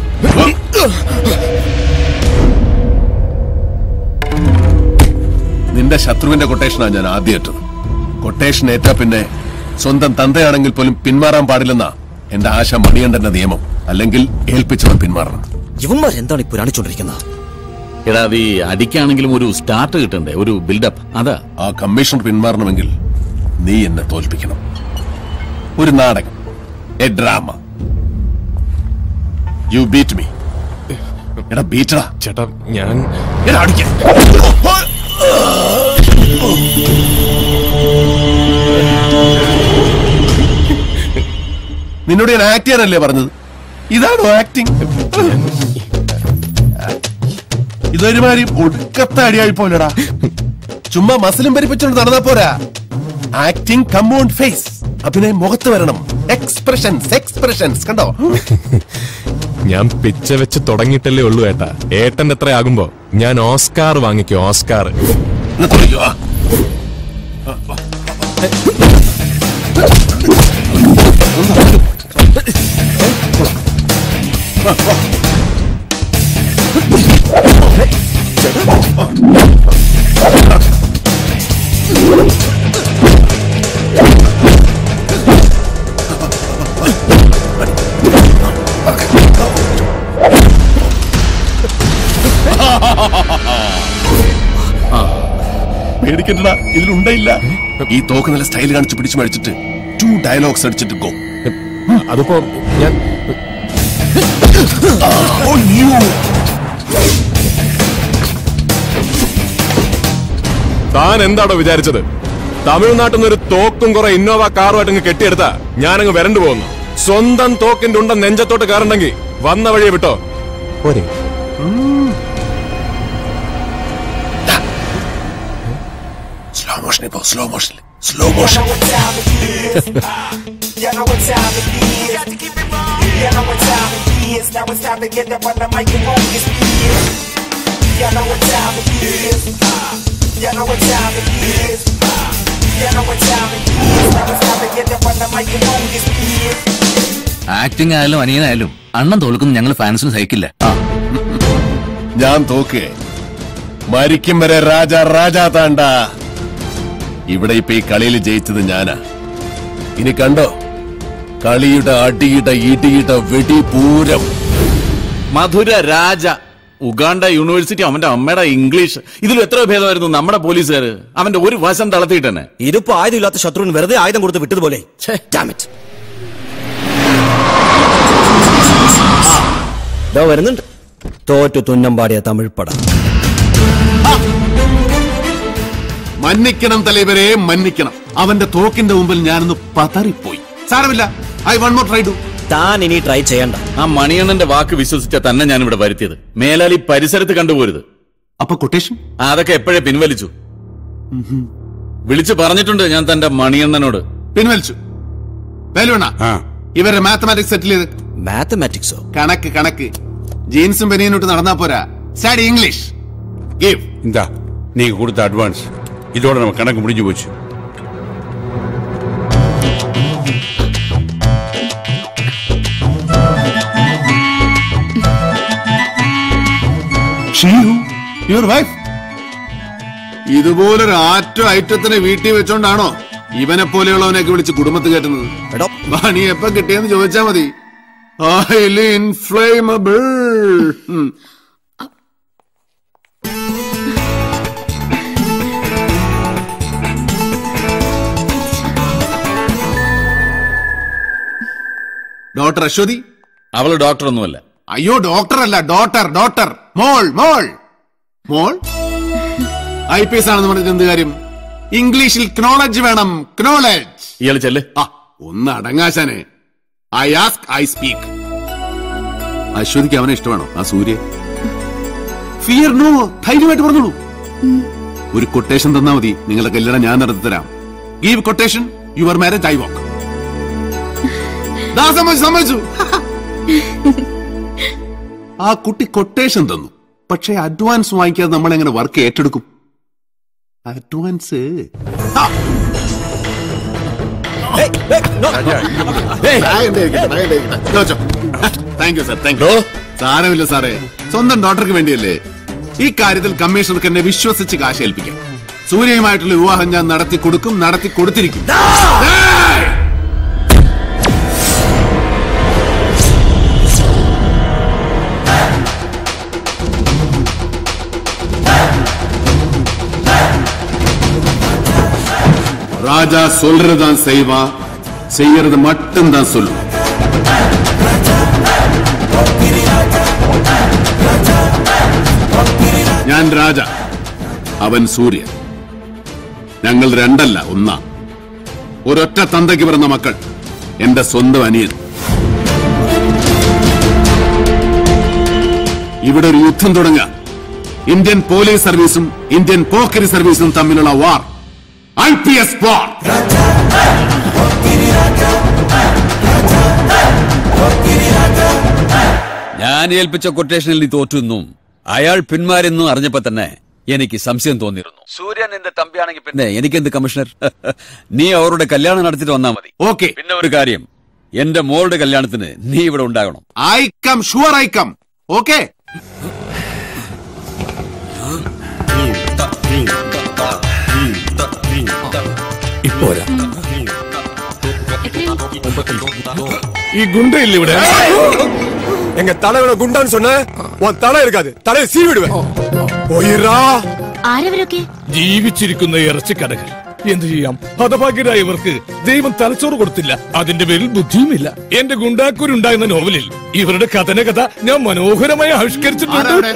നിന്റെ ശത്രുവിന്റെ കൊട്ടേഷനാ ഞാൻ ആദ്യം ഏറ്റത് കൊട്ടേഷൻ ഏറ്റാ പിന്നെ സ്വന്തം തന്തയാണെങ്കിൽ പോലും പിന്മാറാൻ പാടില്ലെന്നാ എന്റെ ആശ മണിയണ്ടന്റെ നിയമം അല്ലെങ്കിൽ ഏൽപ്പിച്ചവൻ പിന്മാറണം ഇവന്മാർ എന്താണ് ഈ പുരാണിച്ചോണ്ടിരിക്കുന്നത് എടാ അത് ഈ അടിക്കാണെങ്കിലും ഒരു സ്റ്റാർട്ട് കിട്ടണ്ടേ ഒരു ബിൽഡപ്പ് അതാ ആ കമ്മീഷണർ പിന്മാറണമെങ്കിൽ നീ എന്നെ തോൽപ്പിക്കണം ഒരു നാടകം a drama you beat me എടാ ബീറ്റടാ ചേട്ടാ ഞാൻ എടാ അടിക്ക നിന്നോട് ഞാൻ ആക്ട് ചെയ്യാനല്ലേ പറഞ്ഞത് ഇതാണോ ആക്ടിങ് ഇതൊരുമാതിരി ഒടുക്കത്തെ അടിയായി പോലെടാ ചുമ്മാ മസിലും പരിപ്പിച്ചോണ്ട് നടന്നാ പോരാ ആക്ടിങ് കമ്പൗണ്ട് ഫേസ് അഭിനയം മുഖത്ത് വരണം എക്സ്പ്രഷൻസ് എക്സ്പ്രഷൻസ് കണ്ടോ ഞാൻ പിച്ച വെച്ച് തുടങ്ങിയിട്ടല്ലേ ഉള്ളൂ ഏട്ടാ ഏട്ടന്റെ എത്ര ആകുമ്പോ ഞാൻ ഓസ്കാർ വാങ്ങിക്കും ഓസ്കാർ എന്നാ തുടങ്ങിക്കോ, ആ. പേടിക്കണ്ടടാ ഇതിലുണ്ടായില്ല ഈ തോക്ക് നല്ല സ്റ്റൈൽ കാണിച്ച് പിടിച്ചു മഴിച്ചിട്ട് ടു ഡയലോഗ്സ് അടിച്ചിട്ട് ഗോ അതിപ്പോ ഞാൻ താൻ എന്താണോ വിചാരിച്ചത് തമിഴ്നാട്ടിൽ നിന്ന് ഒരു തോക്കും കുറെ ഇന്നോവ കാറുമായിട്ട് അങ്ങ് കെട്ടിയെടുത്താ ഞാനങ്ങ് വരണ്ടു പോകുന്നു സ്വന്തം തോക്കിന്റെ ഉണ്ട നെഞ്ചത്തോട്ട് കയറണ്ടെങ്കിൽ വന്ന വഴിയെ വിട്ടോ പോരെ സ്ലോ മോഷനിൽ പോ സ്ലോ മോഷനിൽ slow motion You know what time it is. You know what time it is. Now it's time to get up on the microphone. It's is. You know what time it is. You know what time it is. You know what time it is. Now it's time to get up on the microphone. It's is. Acting ആയാലും അനിയനായാലും അണ്ണൻ തോൽക്കുന്ന ഞങ്ങൾ ഫാൻസിന് സഹിക്കില്ല ഞാൻ തോക്ക് മരിക്കും വരെ രാജ രാജാ താണ്ട ഇവിടെ ഇപ്പൊ ഈ കളിയിൽ ജയിച്ചത് ഞാനാ ഇനി കണ്ടോ കളിയുടെ അടിയുടെ ഇടിയുടെ വെടിപൂരം മധുര രാജ ഉഗാണ്ട യൂണിവേഴ്സിറ്റി അവന്റെ അമ്മയുടെ ഇംഗ്ലീഷ് ഇതിലും എത്ര ഭേദമായിരുന്നു നമ്മുടെ പോലീസുകാർ അവന്റെ ഒരു വശം തളർത്തിയിട്ട് തന്നെ ഇതിപ്പോ ആയുധമില്ലാത്ത ശത്രുവിന് വെറുതെ ആയുധം കൊടുത്ത് വിട്ടതുപോലെ Damn it. ദാ വരുന്നുണ്ട് തോറ്റു തുന്നം പാടിയ തമിഴ് പടം മന്നിക്കണം തലവരെ മന്നിക്കണം അവന്റെ തോക്കിന്റെ മുമ്പിൽ ഞാനൊന്ന് പതറിപ്പോയി സാരമില്ല I one more try do താൻ ഇനി ട്രൈ ചെയ്യണ്ട ആ മണിയണ്ണന്റെ വാക്ക് വിശ്വസിച്ച തന്നെ ഞാൻ ഇവിടെ വരുത്തിയത് മേലാൽ ഈ പരിസരത്ത് കണ്ടുപോരുത് അപ്പൊ കൊട്ടേഷൻ അതൊക്കെ എപ്പോഴേ പിൻവലിച്ചു വിളിച്ചു പറഞ്ഞിട്ടുണ്ട് ഞാൻ തന്റെ മണിയണ്ണനോട് പിൻവലിച്ചു വേലുവണ്ണ ഇവരുടെ മാത്തമാറ്റിക്സ് സെറ്റിൽ ചെയ്ത് മാത്തമാറ്റിക്സോ കണക്ക് കണക്ക് ജീൻസും ബനിയനോട്ട് നടന്നാ പോരാ സ്റ്റഡി ഇംഗ്ലീഷ് ഗീവ് இந்தா நீங்க கொடுத்த அட்வான்ஸ் இதோட நம்ம கணக்கு முடிஞ்சு போச்சு യുവർ വൈഫ് ഇതുപോലൊരു ആറ്റോ ഐറ്റത്തിനെ വീട്ടിൽ വെച്ചോണ്ടാണോ ഇവനെ പോലെയുള്ളവനെയൊക്കെ വിളിച്ച് കുടുംബത്ത് കയറ്റുന്നത് പണി എപ്പം കിട്ടിയെന്ന് ചോദിച്ചാ മതി Highly inflammable. ഉം. ഡോക്ടർ അശ്വതി അവള് ഡോക്ടർ ഒന്നുമല്ല അയ്യോ ഡോക്ടർ അല്ല ഡോട്ടർ ഡോട്ടർ മോൾ മോൾ മോൾ ഐ പി എസ് ആണെന്ന് പറഞ്ഞിട്ട് എന്ത് കാര്യം ഇംഗ്ലീഷിൽ ക്നോളജ് വേണം ക്നോളജ് ഇയാൾ ചെല്ല് ആ ഒന്ന് അടങ്ങാശാനെ ഐ ആസ്ക് ഐ സ്പീക്ക് അശ്വതിക്ക് അവനെ ഇഷ്ടമാണോ ആ സൂര്യ ഫിയർ നോ ധൈര്യമായിട്ട് പറഞ്ഞോളൂ ഒരു കൊട്ടേഷൻ തന്നാ മതി നിങ്ങളുടെ കല്യാണം ഞാൻ നടത്തി തരാം give quotation your marriage I walk സമ്മതിച്ചു സമ്മതിച്ചു ആ കുട്ടി കൊട്ടേഷൻ തന്നു പക്ഷെ അഡ്വാൻസ് വാങ്ങിക്കാതെ നമ്മൾ എങ്ങനെ വർക്ക് ഏറ്റെടുക്കും advance thank you sir thank you സാരമില്ല സാറേ സ്വന്തം ഡോക്ടർക്ക് വേണ്ടിയല്ലേ ഈ കാര്യത്തിൽ കമ്മീഷണർക്ക് എന്നെ വിശ്വസിച്ച് കാശ് ഏൽപ്പിക്കാം സൂര്യയുമായിട്ടുള്ള വിവാഹം ഞാൻ നടത്തി കൊടുക്കും നടത്തി കൊടുത്തിരിക്കും ഏയ്! ராஜா சொல்றதான் செய்வா செய்யறது மட்டும்தான் சொல்லும் ഞാൻ രാജ അവൻ സൂര്യൻ ഞങ്ങൾ രണ്ടല്ല ഒന്നാ ഒരൊറ്റ തന്തയ്ക്ക് പിറന്ന മക്കൾ എന്റെ സ്വന്തം അനിയൻ ഇവിടെ ഒരു യുദ്ധം തുടങ്ങാം ഇന്ത്യൻ പോലീസ് സർവീസും ഇന്ത്യൻ പോക്കരി സർവീസും തമ്മിലുള്ള war I P S war ഞാൻ ഏൽപ്പിച്ച കൊട്ടേഷനിൽ നീ തോറ്റുന്നും അയാൾ പിന്മാരെന്നും അറിഞ്ഞപ്പോ തന്നെ എനിക്ക് സംശയം തോന്നിയിരുന്നു സൂര്യൻ എന്റെ തമ്പിയാണെങ്കിൽ പിന്നെ എനിക്കെന്ത് കമ്മീഷണർ നീ അവരുടെ കല്യാണം നടത്തിട്ട് വന്നാ മതി ഓക്കെ പിന്നെ ഒരു കാര്യം എന്റെ മോളുടെ കല്യാണത്തിന് നീ ഇവിടെ ഉണ്ടാകണം I come sure I come okay ഇപ്പോരാ ഈ குண்டை இல்ல இவட எங்க தலைவன குண்டான்னு சொன்ன உன் தலை இருக்காது தலையை சீ விடுவேன் போயிரா ആരവരൊക്കെ ജീവിച്ചിരിക്കുന്ന ഇറച്ചിക്കടകൾ എന്തു ചെയ്യാം ഹതഭാഗ്യരായവർക്ക് ദൈവം തലച്ചോറ് കൊടുത്തില്ല അതിന്റെ പേരിൽ ബുദ്ധിയുമില്ല എന്റെ ഗുണ്ടാക്കൂരുണ്ടായിരുന്ന നോവലിൽ ഇവരുടെ കഥന കഥ ഞാൻ മനോഹരമായി ആവിഷ്കരിച്ചിട്ടുണ്ട്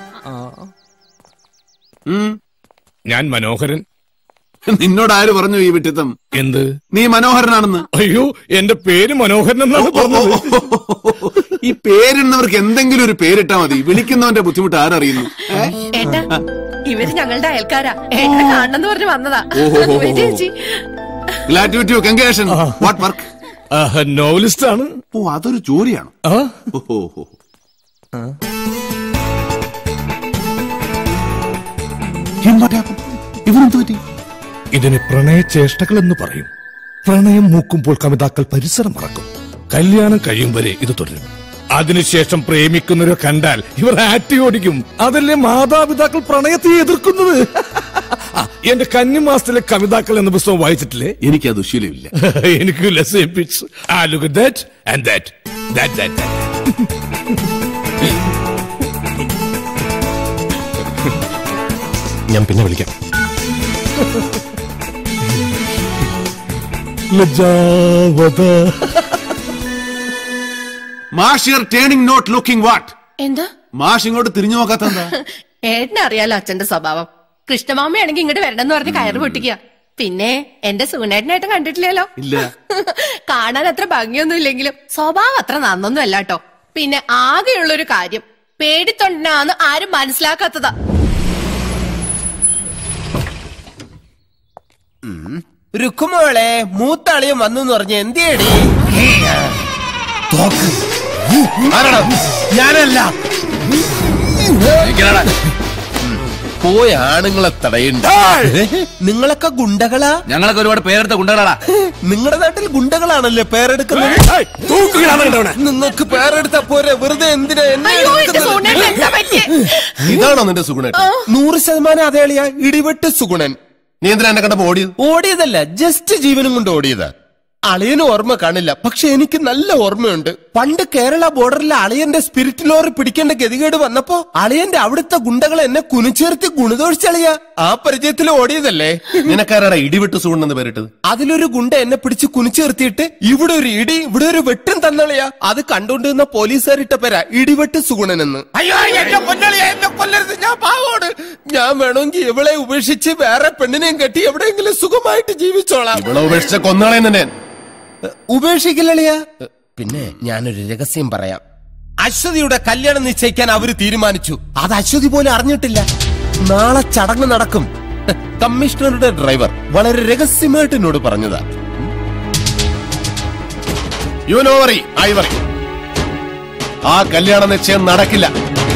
ഞാൻ മനോഹരൻ നിന്നോട് ആര് പറഞ്ഞു ഈ വിട്ടിത്തം എന്ത് നീ മനോഹരനാണെന്ന് അയ്യോ എന്റെ പേര് മനോഹരൻ എന്നാണ് പറഞ്ഞത് ഈ പേരിടുന്നവർക്ക് എന്തെങ്കിലും ഒരു പേരിട്ടാ മതി വിളിക്കുന്നവന്റെ ബുദ്ധിമുട്ട് ആരറിയുന്നു ഏ? ഏട്ടാ ഇവര് ഞങ്ങളുടെ അയൽക്കാരാ ഏട്ടനെ കാണണമെന്ന് പറഞ്ഞ് വന്നതാ ഓഹോ, ഓഹോ, വരൂ ചേച്ചി Glad to meet you. Congratulations. What work? Novelist ആണ് ഓ അതൊരു ജോലിയാണ് ഓഹോ ഇവരെന്ത് പറ്റി ഇതിന് പ്രണയചേഷ്ടകൾ എന്ന് പറയും പ്രണയം മൂക്കുമ്പോൾ കവിതാക്കൾ പരിസരം മറക്കും കല്യാണം കഴിയും വരെ ഇത് തുടരും അതിനുശേഷം പ്രേമിക്കുന്നവരെ കണ്ടാൽ ഇവർ ആറ്റി ഓടിക്കും അതല്ലേ മാതാപിതാക്കൾ പ്രണയത്തെ എതിർക്കുന്നത് ആ, എന്റെ കന്നിമാസത്തിലെ കവിതാക്കൾ എന്ന പുസ്തകം വായിച്ചിട്ടില്ലേ എനിക്ക് അത് ശീലമില്ല എനിക്ക് ലെസ് പിച്ച് ആ look that and that that that ഞാൻ പിന്നെ വിളിക്കാം ലജ്ജാവത മാഷിയർ ടേണിംഗ് നോട്ട് ലുക്കിംഗ് വാട്ട് എന്താ മാഷ് ഇങ്ങോട്ട് തിരിഞ്ഞു നോക്കാത്തെന്താ ഏട്ടനെ അറിയാലോ അച്ഛന്റെ സ്വഭാവം കൃഷ്ണമാമയാണെങ്കിൽ ഇങ്ങോട്ട് വരണമെന്ന് പറഞ്ഞ് കയറ് പൊട്ടിക്കുക പിന്നെ എന്റെ സുഗുണേട്ടനായിട്ടും കണ്ടിട്ടില്ലല്ലോ ഇല്ല കാണാൻ അത്ര ഭംഗിയൊന്നും ഇല്ലെങ്കിലും സ്വഭാവം അത്ര നന്നൊന്നും അല്ല കേട്ടോ പിന്നെ ആകെയുള്ളൊരു കാര്യം പേടിത്തൊണ്ടനാന്ന് ആരും മനസ്സിലാക്കാത്തതാ രുക്കുമോളെ മൂത്താളിയും വന്നു എന്ന് പറഞ്ഞ എന്തേടി ഞാനല്ല പോയ ആണുങ്ങളെ തടയണ്ട നിങ്ങളൊക്കെ ഗുണ്ടകളാ ഞങ്ങളൊക്കെ ഒരുപാട് പേരെടുത്ത ഗുണ്ടകളാടാ നിങ്ങളുടെ നാട്ടിൽ ഗുണ്ടകളാണല്ലേ പേരെടുക്കുന്നത് നിങ്ങൾക്ക് പേരെടുത്ത പോരെ വെറുതെ എന്തിനാ എന്നെ അയ്യോ എന്റെ എടുക്കുന്നത്? സുഗുണേട്ടൻ എന്താ പറ്റിയേ ഇതാണോ നിന്റെ സുഗുണൻ നൂറ് ശതമാനം അതേളിയാ ഇടിവെട്ട് സുഗുണൻ നീ എന്തിനാ എന്നെ കണ്ടപ്പോ ഓടിയത് ഓടിയതല്ല ജസ്റ്റ് ജീവനും കൊണ്ട് ഓടിയത് അളിയന് ഓർമ്മ കാണില്ല പക്ഷെ എനിക്ക് നല്ല ഓർമ്മയുണ്ട് പണ്ട് കേരള ബോർഡറിലെ അളിയന്റെ സ്പിരിറ്റ് ലോറി പിടിക്കേണ്ട ഗതികേട് വന്നപ്പോ അളിയന്റെ അവിടുത്തെ ഗുണ്ടകൾ എന്നെ കുനിച്ചേർത്തി ഗുണദോഷിച്ചളിയ ആ പരിചയത്തിൽ ഓടിയതല്ലേ നിനക്കാരാടാ ഇടിവിട്ട് സുഗുണെന്ന് പേരിട്ടത് അതിലൊരു ഗുണ്ട എന്നെ പിടിച്ച് കുനിച്ചേർത്തിയിട്ട് ഇവിടെ ഒരു ഇടി ഇവിടെ ഒരു വെട്ടും തന്നളിയാ അത് കണ്ടോണ്ടിരുന്ന പോലീസുകാരിട്ട പേരാ ഇടിവെട്ട് സുഗുണനെന്ന് അയ്യോ എന്നെ കൊല്ലളിയാ എന്നെ കൊല്ലരുത് ഞാൻ പാവോട് ഞാൻ വേണമെങ്കിൽ ഇവളെ ഉപേക്ഷിച്ച് വേറെ പെണ്ണിനെയും കെട്ടി എവിടെയെങ്കിലും സുഖമായിട്ട് ജീവിച്ചോളാം ഇവിടെ ഉപേക്ഷിച്ച കൊന്നാളെ തന്നെ ഉപേക്ഷിക്കില്ലളിയ പിന്നെ ഞാനൊരു രഹസ്യം പറയാം അശ്വതിയുടെ കല്യാണം നിശ്ചയിക്കാൻ അവര് തീരുമാനിച്ചു അത് അശ്വതി പോലും അറിഞ്ഞിട്ടില്ല നാളെ ചടങ്ങ് നടക്കും കമ്മീഷണറുടെ ഡ്രൈവർ വളരെ രഹസ്യമായിട്ട് എന്നോട് പറഞ്ഞതാ you no worry I worry ആ കല്യാണ നിശ്ചയം നടക്കില്ല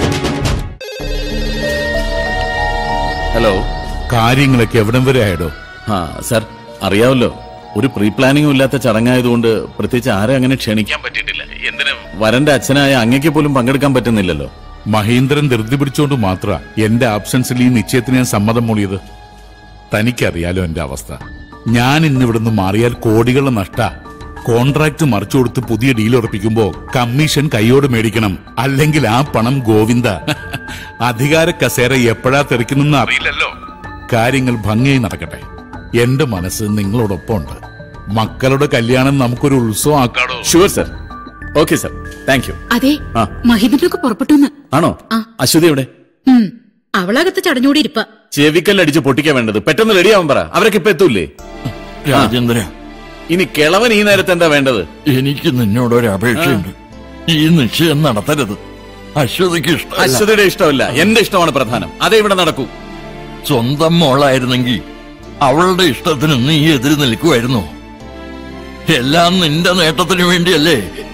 ഹലോ കാര്യങ്ങളൊക്കെ എവിടം വരെ ആയിടോ ആ സർ അറിയാമല്ലോ ഒരു പ്രീ പ്ലാനിങ്ങും ഇല്ലാത്ത ചടങ്ങായതുകൊണ്ട് പ്രത്യേകിച്ച് ആരെ അങ്ങനെ ക്ഷണിക്കാൻ പറ്റിയിട്ടില്ല എന്തിന് വരന്റെ അച്ഛനായ അങ്ങയ്ക്ക് പോലും പങ്കെടുക്കാൻ പറ്റുന്നില്ലല്ലോ മഹേന്ദ്രൻ ധൃതി പിടിച്ചോണ്ട് മാത്ര എന്റെ ആബ്സൻസിൽ ഈ നിശ്ചയത്തിന് ഞാൻ സമ്മതം മൂളിയത് തനിക്കറിയാലോ എന്റെ അവസ്ഥ ഞാൻ ഇന്ന് ഇവിടുന്ന് മാറിയാൽ കോടികളുടെ നഷ്ട കോൺട്രാക്ട് മറിച്ചു കൊടുത്ത് പുതിയ ഡീൽ ഉറപ്പിക്കുമ്പോ കമ്മീഷൻ കൈയോട് മേടിക്കണം അല്ലെങ്കിൽ ആ പണം ഗോവിന്ദ അധികാര കസേര എപ്പോഴാ തെറിക്കുന്നെന്ന് അറിയില്ലല്ലോ കാര്യങ്ങൾ ഭംഗിയായി നടക്കട്ടെ എന്റെ മനസ്സ് നിങ്ങളോടൊപ്പം ഉണ്ട് മക്കളുടെ കല്യാണം നമുക്കൊരു ഉത്സവം ആക്കാടോ sure sir okay sir thank you അതെ ആ മഹിന്ദ്രനൊക്കെ പുറപ്പെട്ടു ആണോ അശ്വതി എവിടെ അവളകത്ത് ചടഞ്ഞോടി ഇരിപ്പ ചെവിക്കല്ലടിച്ച് പൊട്ടിക്കാൻ വേണ്ടത് പെട്ടെന്ന് റെഡിയാവാൻ പറ അവരൊക്കെ ഇപ്പൊ എത്തൂലേ രാജേന്ദ്ര ഇനി കിളവൻ ഈ നേരത്തെ എന്താ വേണ്ടത് എനിക്ക് നിന്നോടൊരു അപേക്ഷയുണ്ട് ഈ നിശ്ചയം നടത്തരുത് അശ്വതിക്ക് ഇഷ്ടം അശ്വതിയുടെ ഇഷ്ടമല്ല എന്റെ ഇഷ്ടമാണ് പ്രധാനം അതേ ഇവിടെ നടക്കൂ സ്വന്തം മോളായിരുന്നെങ്കിൽ അവളുടെ ഇഷ്ടത്തിന് നീ എതിര് നിൽക്കുമായിരുന്നു എല്ലാം നിന്റെ നേട്ടത്തിന് വേണ്ടിയല്ലേ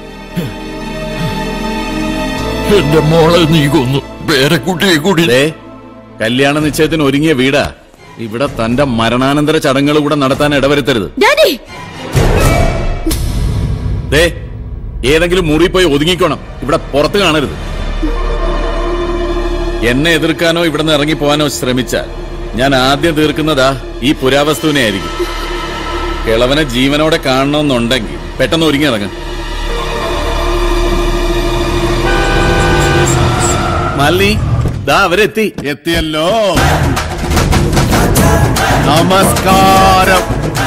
എന്റെ മോളെ നീ കൊന്നു പേരക്കുട്ടിയെ കൂടി കല്യാണ നിശ്ചയത്തിന് ഒരുങ്ങിയ വീടാ ഇവിടെ തന്റെ മരണാനന്തര ചടങ്ങുകൾ കൂടെ നടത്താൻ ഇടവരുത്തരുത് ഡാഡി ദേ ഏതെങ്കിലും മുറി പോയി ഒതുങ്ങിക്കോണം ഇവിടെ പുറത്ത് കാണരുത് എന്നെ എതിർക്കാനോ ഇവിടുന്ന് ഇറങ്ങി പോകാനോ ശ്രമിച്ചാൽ ഞാൻ ആദ്യം തീർക്കുന്നതാ ഈ പുരാവസ്തുവിനെ ആയിരിക്കും കിളവനെ ജീവനോടെ കാണണമെന്നുണ്ടെങ്കിൽ പെട്ടെന്ന് ഒരുങ്ങി ഇറങ്ങ മാലിനി ദാ അവരെത്തി എത്തിയല്ലോ നമസ്കാരം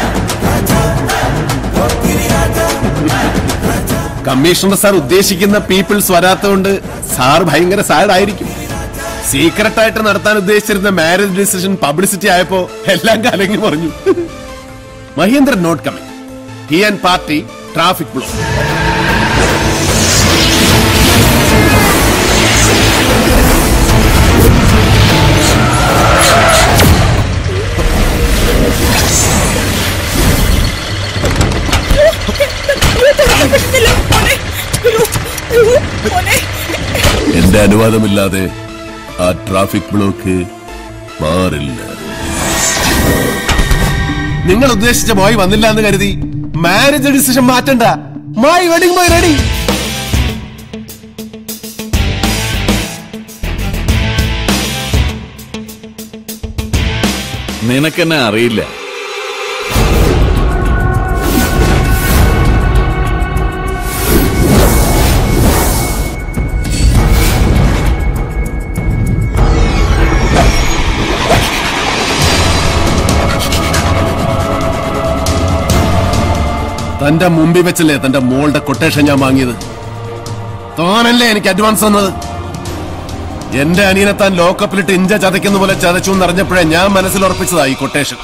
കമ്മീഷണർ സാർ ഉദ്ദേശിക്കുന്ന പീപ്പിൾസ് വരാത്തതുകൊണ്ട് സാർ ഭയങ്കര സാഡ് ആയിരിക്കും സീക്രട്ട് ആയിട്ട് നടത്താൻ ഉദ്ദേശിച്ചിരുന്ന മാരേജ് ഡിസിഷൻ പബ്ലിസിറ്റി ആയപ്പോ എല്ലാം കലങ്ങി പറഞ്ഞു Mahendran not coming he and party traffic block എന്റെ അനുവാദമില്ലാതെ ആ ട്രാഫിക് ബ്ലോക്ക് മാറില്ല നിങ്ങൾ ഉദ്ദേശിച്ച ബോയ് വന്നില്ല എന്ന് കരുതി മാരേജ് ഡിസിഷൻ മാറ്റണ്ട മൈ വെഡിങ് ബോയ് റെഡി നിനക്കെന്നെ അറിയില്ല തന്റെ മുമ്പിൽ വെച്ചല്ലേ തന്റെ മോളുടെ കൊട്ടേഷൻ ഞാൻ വാങ്ങിയത് താനല്ലേ എനിക്ക് അഡ്വാൻസ് തന്നത് എന്റെ അനിയനെ താൻ ലോക്കപ്പിലിട്ട് ഇഞ്ച ചതയ്ക്കുന്ന പോലെ ചതച്ചു എന്നറിഞ്ഞപ്പോഴേ ഞാൻ മനസ്സിൽ ഉറപ്പിച്ചതാ ഈ കൊട്ടേഷൻ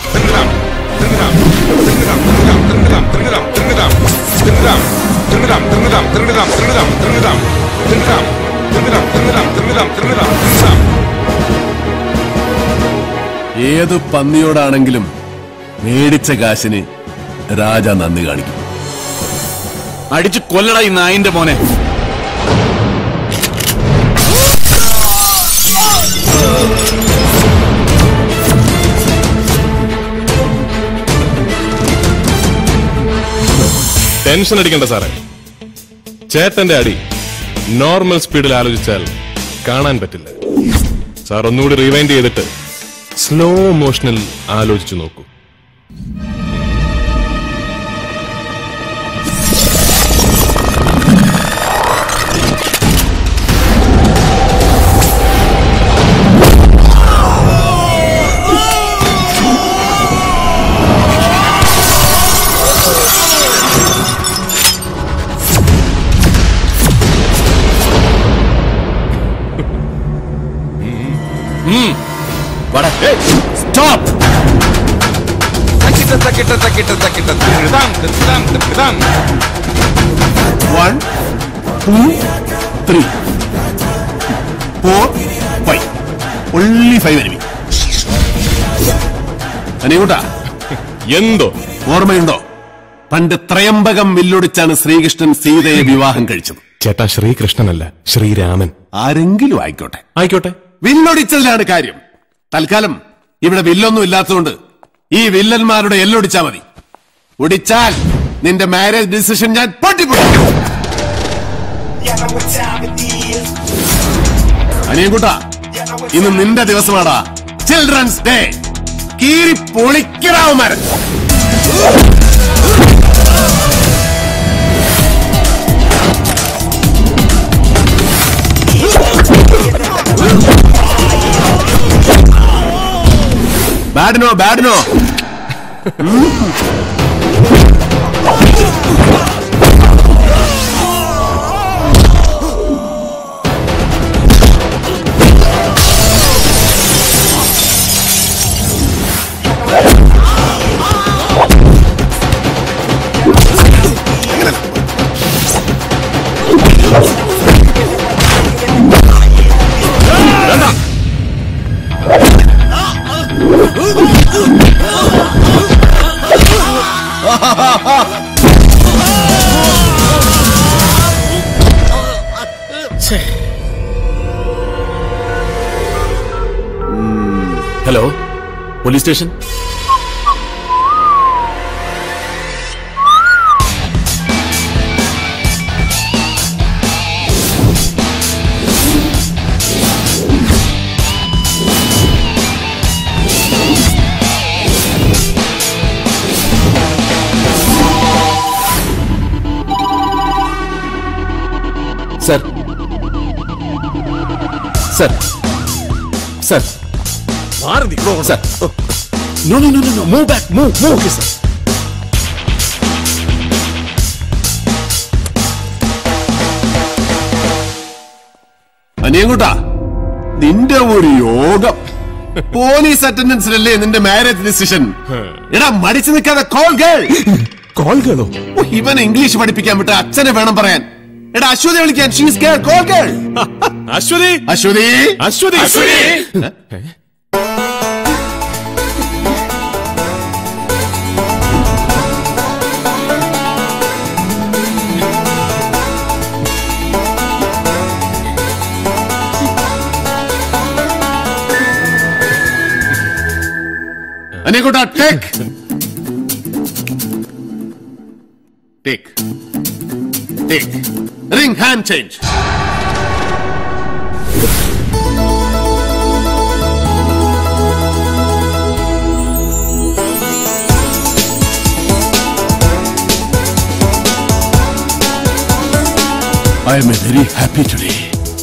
ഏതു പന്നിയോടാണെങ്കിലും മേടിച്ച കാശിന് രാജ നന്ദി കാണിക്കും അടിച്ചു കൊല്ലട ഈ നായിന്റെ മോനെ ടെൻഷൻ അടിക്കണ്ട സാറേ ചേട്ടന്റെ അടി നോർമൽ സ്പീഡിൽ ആലോചിച്ചാൽ കാണാൻ പറ്റില്ല സാർ ഒന്നുകൂടി റിവൈൻഡ് ചെയ്തിട്ട് സ്ലോ മോഷനിൽ ആലോചിച്ചു നോക്കൂ stop one two three four five only five enemy അനികൂട്ടാ എന്തോ ഓർമ്മയുണ്ടോ പണ്ട് ത്രയംബകം വില്ലൊടിച്ചാണ് ശ്രീകൃഷ്ണൻ സീതയെ വിവാഹം കഴിച്ചത് ചേട്ടാ ശ്രീകൃഷ്ണനല്ല ശ്രീരാമൻ ആരെങ്കിലും ആയിക്കോട്ടെ ആയിക്കോട്ടെ വില്ലൊടിച്ചതിലാണ് കാര്യം തൽക്കാലം ഇവിടെ വില്ലൊന്നും ഇല്ലാത്തതുകൊണ്ട് ഈ വില്ലന്മാരുടെ എല്ലൊടിച്ചാ മതി ഒടിച്ചാൽ നിന്റെ മാരേജ് ഡിസിഷൻ ഞാൻ പൊട്ടിപ്പൊടിക്കും അനിയൻകുട്ടാ ഇന്ന് നിന്റെ ദിവസമാടാ ചിൽഡ്രൻസ് ഡേ കീറി പൊളിക്കറാവുമാരൻ ബാഡിനോ ബാഡിനോ hello police station sir sir sir മാറി നിൽക്കണോ sir No, no, no, no, no. Move back. Move, move. Okay, sir. അനിയൻകുട്ടാ നിന്റെ ഒരു യോഗം പോലീസ് അറ്റൻഡൻസിലല്ലേ നിന്റെ മാരേജ് ഡിസിഷൻ എടാ മടിച്ചു നിൽക്കാതെ കോൾ ഗേൾ കോൾ ഗേളോ ഇവൻ ഇംഗ്ലീഷ് പഠിപ്പിക്കാൻ വിട്ട അച്ഛനെ വേണം പറയാൻ എടാ അശ്വതി വിളിക്കാൻ she's girl call girl Aswathi Aswathi Aswathi Aswathi അനിയൻകുട്ടാ take take take ring hand change I am very happy today.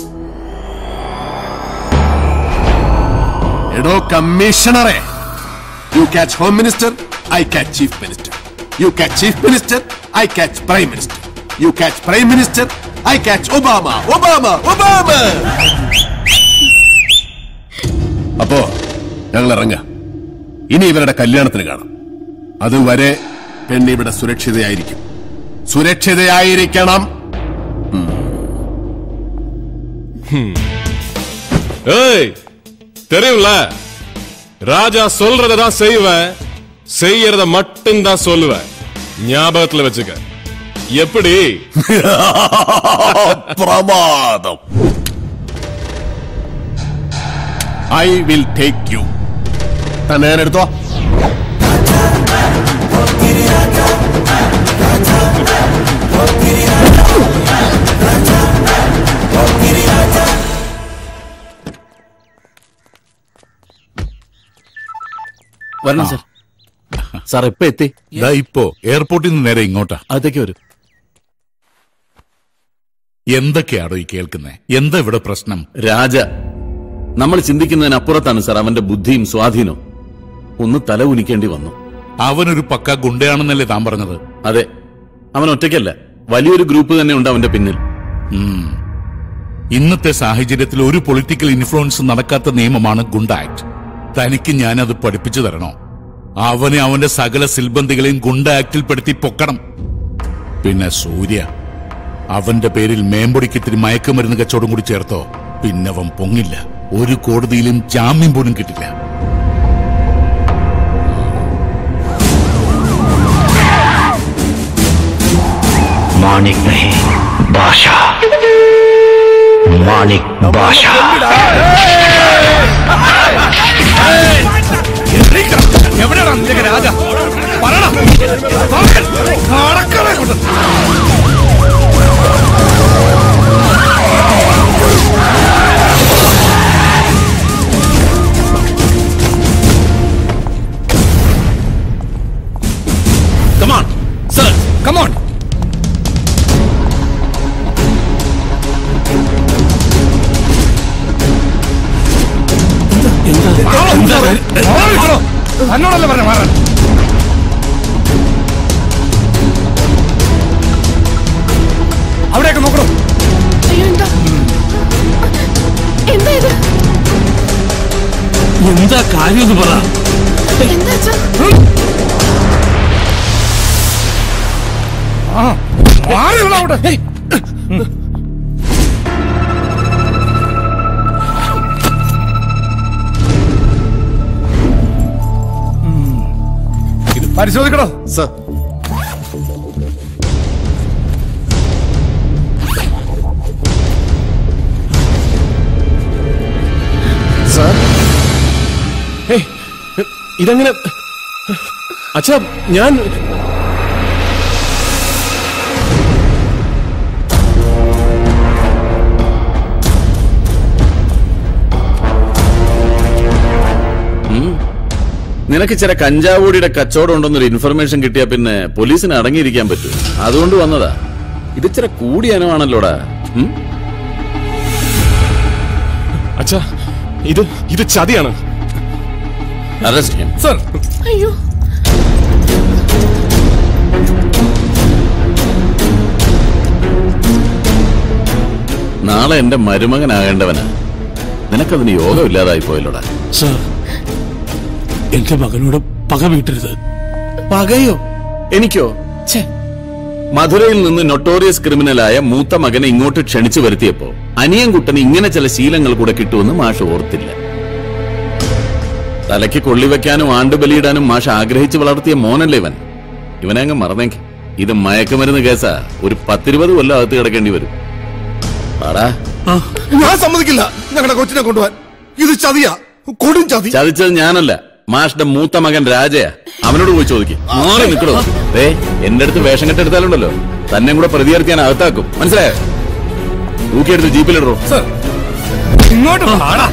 എടോ കമ്മീഷണറെ you catch home minister I catch chief minister you catch chief minister I catch prime minister you catch prime minister I catch Obama Obama Obama അപ്പോ ഞങ്ങൾ ഇറങ്ങാം ഇനി ഇവരുടെ കല്യാണത്തിന് കാണാം അതുവരെ പെണ്ണ് ഇവിടെ സുരക്ഷിതയായിരിക്കും സുരക്ഷിതയായിരിക്കണം ஏய் தெரியும்ல ராஜா சொல்றத தான் செய்வேன் செய்யறத மட்டும் தான் சொல்லுவேன் ஞாபகத்துல வச்சுக்க எப்படி പ്രമാദം ഐ വിൽ ടേക്ക് യു തന്നെ ഞാൻ എടുത്തോ വരണം സാർ സാർ എപ്പോ എത്തി ദാ ഇപ്പോ എയർപോർട്ടിൽ നിന്ന് നേരെ ഇങ്ങോട്ടാ അതേക്ക് വരും എന്തൊക്കെയാണോ ഈ കേൾക്കുന്നേ എന്താ ഇവിടെ പ്രശ്നം രാജ നമ്മൾ ചിന്തിക്കുന്നതിനപ്പുറത്താണ് സാർ അവന്റെ ബുദ്ധിയും സ്വാധീനവും ഒന്ന് തല ഉനിക്കേണ്ടി വന്നു അവനൊരു പക്ക ഗുണ്ടയാണെന്നല്ലേ താൻ പറഞ്ഞത് അതെ അവൻ ഒറ്റയ്ക്കല്ല വലിയൊരു ഗ്രൂപ്പ് തന്നെ ഉണ്ട് അവന്റെ പിന്നിൽ ഉം. ഇന്നത്തെ സാഹചര്യത്തിൽ ഒരു പൊളിറ്റിക്കൽ ഇൻഫ്ലുവൻസ് നടക്കാത്ത നിയമമാണ് ഗുണ്ട ആക്ട് തനിക്ക് ഞാനത് പഠിപ്പിച്ചു തരണോ അവനെ അവന്റെ സകല സിൽബന്ധികളെയും ഗുണ്ട ആക്ടിൽ പെടുത്തി പൊക്കണം പിന്നെ സൂര്യ അവന്റെ പേരിൽ മേമ്പൊടിക്ക് ഇത്തിരി മയക്കുമരുന്ന് കച്ചവടം കൂടി ചേർത്തോ പിന്നെ അവൻ പൊങ്ങില്ല ഒരു കോടതിയിലും ജാമ്യം പോലും കിട്ടില്ല मानिक नहीं बादशाह मानिक എവിടെയാണ് നിന്റെ രാജ പറടാ നടക്കണേ കൊണ്ട് Come on, sir. Come on. എന്നോടല്ലേ പറഞ്ഞ മാറാൻ അവിടെയൊക്കെ നോക്കണോ എന്താ എന്താ ഇത് എന്താ കാര്യം എന്ന് പറ എന്താ അച്ഛാ? ആ മാറി ഇവിടെ അവിടെ ഹേയ്. ഇത് പരിശോധിക്കണോ സർ സാർ ഏയ്, ഇതെങ്ങനെ അച്ഛാ ഞാൻ നിനക്ക് ചില കഞ്ചാവൂടിയുടെ കച്ചവടം ഉണ്ടെന്നൊരു ഇൻഫർമേഷൻ കിട്ടിയാ പിന്നെ പോലീസിന് അടങ്ങിയിരിക്കാൻ പറ്റും അതുകൊണ്ട് വന്നതാ ഇത് ചില കൂടിയ അനവാണല്ലോടാ ഉം? അച്ഛാ ഇത് ഇത് ചതിയാണ് അറസ്റ്റ് ഹിം സർ അയ്യോ നാളെ എന്റെ മരുമകനാകേണ്ടവനാ നിനക്കതിന് യോഗമില്ലാതായി പോയല്ലോടാ സർ എന്റെ മകനോട് പക വീട്ടരുത് പകയോ എനിക്കോ മധുരയിൽ നിന്ന് നൊട്ടോറിയസ് ക്രിമിനലായ മൂത്ത മകനെ ഇങ്ങോട്ട് ക്ഷണിച്ചു വരുത്തിയപ്പോ അനിയൻകുട്ടന് ഇങ്ങനെ ചില ശീലങ്ങൾ കൂടെ കിട്ടുമെന്ന് മാഷ് ഓർത്തില്ല തലയ്ക്ക് കൊള്ളിവെക്കാനും ആണ്ടുബലിയിടാനും മാഷ് ആഗ്രഹിച്ചു വളർത്തിയ മോനല്ലേ ഇവൻ ഇവനെ അങ്ങ് മറന്നേക്ക് ഇത് മയക്കുമരുന്ന് കേസാ ഒരു പത്തിരുപത് കൊല്ലം അകത്ത് കിടക്കേണ്ടി വരും പാടാ ഞാൻ സമ്മതിക്കില്ല ഞങ്ങളുടെ കൊച്ചിനെ കൊണ്ടുപോവാൻ ഇത് ചതിയാ കൊടും ചതി ചതിച്ചത് ഞാനല്ല മാഷിന്റെ മൂത്ത മകൻ രാജയാ അവനോട് പോയി ചോദിക്കും മാറി നിൽക്കണോ ഏ എന്റെ അടുത്ത് വേഷം കെട്ടെടുത്താലുണ്ടല്ലോ തന്നെ കൂടെ പ്രതികർത്തി ഞാൻ അകത്താക്കും മനസ്സിലായോ തൂക്കിയെടുത്ത് ജീപ്പിലിടറോ സർ ഇങ്ങോട്ട് പാടാ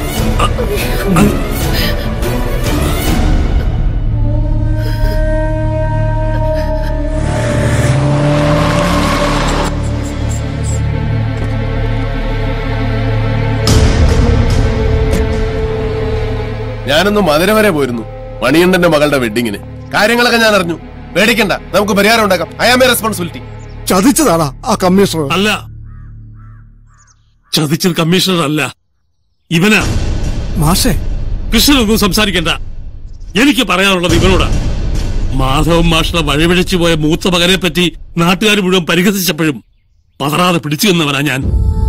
ഞാനൊന്ന് മധുര വരെ പോയിരുന്നു മണിയണ്ണന്റെ മകളുടെ വെഡിങ്ങിന് കാര്യങ്ങളൊക്കെ ഞാൻ അറിഞ്ഞു പേടിക്കണ്ട നമുക്ക് പരിഹാരം ഉണ്ടാക്കാം ഐ ആം എ റെസ്പോൺസിബിലിറ്റി ചതിച്ചതാടാ ആ കമ്മീഷണർ അല്ല ചതിച്ചത് കമ്മീഷണർ അല്ല ഇവനാ മാഷേ കൃഷ്ണനൊന്നും സംസാരിക്കണ്ട എനിക്ക് പറയാനുള്ളത് ഇവനോടാ മാധവൻ മാഷിനെ വഴിപിഴച്ചു പോയ മൂത്ത മകനെ പറ്റി നാട്ടുകാർ മുഴുവൻ പരിഹസിച്ചപ്പോഴും പതറാതെ പിടിച്ചു നിന്നവനാ ഞാൻ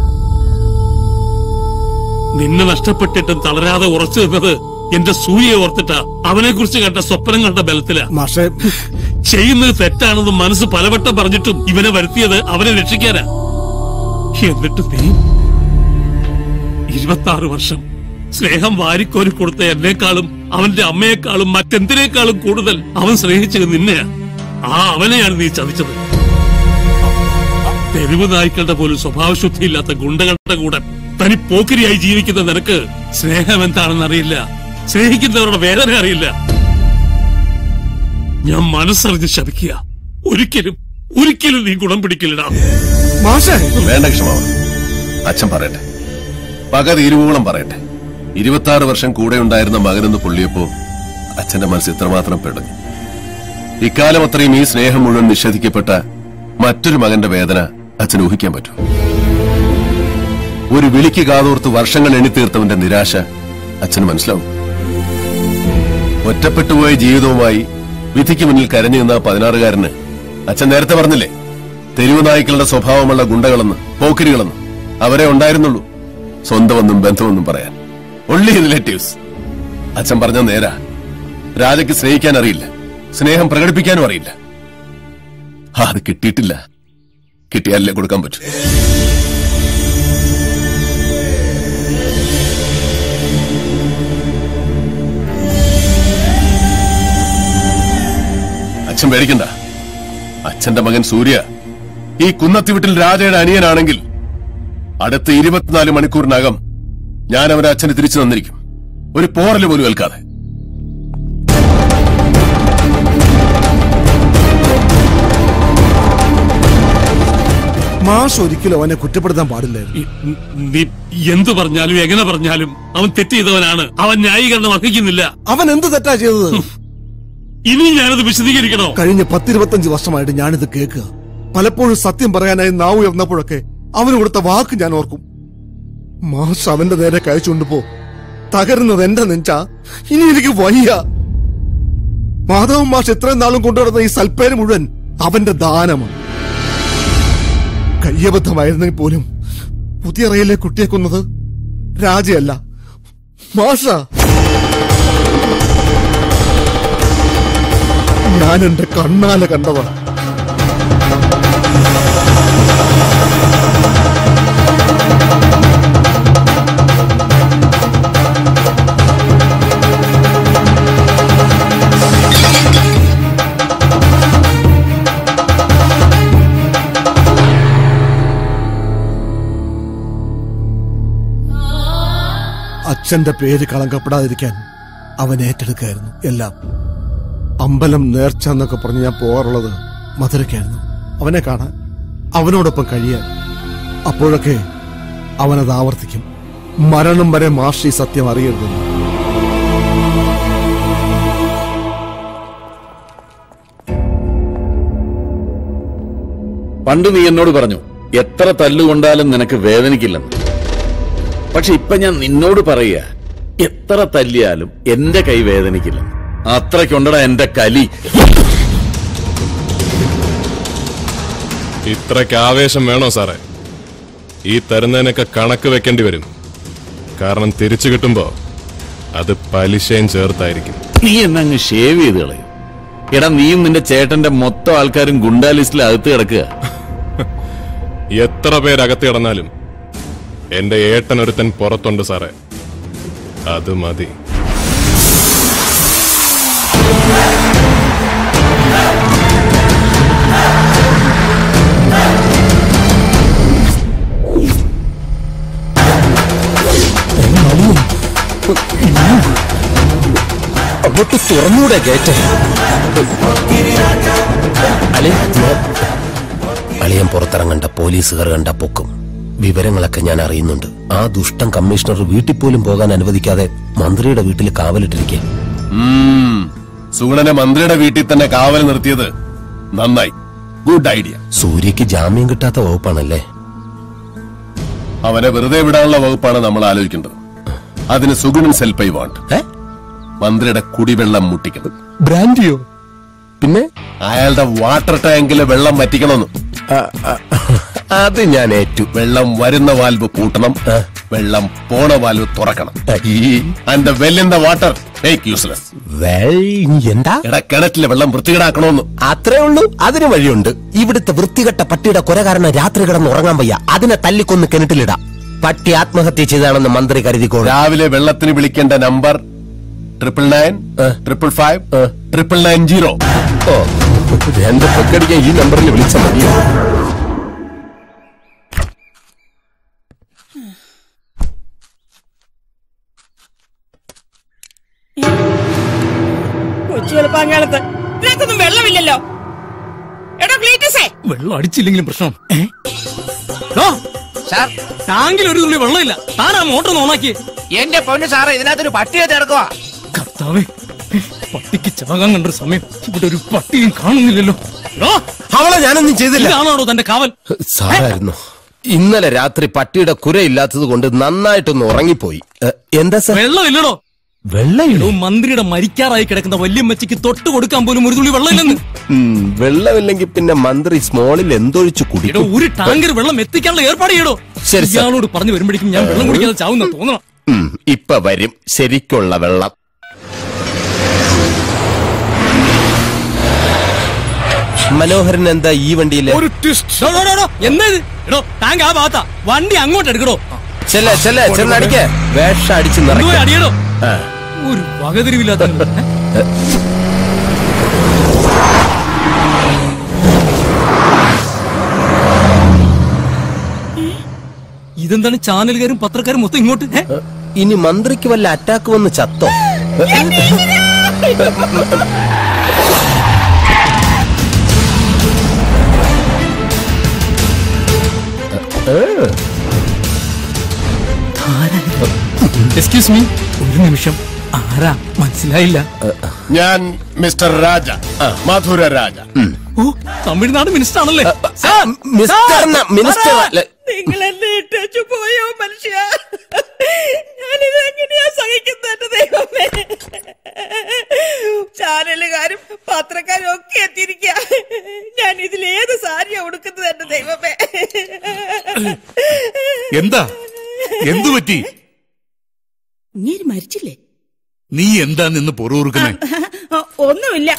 നിന്നെ നഷ്ടപ്പെട്ടിട്ടും തളരാതെ ഉറച്ചു നിന്നത് എന്റെ സൂര്യയെ ഓർത്തിട്ടാ അവനെ കുറിച്ച് കണ്ട സ്വപ്നങ്ങളുടെ ബലത്തിലാ മാഷേ ചെയ്യുന്നത് തെറ്റാണെന്ന് മനസ്സ് പലവട്ടം പറഞ്ഞിട്ടും ഇവനെ വരുത്തിയത് അവനെ രക്ഷിക്കാനാ എന്നിട്ട് നീ ഇരുപത്തി വർഷം സ്നേഹം വാരിക്കോരി കൊടുത്ത എന്നെക്കാളും അവന്റെ അമ്മയെക്കാളും മറ്റെന്തിനേക്കാളും കൂടുതൽ അവൻ സ്നേഹിച്ചത് നിന്നെയാ ആ അവനെയാണ് നീ ചതിച്ചത് തെരുവ് നായ്ക്കളുടെ പോലും സ്വഭാവശുദ്ധിയില്ലാത്ത ഗുണ്ടകളുടെ കൂടെ തനി പോക്കിരിയായി ജീവിക്കുന്ന നിനക്ക് സ്നേഹം എന്താണെന്ന് അറിയില്ല സ്നേഹിക്കുന്നവരുടെ വേദന അറിയില്ല ഞാൻ മനസ്സറിഞ്ഞ് ശപിക്കുക ഒരിക്കലും ഒരിക്കലും നീ ഗുണം പിടിക്കില്ലടാ മാഷേ വേണ്ട ക്ഷമാവ അച്ഛൻ പറയട്ടെ പക തീരുവോളം പറയട്ടെ ഇരുപത്തി ആറ് വർഷം കൂടെ ഉണ്ടായിരുന്ന മകനെന്ന് പൊള്ളിയപ്പോ അച്ഛന്റെ മനസ്സ് ഇത്രമാത്രം പിടഞ്ഞു ഇക്കാലം അത്രയും ഈ സ്നേഹം മുഴുവൻ നിഷേധിക്കപ്പെട്ട മറ്റൊരു മകന്റെ വേദന അച്ഛൻ ഊഹിക്കാൻ പറ്റൂ ഒരു വിളിക്ക് കാതോർത്ത് വർഷങ്ങൾ എണ്ണിത്തീർത്തവന്റെ നിരാശ അച്ഛന് മനസ്സിലാവും ഒറ്റപ്പെട്ടുപോയ ജീവിതവുമായി വിധിക്ക് മുന്നിൽ കരഞ്ഞു നിന്ന ആ പതിനാറുകാരന് അച്ഛൻ നേരത്തെ പറഞ്ഞില്ലേ തെരുവ് നായ്ക്കളുടെ സ്വഭാവമുള്ള ഗുണ്ടകളെന്ന് പോക്കിരികളെന്ന് അവരെ ഉണ്ടായിരുന്നുള്ളൂ സ്വന്തമെന്നും ബന്ധമെന്നും പറയാൻ ഒള്ളി റിലേറ്റീവ്സ് അച്ഛൻ പറഞ്ഞ നേരാ രാജയ്ക്ക് സ്നേഹിക്കാൻ അറിയില്ല സ്നേഹം പ്രകടിപ്പിക്കാനും അറിയില്ല ആ, അത് കിട്ടിയിട്ടില്ല കിട്ടിയാലല്ലേ കൊടുക്കാൻ പറ്റൂ അച്ഛൻ പേടിക്കണ്ട അച്ഛന്റെ മകൻ സൂര്യ ഈ കുന്നത്തി വീട്ടിൽ രാജയുടെ അനിയനാണെങ്കിൽ അടുത്ത ഇരുപത്തിനാല് മണിക്കൂറിനകം ഞാൻ അവന്റെ അച്ഛന് തിരിച്ചു തന്നിരിക്കും ഒരു പോറല് പോലും ഏൽക്കാതെ മാഷ് ഒരിക്കലും അവനെ കുറ്റപ്പെടുത്താൻ പാടില്ലായിരുന്നു നീ എന്തു പറഞ്ഞാലും എങ്ങനെ പറഞ്ഞാലും അവൻ തെറ്റ് ചെയ്തവനാണ് അവൻ ന്യായീകരണം അർഹിക്കുന്നില്ല അവൻ എന്ത് തെറ്റാ ചെയ്തത് ഇനി ഞാനത് വിശദീകരിക്കണോ കഴിഞ്ഞ പത്തിരുപത്തഞ്ച് വർഷമായിട്ട് ഞാനിത് കേൾക്കുക പലപ്പോഴും സത്യം പറയാനായി നാവ് ഉയർന്നപ്പോഴൊക്കെ അവന് കൊടുത്ത വാക്ക് ഞാൻ ഓർക്കും മാഷ് അവന്റെ നേരെ കഴിച്ചുകൊണ്ട് പോ തകരുന്നത് എന്റെ നെഞ്ചാ ഇനി എനിക്ക് വയ്യ മാധവൻ മാഷ് ഇത്രയും നാളും കൊണ്ടുവരുന്ന ഈ സൽപ്പേര് മുഴുവൻ അവന്റെ ദാനമാണ് കയ്യബദ്ധമായിരുന്നെങ്കിൽ പോലും പുതിയ റയിലെ കുട്ടിയെ കൊന്നത് രാജയല്ല മാഷ ഞാൻ എന്റെ കണ്ണാലെ കണ്ടതാണ് അച്ഛന്റെ പേര് കളങ്കപ്പെടാതിരിക്കാൻ അവൻ ഏറ്റെടുക്കായിരുന്നു എല്ലാം അമ്പലം നേർച്ച എന്നൊക്കെ പറഞ്ഞ് ഞാൻ പോകാറുള്ളത് മധുരയ്ക്കായിരുന്നു അവനെ കാണാൻ അവനോടൊപ്പം കഴിയാൻ അപ്പോഴൊക്കെ അവനത് ആവർത്തിക്കും മരണം വരെ മാഷി സത്യം അറിയരുതെന്ന് പണ്ട് നീ എന്നോട് പറഞ്ഞു എത്ര തല്ലുകൊണ്ടാലും നിനക്ക് വേദനിക്കില്ലെന്ന് പക്ഷെ ഇപ്പൊ ഞാൻ നിന്നോട് പറയുക എത്ര തല്ലിയാലും എന്റെ കൈ വേദനിക്കില്ലെന്ന് അത്രയ്ക്കുണ്ടടാ എന്റെ കലി ഇത്രയ്ക്ക് ആവേശം വേണോ സാറേ ഈ തരുന്നതിനൊക്കെ കണക്ക് വെക്കേണ്ടി വരും കാരണം തിരിച്ചു കിട്ടുമ്പോ അത് പലിശയും ചേർത്തായിരിക്കും നീ എന്നങ്ങ് ഷേവ് ചെയ്ത് കളയും എടാ നീയും നിന്റെ ചേട്ടന്റെ മൊത്തം ആൾക്കാരും ഗുണ്ടാ ലിസ്റ്റിൽ അകത്ത് കിടക്കുക എത്ര പേരകത്ത് കിടന്നാലും എന്റെ ഏട്ടനൊരുത്തൻ പുറത്തുണ്ട് സാറേ അത് മതി അങ്ങോട്ട് തുറന്നൂടെ ഗേറ്റ് അളിയൻ പുറത്തിറങ്ങണ്ട പോലീസുകാർ കണ്ട പൊക്കും വിവരങ്ങളൊക്കെ ഞാൻ അറിയുന്നുണ്ട് ആ ദുഷ്ടൻ കമ്മീഷണർ വീട്ടിൽ പോലും പോകാൻ അനുവദിക്കാതെ മന്ത്രിയുടെ വീട്ടിൽ കാവലിട്ടിരിക്കുക സുഗുണനെ മന്ത്രിയുടെ വീട്ടിൽ തന്നെ കാവൽ നിർത്തിയത് നന്നായി ഗുഡ് ഐഡിയ സൂര്യക്ക് ജാമ്യം കിട്ടാത്ത വകുപ്പാണല്ലേ അവനെ വെറുതെ വിടാനുള്ള വകുപ്പാണ് നമ്മൾ ആലോചിക്കേണ്ടത് അതിന് സുഗുണൻ സെൽഫ് ഐ വാണ്ട് മന്ത്രിയുടെ കുടിവെള്ളം മുട്ടിക്കണം ബ്രാൻഡിയോ പിന്നെ അയാളുടെ വാട്ടർ ടാങ്കിലെ വെള്ളം വറ്റിക്കണമെന്ന് അത് ഞാൻ ഏറ്റു വെള്ളം വരുന്ന വാൽവ് പൂട്ടണം വെള്ളം പോണ വാൽവ് തുറക്കണം and well in the water take useless എന്താ എടാ കിണറ്റിലെ വെള്ളം വൃത്തികേടാക്കണമെന്ന് അത്രേ ഉള്ളൂ അതിന് വഴിയുണ്ട് ഇവിടുത്തെ വൃത്തികെട്ട പട്ടിയുടെ കൊല കാരണം രാത്രി കിടന്ന് ഉറങ്ങാൻ വയ്യ അതിനെ തല്ലിക്കൊന്ന് കിണറ്റിലിടാം പട്ടി ആത്മഹത്യ ചെയ്താണെന്ന് മന്ത്രി കരുതിക്കോളൂ രാവിലെ വെള്ളത്തിന് വിളിക്കേണ്ട number triple nine triple five triple nine zero ഓ എന്റെ പൊക്കടിക്കാൻ ഈ നമ്പറിൽ വിളിച്ചാൽ മതിയോ കൊച്ചു വെളുപ്പാങ്കാലത്ത് ഇതിനകത്തൊന്നും വെള്ളമില്ലല്ലോ എടാ ക്ലീറ്റസേ വെള്ളം അടിച്ചില്ലെങ്കിലും പ്രശ്നം ഏ? ഡോ, ടാങ്കിൽ ഒരു തുള്ളി വെള്ളമില്ല താനാ മോട്ടർ ഓണാക്കി എന്റെ പൊന്നു സാറേ ഇതിനകത്തൊരു പട്ടിയെ തിടക്കുവാ കർത്താവേ പട്ടിക്ക് ചാകാൻ കണ്ടൊരു സമയം ഇവിടെ ഒരു പട്ടിയും കാണുന്നില്ലല്ലോ ഡോ, അവളെ ഞാനൊന്നും ചെയ്തില്ല ഇതാണോ തന്റെ കാവൽ സാറായിരുന്നു ഇന്നലെ രാത്രി പട്ടിയുടെ കുരയില്ലാത്തത് കൊണ്ട് നന്നായിട്ടൊന്ന് ഉറങ്ങിപ്പോയി എ, എന്താ സാർ വെള്ളമില്ലടോ വെള്ളമില്ലോ മന്ത്രിയുടെ മരിക്കാറായി കിടക്കുന്ന വല്യമ്മച്ചിക്ക് തൊട്ട് കൊടുക്കാൻ പോലും ഒരു തുള്ളി വെള്ളമില്ലെന്ന് ഉം, വെള്ളമില്ലെങ്കിൽ പിന്നെ മന്ത്രി സ്മോളിൽ എന്തൊഴിച്ചു എടോ കുടിക്കും ഒരു ടാങ്കർ വെള്ളം എത്തിക്കാനുള്ള ഏർപ്പാട് ചെയ്യടോ ശരി, സർ. ഇയാളോട് പറഞ്ഞു വരുമ്പോഴേക്കും ഞാൻ വെള്ളം കുടിക്കാതെ ചാവുന്ന തോന്നണം ഉം, ഇപ്പൊ വരും ശരിക്കുള്ള വെള്ളം മനോഹരൻ എന്താ ഈ വണ്ടിയില് ഡോ, ഡോ, ഡോ, ഡോ, എന്താ ഇത് എടോ ടാങ്ക് ആ ഭാഗത്താ വണ്ടി അങ്ങോട്ട് എടുക്കടോ ചെല്ല ചെല്ല ചെന്നടിക്ക വേഷം അടിച്ച് എന്തോ നിറയ്ക്ക. അടിയടോ ആ. ഒരു വകതിരിവില്ലാത്ത ഇതെന്താണ് ചാനലുകാരും പത്രക്കാരും മൊത്തം ഇങ്ങോട്ട് ഏ? ഇനി മന്ത്രിക്ക് വല്ല അറ്റാക്ക് വന്ന് ചത്തോ എക്സ്ക്യൂസ് മീ ഒരു നിമിഷം ആരാ മനസ്സിലായില്ല ഞാൻ മിസ്റ്റർ രാജ മധുര രാജ ഓ തമിഴ്നാട് മിനിസ്റ്റർ ആണല്ലേ മിസ്റ്റർ ന- മിനിസ്റ്റർ അല്ല. നിങ്ങൾ എന്നെ ഇട്ടു പോയോ മനുഷ്യ ഞാനിത് എങ്ങനെയാ സഹിക്കുന്നത് എന്റെ ദൈവമേ ചാനലുകാരും പത്രക്കാരും ഒക്കെ എത്തിയിരിക്കുക ഞാൻ ഇതിൽ ഏത് സാരിയാ ഉടുക്കുന്നത് എന്റെ ദൈവമേ എന്താ എന്തു പറ്റി ഇങ്ങനെ മരിച്ചില്ലേ നീ എന്താ നിന്ന് പൊറുറുക്കുന്നേ ഒന്നുമില്ല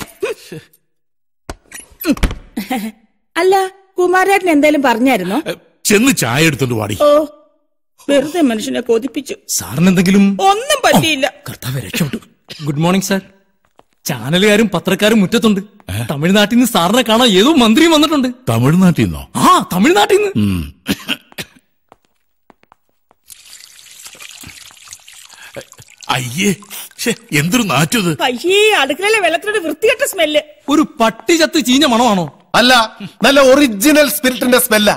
അല്ല കുമാരേട്ടൻ എന്തേലും പറഞ്ഞായിരുന്നോ ചെന്ന് ചായ എടുത്തോണ്ട് വാടി ഓ വെറുതെ മനുഷ്യനെ കൊതിപ്പിച്ചു സാറിന് എന്തെങ്കിലും ഒന്നും പറ്റിയില്ല കർത്താവ് രക്ഷപ്പെട്ടു ഗുഡ് മോർണിംഗ് സാർ ചാനലുകാരും പത്രക്കാരും മുറ്റത്തുണ്ട് തമിഴ്നാട്ടിൽ നിന്ന് സാറിനെ കാണാൻ ഏതോ മന്ത്രിയും വന്നിട്ടുണ്ട് തമിഴ്നാട്ടിൽ നിന്നോ ആ തമിഴ്നാട്ടിൽ നിന്ന് ഉം. അയ്യേ ശ്ശെ, എന്തൊരു നാറ്റത് അയ്യേ അടുക്കളയിലെ വെള്ളത്തിനൊരു വൃത്തികെട്ട സ്മെല്ല് ഒരു പട്ടി ചത്ത് ചീഞ്ഞ മണമാണോ അല്ല നല്ല ഒറിജിനൽ സ്പിരിറ്റിന്റെ സ്മെല്ല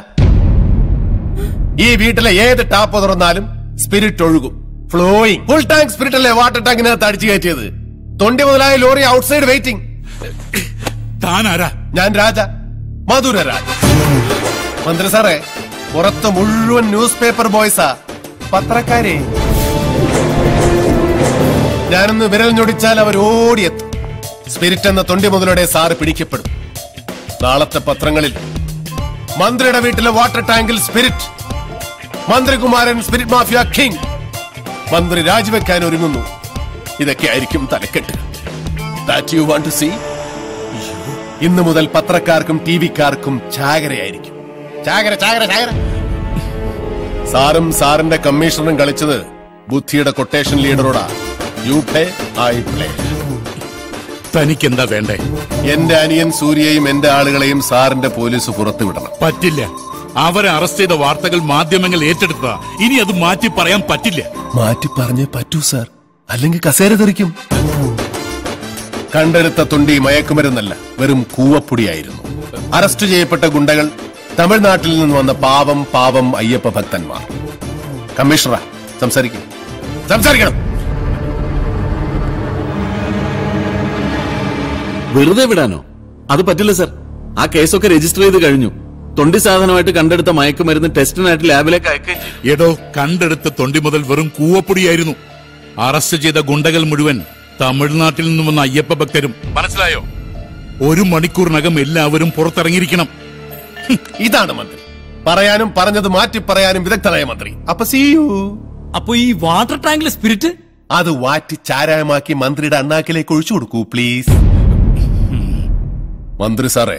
ഈ വീട്ടിലെ ഏത് ടാപ്പ് തുറന്നാലും സ്പിരിറ്റ് ഒഴുകും ഫ്ലോയിങ് ഫുൾ ടാങ്ക് സ്പിരിറ്റ് അല്ലേ വാട്ടർ ടാങ്കിനകത്ത് അടിച്ചു കയറ്റിയത് തൊണ്ടി മുതലായ ലോറി ഔട്ട്സൈഡ് വെയിറ്റിംഗ് താനാരാ ഞാൻ രാജ മധുര രാജ മന്ത്രി സാറേ പുറത്ത് മുഴുവൻ ന്യൂസ് പേപ്പർ ബോയ്സാ പത്രക്കാരെ ഞാനൊന്ന് വിരൽ ഞൊടിച്ചാൽ അവർ ഓടിയെത്തും സ്പിരിറ്റ് എന്ന തൊണ്ടി മുതലോടെ സാറ് പിടിക്കപ്പെടും നാളത്തെ പത്രങ്ങളിൽ മന്ത്രിയുടെ വീട്ടിലെ വാട്ടർ ടാങ്കിൽ സ്പിരിറ്റ് മന്ത്രികുമാരൻ സ്പിരിറ്റ് മാഫിയ കിങ് മന്ത്രി രാജിവെക്കാൻ ഒരുങ്ങുന്നു ഇതൊക്കെ ആയിരിക്കും തലക്കെട്ട് that you want to see ഇന്ന് മുതൽ പത്രക്കാർക്കും ടി വിക്കാർക്കും ചാകരയായിരിക്കും ചാകര ചാകര ചാകര സാറും സാറിന്റെ കമ്മീഷണറും കളിച്ചത് ബുദ്ധിയുടെ കൊട്ടേഷൻ ലീഡറോടാ യു പ്ലേ ഐ പ്ലേ തനിക്ക് എന്താ വേണ്ടേ എന്റെ അനിയൻ സൂര്യയും എന്റെ ആളുകളെയും സാറിന്റെ പോലീസ് പുറത്തു വിടണം പറ്റില്ല അവരെ അറസ്റ്റ് ചെയ്ത വാർത്തകൾ മാധ്യമങ്ങൾ ഏറ്റെടുത്തതാ ഇനി അത് മാറ്റി പറയാൻ പറ്റില്ല മാറ്റി പറഞ്ഞേ പറ്റൂ സാർ അല്ലെങ്കിൽ കസേര തെറിക്കും കണ്ടെടുത്ത തൊണ്ടി മയക്കുമരുന്നല്ല വെറും കൂവപ്പൊടിയായിരുന്നു അറസ്റ്റ് ചെയ്യപ്പെട്ട ഗുണ്ടകൾ തമിഴ്നാട്ടിൽ നിന്ന് വന്ന പാവം പാവം അയ്യപ്പ ഭക്തന്മാർ കമ്മീഷണറാ സംസാരിക്കും സംസാരിക്കണം വെറുതെ വിടാനോ അത് പറ്റില്ല സർ ആ കേസൊക്കെ രജിസ്റ്റർ ചെയ്ത് കഴിഞ്ഞു തൊണ്ടി സാധനമായിട്ട് കണ്ടെടുത്ത മയക്കുമരുന്ന് ടെസ്റ്റിനായിട്ട് ലാബിലേക്ക് അയക്കുകയും ചെയ്തു എടോ കണ്ടെടുത്ത തൊണ്ടി മുതൽ വെറും കൂവപ്പൊടിയായിരുന്നു അറസ്റ്റ് ചെയ്ത ഗുണ്ടകൾ മുഴുവൻ തമിഴ്നാട്ടിൽ നിന്ന് വന്ന അയ്യപ്പ ഭക്തരും മനസ്സിലായോ ഒരു മണിക്കൂറിനകം എല്ലാവരും പുറത്തിറങ്ങിയിരിക്കണം ഇതാണ് മന്ത്രി പറയാനും പറഞ്ഞത് മാറ്റി പറയാനും വിദഗ്ധനായ മന്ത്രി അപ്പൊ സീയു അപ്പൊ ഈ വാട്ടർ ടാങ്കിലെ സ്പിരിറ്റ് അത് വാറ്റി ചാരായമാക്കി മന്ത്രിയുടെ അണ്ണാക്കിലേക്ക് ഒഴിച്ചു കൊടുക്കൂ പ്ലീസ് മന്ത്രി സാറേ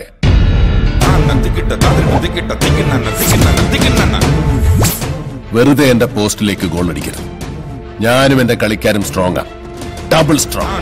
വെറുതെ എന്റെ പോസ്റ്റിലേക്ക് ഗോൾ അടിക്കരുത് ഞാനും എന്റെ കളിക്കാരും സ്ട്രോങ് ആ double strong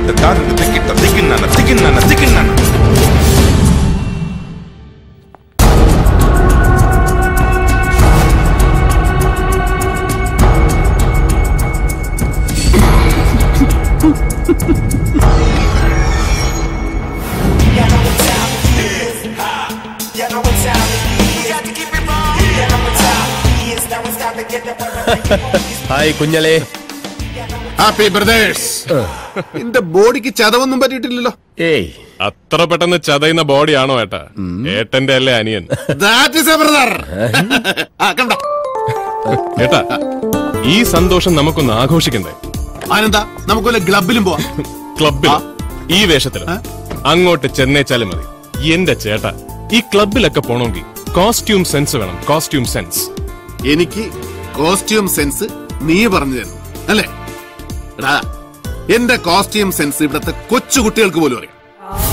You know what time it is. Got to keep it wrong. You know what time it is. Now it's time to get up on the microphone. Hi കുഞ്ഞളെ happy brothers എന്റെ ബോഡിക്ക് ചതവൊന്നും പറ്റിയിട്ടില്ലല്ലോ ഏയ് അത്ര പെട്ടെന്ന് ചതയുന്ന ബോഡിയാണോ ഏട്ടാ ഏട്ടന്റെ അല്ലേ അനിയൻ ദാറ്റ് ഇസ് എ ബ്രദർ കണ്ടോ ഏട്ടാ ഈ സന്തോഷം നമുക്കൊന്ന് ആഘോഷിക്കണ്ടേ ആനന്ദ നമുക്ക് വല്ല ക്ലബിലും പോവാം ക്ലബിൽ ഈ വേഷത്തിൽ അങ്ങോട്ട് ചെന്നേച്ചാലും മതി എന്റെ ചേട്ടാ ഈ ക്ലബിലൊക്കെ പോണമെങ്കിൽ കോസ്റ്റ്യൂം സെൻസ് വേണം കോസ്റ്റ്യൂം സെൻസ് എനിക്ക് കോസ്റ്റ്യൂം സെൻസ് നീ പറഞ്ഞു തരുന്നു അല്ലേ എടാ എന്റെ കോസ്റ്റ്യൂം സെൻസ് ഇവിടത്തെ കൊച്ചു കുട്ടികൾക്ക് പോലും അറിയാം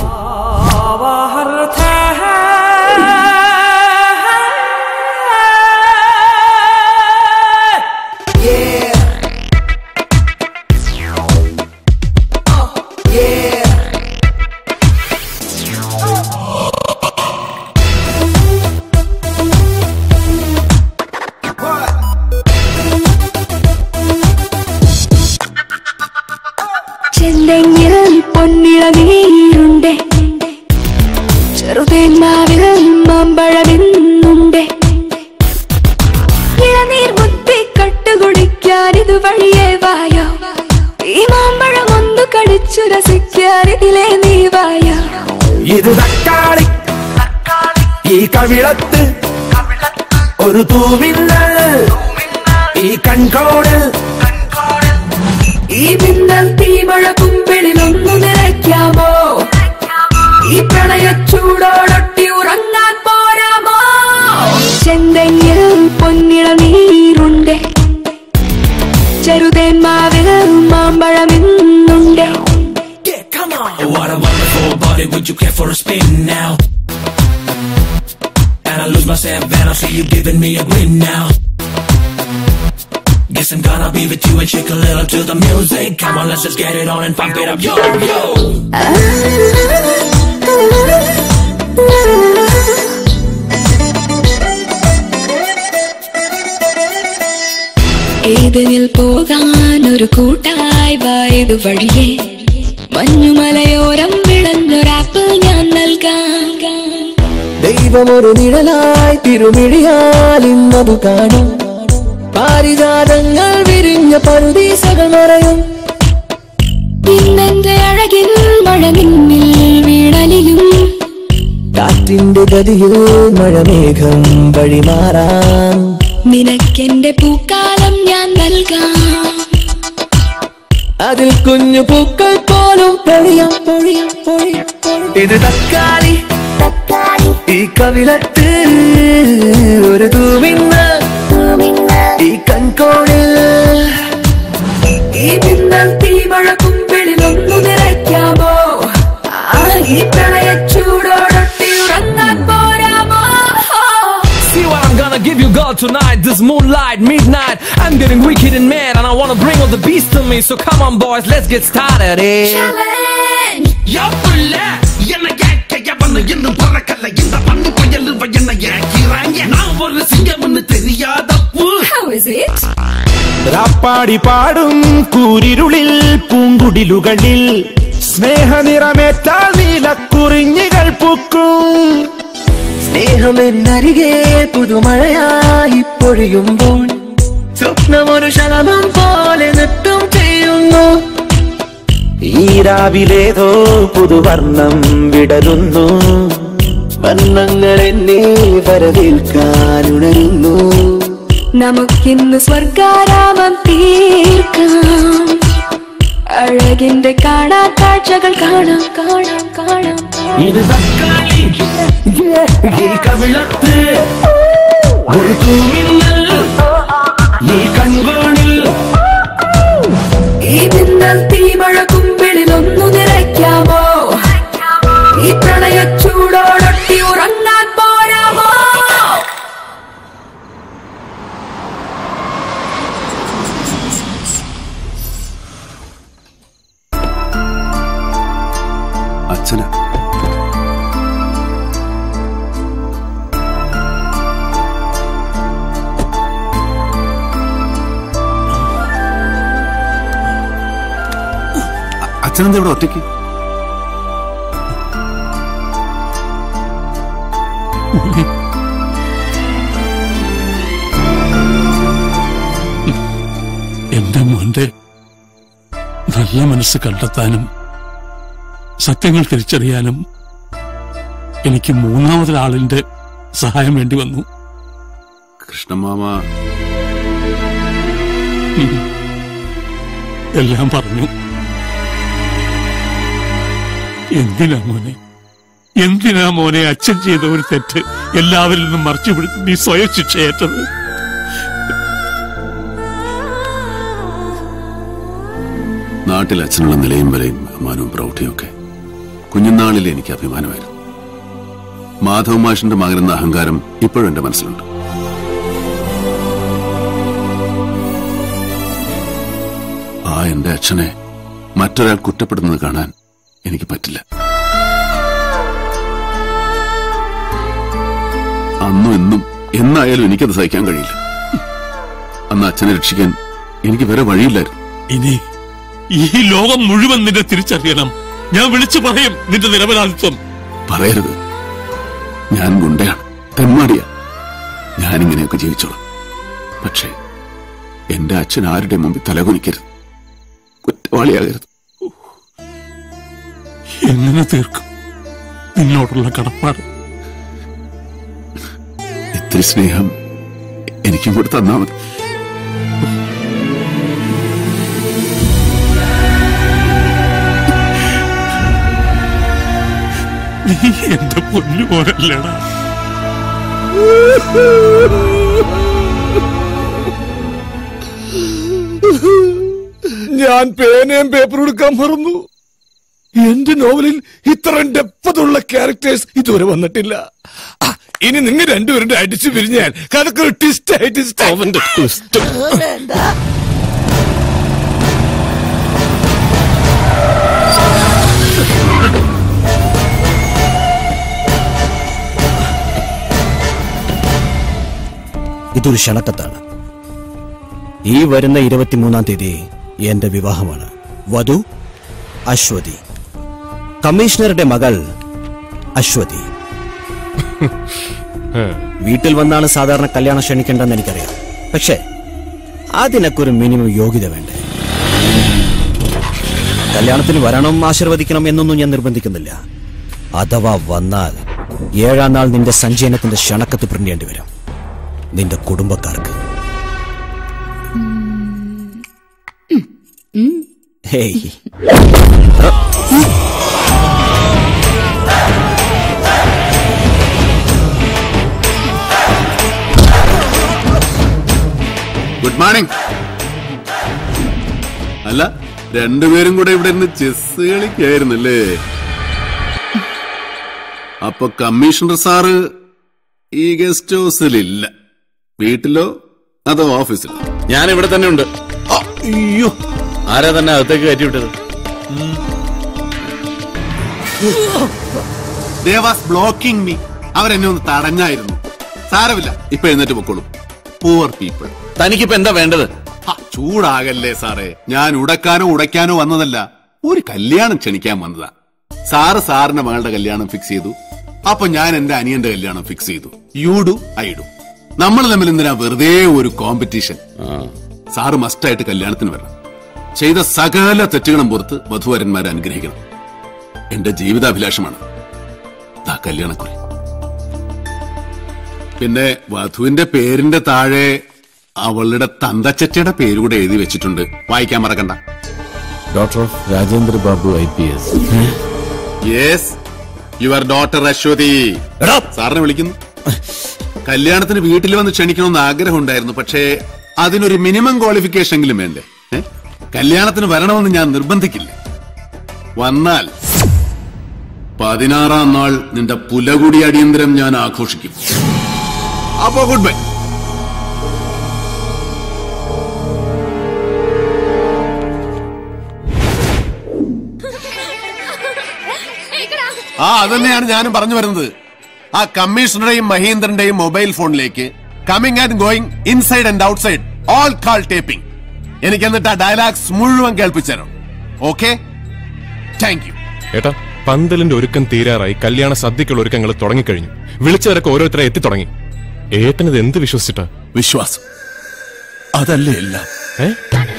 ചെന്തെങ്ങിൽ പൊന്നിളനീരുണ്ട് ചെറുതേന്മാവിൽ മാമ്പഴമെന്നുണ്ട് ഇളനീർ മുത്തി കട്ടുകുടിക്കാൻ ഇത് വഴിയേ വായോ ഈ മാമ്പഴം ഒന്ന് കടിച്ചു രസിക്കാൻ ഇതിലെ നീ വായോ ഇത് തക്കാളി ഈ കവിളത്ത് ഒരു തൂമിന്നൽ ഈ കൺകോണിൽ ഈ മിന്നൽ തീമഴ കുമ്പിളിൽ ഒന്നു നിറയ്ക്കാമോ ഈ പ്രണയച്ചൂടോടൊട്ടി ഉറങ്ങാൻ പോരാമോ ചെന്തെങ്ങിൽ പൊന്നിളനീരുണ്ട് ചെറുതേന്മാവിൽ മാമ്പഴമെന്നുണ്ട് What a wonderful body, would you care for a spin now? And I lose myself and I see you giving me a grin now. Guess I'm gonna be with you and shake a little to the music. Come on, let's just get it on and pump it up, yo, yo. ഏതിനിൽ പോകാൻ ഒരു കൂട്ടായി വായത് വഴിയേ മഞ്ഞുമലയോരം വിളഞ്ഞൊരാപ്പിൾ ഞാൻ നൽകാം ദൈവമൊരു നിഴലായി തിരുമിഴിയാൽ ഇന്നതു കാണും പാരിജാതങ്ങൾ വിരിഞ്ഞ പറുദീസകൾ മറയും ഇന്നെന്റെ അഴകിൽ മഴ നിന്നിൽ വീടലിലും കാറ്റ കാറ്റിന്റെ ഗതിയിൽ മഴമേഘം വഴിമാറാം നിനക്കെന്റെ പൂക്കാലം ഞാൻ നൽകാം അതിൽ കുഞ്ഞു പൂക്കൾ പോലും പൊഴിയാം പൊഴിയാം പൊഴിയാം ഇത് തക്കാളി ഈ കവിളത്ത് ഒരു തൂമിന്ന് ഈ കൺകോണിൽ ഈ മിന്നൽ തീമഴ കുമ്പിളിൽ ഒന്നു നിറയ്ക്കാമോ ആ ഈ പ്രണയ ചൂടോടൊട്ടി ഉറങ്ങാൻ പോരാമോ See what I'm gonna give you, girl, tonight. This moonlight, midnight. I'm getting wicked and mad, and I wanna bring all the beast to me. So come on, boys, let's get started. Eh? எவ்வள என்ன கேட்க எவனு இன்னும் பிறக்கல இந்த பண்ணு புயல் என்ன ஏக்கிறாங்க நான் ஒரு சிங்கம்னு தெரியாதப்பு How is it? രാപ്പാടി പാടും കൂരിരുളിൽ പൂങ്കുടിലുകളിൽ സ്നേഹനിറമേറ്റാൽ നീലക്കുറിഞ്ഞികൾ പൂക്കും സ്നേഹമെന്നരികെ പുതുമഴയായി പൊഴിയുമ്പോൾ സ്വപ്നമൊരു ശലഭം പോലെ നൃത്തം ചെയ്യുന്നു ഈ രാവിലേതോ പുതുവർണ്ണം വിടരുന്നു വർണ്ണങ്ങൾ എന്നെ വരവേൽക്കാനുണരുന്നു നമുക്കിന്ന് സ്വർഗാരാമം തീർക്കാം അഴകിന്റെ കാണാ കാഴ്ചകൾ കാണാം കാണാം കാണാം ഇത് തക്കാളി ഈ കവിളത്ത് ഒരു തൂമിന്നൽ ഈ കൺകോണിൽ ഈ മിന്നൽ തീമഴ കുമ്പിളിൽ ഒന്നു നിറയ്ക്കാമോ ഈ പ്രണയ ചൂടോടൊട്ടി ഉറങ്ങാൻ പോരാമോ അച്ഛന അച്ഛനെന്താ ഇവിടെ ഒറ്റയ്ക്ക് എന്റെ മോന്റെ നല്ല മനസ്സ് കണ്ടെത്താനും സത്യങ്ങൾ തിരിച്ചറിയാനും എനിക്ക് മൂന്നാമതൊരാളിന്റെ സഹായം വേണ്ടി വന്നു കൃഷ്ണമാമ ഉം. എല്ലാം പറഞ്ഞു എന്തിനാ മോനെ എന്തിനാ മോനെ അച്ഛൻ ചെയ്ത ഒരു തെറ്റ് എല്ലാവരിൽ നിന്നും മറച്ചു പിടിച്ച് നീ സ്വയം ശിക്ഷയേറ്റത് നാട്ടിൽ അച്ഛനുള്ള നിലയും വിലയും ബഹുമാനവും പ്രൗഢിയും ഒക്കെ കുഞ്ഞുനാളിൽ എനിക്ക് അഭിമാനമായിരുന്നു മാധവ് മാഷിന്റെ മകനെന്ന അഹങ്കാരം ഇപ്പോഴും എന്റെ മനസ്സിലുണ്ട് ആ എന്റെ അച്ഛനെ മറ്റൊരാൾ കുറ്റപ്പെടുന്നത് കാണാൻ എനിക്ക് പറ്റില്ല അന്നും എന്നും എന്നായാലും എനിക്കത് സഹിക്കാൻ കഴിയില്ല അന്ന് അച്ഛനെ രക്ഷിക്കാൻ എനിക്ക് വേറെ വഴിയില്ലായിരുന്നു ഇനി ഈ ലോകം മുഴുവൻ നിന്നെ തിരിച്ചറിയണം ഞാൻ വിളിച്ചു പറയും നിന്റെ നിരപരാധിത്വം പറയരുത് ഞാൻ ഗുണ്ടയാണ് തെമ്മാടിയ ഞാനിങ്ങനെയൊക്കെ ജീവിച്ചോളാം പക്ഷേ എന്റെ അച്ഛൻ ആരുടെ മുമ്പിൽ തലകുനിക്കരുത് കുറ്റവാളിയാകരുത് എങ്ങനെ തീർക്കും നിന്നോടുള്ള കടപ്പാട് ഇത്തിരി സ്നേഹം എനിക്കും കൂടി തന്നാ മതി നീ എന്റെ പൊന്നു പോലല്ലടാ ഞാൻ പേനയും പേപ്പറും എടുക്കാൻ മറന്നു എന്റെ നോവലിൽ ഇത്രയും ഡെപ്പതുള്ള ക്യാരക്ടേഴ്സ് ഇതുവരെ വന്നിട്ടില്ല ആ, ഇനി നിങ്ങൾ രണ്ടുപേരുടെ അടിച്ചു പിരിഞ്ഞാൽ കഥക്കൊരു ട്വിസ്റ്റ് ആയിട്ട് അവന്റെ ട്വിസ്റ്റ് ഇതൊരു ക്ഷണക്കത്താണ് ഈ വരുന്ന ഇരുപത്തിമൂന്നാം തീയതി എന്റെ വിവാഹമാണ് വധു അശ്വതി കമ്മീഷണറുടെ മകൾ അശ്വതി വീട്ടിൽ വന്നാണ് സാധാരണ കല്യാണം ക്ഷണിക്കേണ്ടെന്ന് എനിക്കറിയാം പക്ഷേ അതിനൊക്കെ ഒരു മിനിമം യോഗ്യത വേണ്ടേ കല്യാണത്തിന് വരണം ആശീർവദിക്കണം എന്നൊന്നും ഞാൻ നിർബന്ധിക്കുന്നില്ല അഥവാ വന്നാൽ ഏഴാം നാൾ നിന്റെ സഞ്ചയനത്തിന്റെ ക്ഷണക്കത്ത് പ്രിന്റേണ്ടി വരും നിന്റെ കുടുംബക്കാർക്ക് ഹേയ് ഗുഡ് മോർണിംഗ് അല്ല രണ്ടുപേരും കൂടെ ഇവിടെ ഇരുന്ന് ചെസ് കളിക്കായിരുന്നല്ലേ അപ്പൊ കമ്മീഷണർ സാറ് ഈ ഗസ്റ്റ് ഹൗസിലില്ല വീട്ടിലോ അതോ ഓഫീസിലോ ഞാൻ ഇവിടെ തന്നെ ഉണ്ട് അയ്യോ ആരാ തന്നെ അകത്തേക്ക് കയറ്റി വിട്ടത് ദേവാസ് ബ്ലോക്കിംഗ് മീ അവരെന്നെ ഒന്ന് തടഞ്ഞായിരുന്നു സാരമില്ല ഇപ്പൊ എഴുന്നേറ്റ് പൊക്കോളും പൂവർ പീപ്പിൾ തനിക്കിപ്പോ എന്താ വേണ്ടത് ചൂടാകല്ലേ സാറേ ഞാൻ ഉടക്കാനോ ഉടയ്ക്കാനോ വന്നതല്ല ഒരു കല്യാണം ക്ഷണിക്കാൻ വന്നതാ സാറ് സാറിന്റെ മകളുടെ കല്യാണം ഫിക്സ് ചെയ്തു അപ്പൊ ഞാൻ എന്റെ അനിയന്റെ കല്യാണം ഫിക്സ് ചെയ്തു യു ഡു ഐ ഡു നമ്മൾ തമ്മിൽ എന്തിനാ വെറുതെ ഒരു കോമ്പറ്റീഷൻ സാറ് മസ്റ്റായിട്ട് കല്യാണത്തിന് വരണം ചെയ്ത സകല തെറ്റുകളും പുറത്ത് വധുവരന്മാരെ അനുഗ്രഹിക്കണം എന്റെ ജീവിതാഭിലാഷമാണ് ദാ കല്യാണക്കുറി പിന്നെ വധുവിന്റെ പേരിന്റെ താഴെ അവളുടെ തന്തച്ചറ്റയുടെ പേര് കൂടെ എഴുതി വെച്ചിട്ടുണ്ട് വായിക്കാൻ മറക്കണ്ട doctor of Rajendra Babu I P S yes your daughter Ashwathi സാറിനെ വിളിക്കുന്നു കല്യാണത്തിന് വീട്ടിൽ വന്ന് ക്ഷണിക്കണമെന്ന് ആഗ്രഹം ഉണ്ടായിരുന്നു പക്ഷേ അതിനൊരു മിനിമം ക്വാളിഫിക്കേഷൻ എങ്കിലും വേണ്ടേ ഏ? കല്യാണത്തിന് വരണമെന്ന് ഞാൻ നിർബന്ധിക്കില്ല വന്നാൽ പതിനാറാം നാൾ നിന്റെ പുലകുടി അടിയന്തരം ഞാൻ ആഘോഷിക്കും അപ്പോ ഗുഡ് ബൈ ആ അതന്നെയാണ് ഞാനും പറഞ്ഞു വരുന്നത് ആ കമ്മീഷണറുടെയും മഹീന്ദ്രന്റെയും മൊബൈൽ ഫോണിലേക്ക് coming and going inside and outside all call tapping എനിക്ക് എന്നിട്ട് ആ ഡയലോഗ്സ് മുഴുവൻ കേൾപ്പിച്ചേരും ഓക്കെ താങ്ക് യു ഏട്ടാ പന്തലിന്റെ ഒരുക്കം തീരാറായി കല്യാണ സദ്യക്കുള്ള ഒരുക്കങ്ങൾ തുടങ്ങിക്കഴിഞ്ഞു വിളിച്ചവരൊക്കെ ഓരോരുത്തരെ എത്തി തുടങ്ങി ഏട്ടനത് എന്ത് വിശ്വസിച്ചിട്ടാ വിശ്വാസം അതല്ലേ എല്ലാം ഏ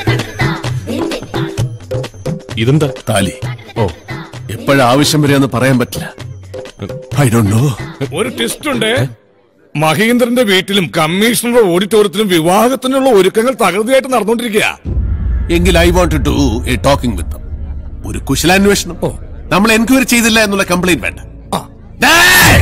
ഇതെന്താ താലി ഓ എപ്പോഴാവശ്യം വരെയെന്ന് പറയാൻ പറ്റില്ല ഐ ഡോണ്ട് നോ ഒരു ടെസ്റ്റ് ഉണ്ട് മഹീന്ദ്രന്റെ വീട്ടിലും കമ്മീഷണറുടെ ഓഡിറ്റോറിയത്തിലും വിവാഹത്തിനുള്ള ഒരുക്കങ്ങൾ തകൃതിയായിട്ട് നടന്നുകൊണ്ടിരിക്കുക എങ്കിൽ I want to do a talking with ഒരു കുശലാന്വേഷണം നമ്മൾ എൻക്വയറി ചെയ്തില്ല എന്നുള്ള കംപ്ലൈന്റ് വേണ്ട ഡേയ്!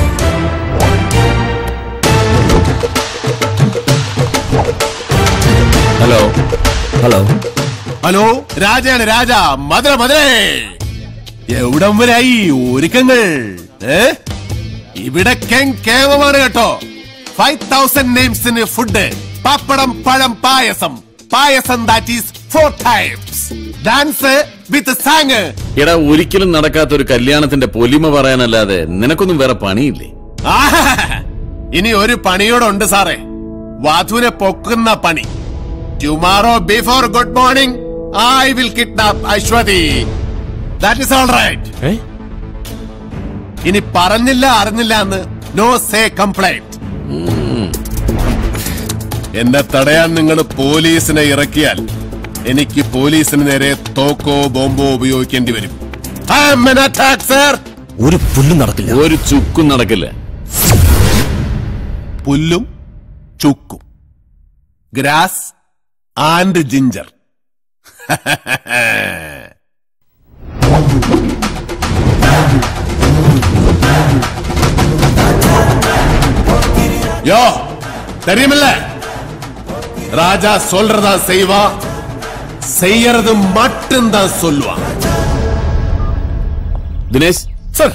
ഹലോ ഹലോ ഹലോ രാജയാണ് രാജ മധുര മധുരേ എവിടം വരായി ഒരുക്കങ്ങൾ ഏ ഇവിടെ കേമമാണ് കേട്ടോ ഫൈവ് തൗസൻഡ് നെയിംസിന് ഫുഡ് പപ്പടം പഴം payasam payasam that is four times dance with song എടാ ഒരിക്കലും നടക്കാത്ത ഒരു കല്യാണത്തിന്റെ പൊലിമ പറയാനല്ലാതെ നിനക്കൊന്നും വേറെ പണിയില്ലേ ഇനി ഒരു പണിയോടുണ്ട് സാറേ വധുവിനെ പൊക്കുന്ന പണി tomorrow before good morning I will kidnap Ashwathi that is all right ഇനി പറഞ്ഞില്ല അറിഞ്ഞില്ല എന്ന് നോ സേ കംപ്ലൈന്റ് എന്നെ തടയാൻ നിങ്ങൾ പോലീസിനെ ഇറക്കിയാൽ എനിക്ക് പോലീസിന് നേരെ തോക്കോ ബോംബോ ഉപയോഗിക്കേണ്ടി വരും I am an attack, sir. ഒരു പുല്ലും നടക്കില്ല ഒരു ചുക്കും നടക്കില്ല പുല്ലും ചുക്കും ഗ്രാസ് ആൻഡ് ജിഞ്ചർ யோ தெரியுமில்ல ராஜா சொல்றதா செய்வா செய்யறது மட்டும்தான் சொல்லுவான் ദിനേശ് സർ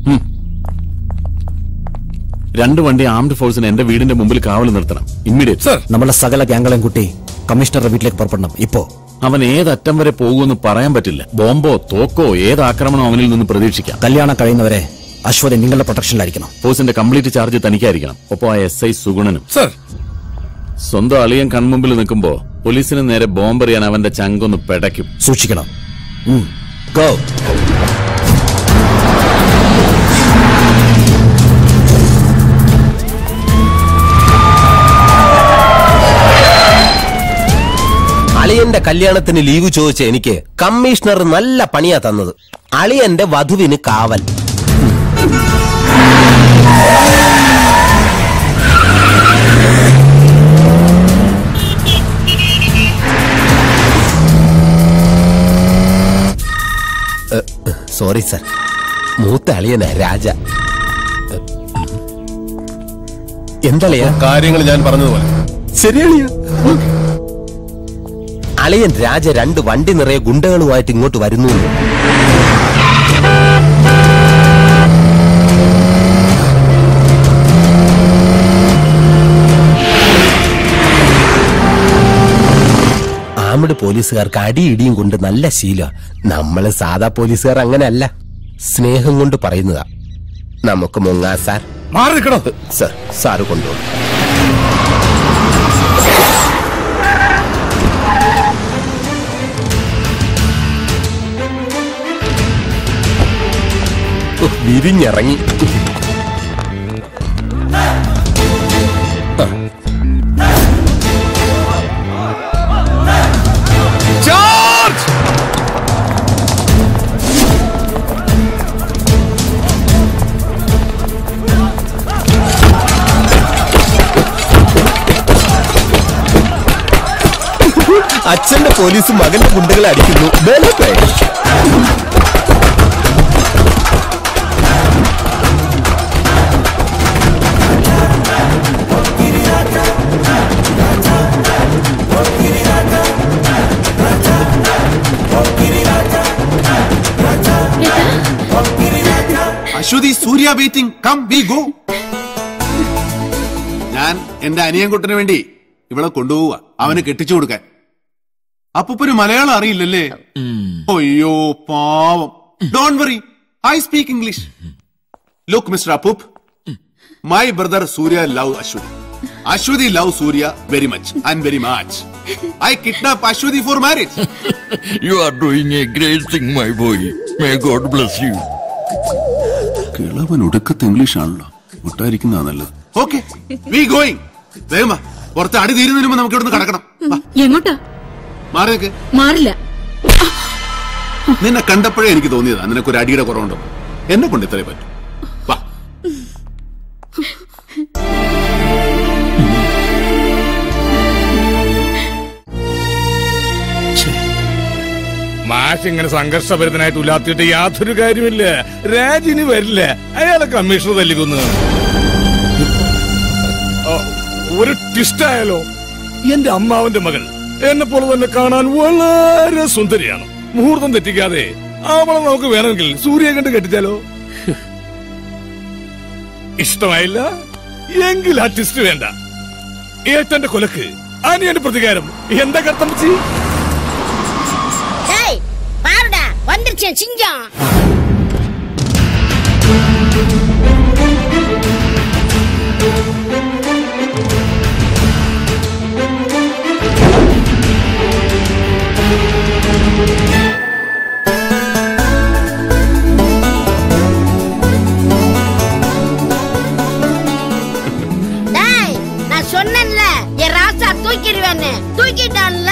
രണ്ട് വണ്ടി ആംഡ് ഫോഴ്സിന് എന്റെ വീടിന്റെ മുമ്പിൽ കാവൽ നിർത്തണം ഇമ്മീഡിയറ്റ് സർ നമ്മളെ സകല ഗ്യാങ്കളെയും കൂട്ടി കമ്മീഷണറുടെ വീട്ടിലേക്ക് പുറപ്പെടണം ഇപ്പോ അവൻ ഏതറ്റം വരെ പോകുമെന്ന് പറയാൻ പറ്റില്ല ബോംബോ തോക്കോ ഏത് ആക്രമണം അവനിൽ നിന്ന് പ്രതീക്ഷിക്കാം കല്യാണം കഴിയുന്നവരെ അശ്വതി നിങ്ങളുടെ പ്രൊട്ടക്ഷനിലായിരിക്കണം ഫോഴ്സിന്റെ കംപ്ലീറ്റ് ചാർജ് തനിക്കായിരിക്കണം ഒപ്പം ആ എസ് ഐ സുഗുണനും സർ സ്വന്തം അളിയൻ കൺമുമ്പിൽ നിൽക്കുമ്പോ പോലീസിന് നേരെ ബോംബെറിയാൻ അവന്റെ ചങ്കൊന്ന് പെടയ്ക്കും സൂക്ഷിക്കണം ഗോ അളിയന്റെ കല്യാണത്തിന് ലീവ് ചോദിച്ച എനിക്ക് കമ്മീഷണർ നല്ല പണിയാ തന്നത് അളിയന്റെ വധുവിന് കാവൽ സോറി സർ മൂത്ത അളിയനാ രാജ എന്തളിയ കാര്യങ്ങൾ ഞാൻ പറഞ്ഞതുപോലെ ശരിയളിയ അളിയൻ രാജ രണ്ട് വണ്ടി നിറയെ ഗുണ്ടകളുമായിട്ട് ഇങ്ങോട്ട് വരുന്നു എന്ന്. ആമിഡ് പോലീസുകാർക്ക് അടിയിടിയും കൊണ്ട് നല്ല ശീല നമ്മള് സാധാ പോലീസുകാർ അങ്ങനെയല്ല സ്നേഹം കൊണ്ട് പറയുന്നതാ നമുക്ക് മുങ്ങാ സാർ മാറി നിൽക്കണോ സാർ സാറ് കൊണ്ടുപോകും വിരിഞ്ഞിറങ്ങി ജോർജ് അച്ഛന്റെ പോലീസ് മകന്റെ ഗുണ്ടകളെ അടിക്കുന്നു ബലപ്പേ. Ashwathi Surya waiting come we go ഞാൻ എന്റെ അനിയൻകുട്ടന് വേണ്ടി ഇവിടെ കൊണ്ടുപോവുക അവന് കെട്ടിച്ചു കൊടുക്കാൻ അപ്പൂപ്പന് മലയാളം അറിയില്ലല്ലേ അയ്യോ പാവം don't worry I speak English look mister അപ്പൂപ്പ് my brother Surya love Ashwathi Ashwathi love Surya very much and very much I kidnap Ashwathi for marriage You are doing a great thing, my boy. May God bless you. കിളവൻ ഒടുക്കത്തെ English ആണല്ലോ വിട്ടായിരിക്കുന്നതാ നല്ലത് okay we going വേഗം വാ. പുറത്ത് അടി തീരുന്നതിന് മുമ്പ് നമുക്ക് ഇവിടുന്ന് കടക്കണം വാ, എങ്ങോട്ടാ മാറി നിൽക്ക് മാറില്ല നിന്നെ കണ്ടപ്പോഴേ എനിക്ക് തോന്നിയതാ നിനക്കൊരു അടിയുടെ കുറവുണ്ടോ എന്നെ കൊണ്ട് ഇത്രേ പറ്റും വാ മാഷ് ഇങ്ങനെ സംഘർഷഭരിതനായിട്ട് ഉലാത്തിയിട്ട് യാതൊരു കാര്യമില്ല രാജിനി വരില്ല അയാളെ കമ്മീഷണർ തല്ലിക്കുന്നു ഓ, ഒരു ട്വിസ്റ്റ് ആയാലോ എന്റെ അമ്മാവന്റെ മകൾ എന്നെ പോലെ തന്നെ കാണാൻ വളരെ സുന്ദരിയാണ് മുഹൂർത്തം തെറ്റിക്കാതെ അവളെ നമുക്ക് വേണമെങ്കിൽ സൂര്യ കണ്ട് കെട്ടിച്ചാലോ ഇഷ്ടമായില്ല എങ്കിൽ ആ ട്വിസ്റ്റ് വേണ്ട ഏട്ടന്റെ കൊലക്ക് അനിയന്റെ പ്രതികാരം എന്താ കർത്തമ്പച്ചി டேய் பாருடா வந்துருச்சேன் சிங்கம் டேய் நான் சொன்னேன்ல என் ராசா தூக்கிடுவேன்னு தூக்கிட்டான்ல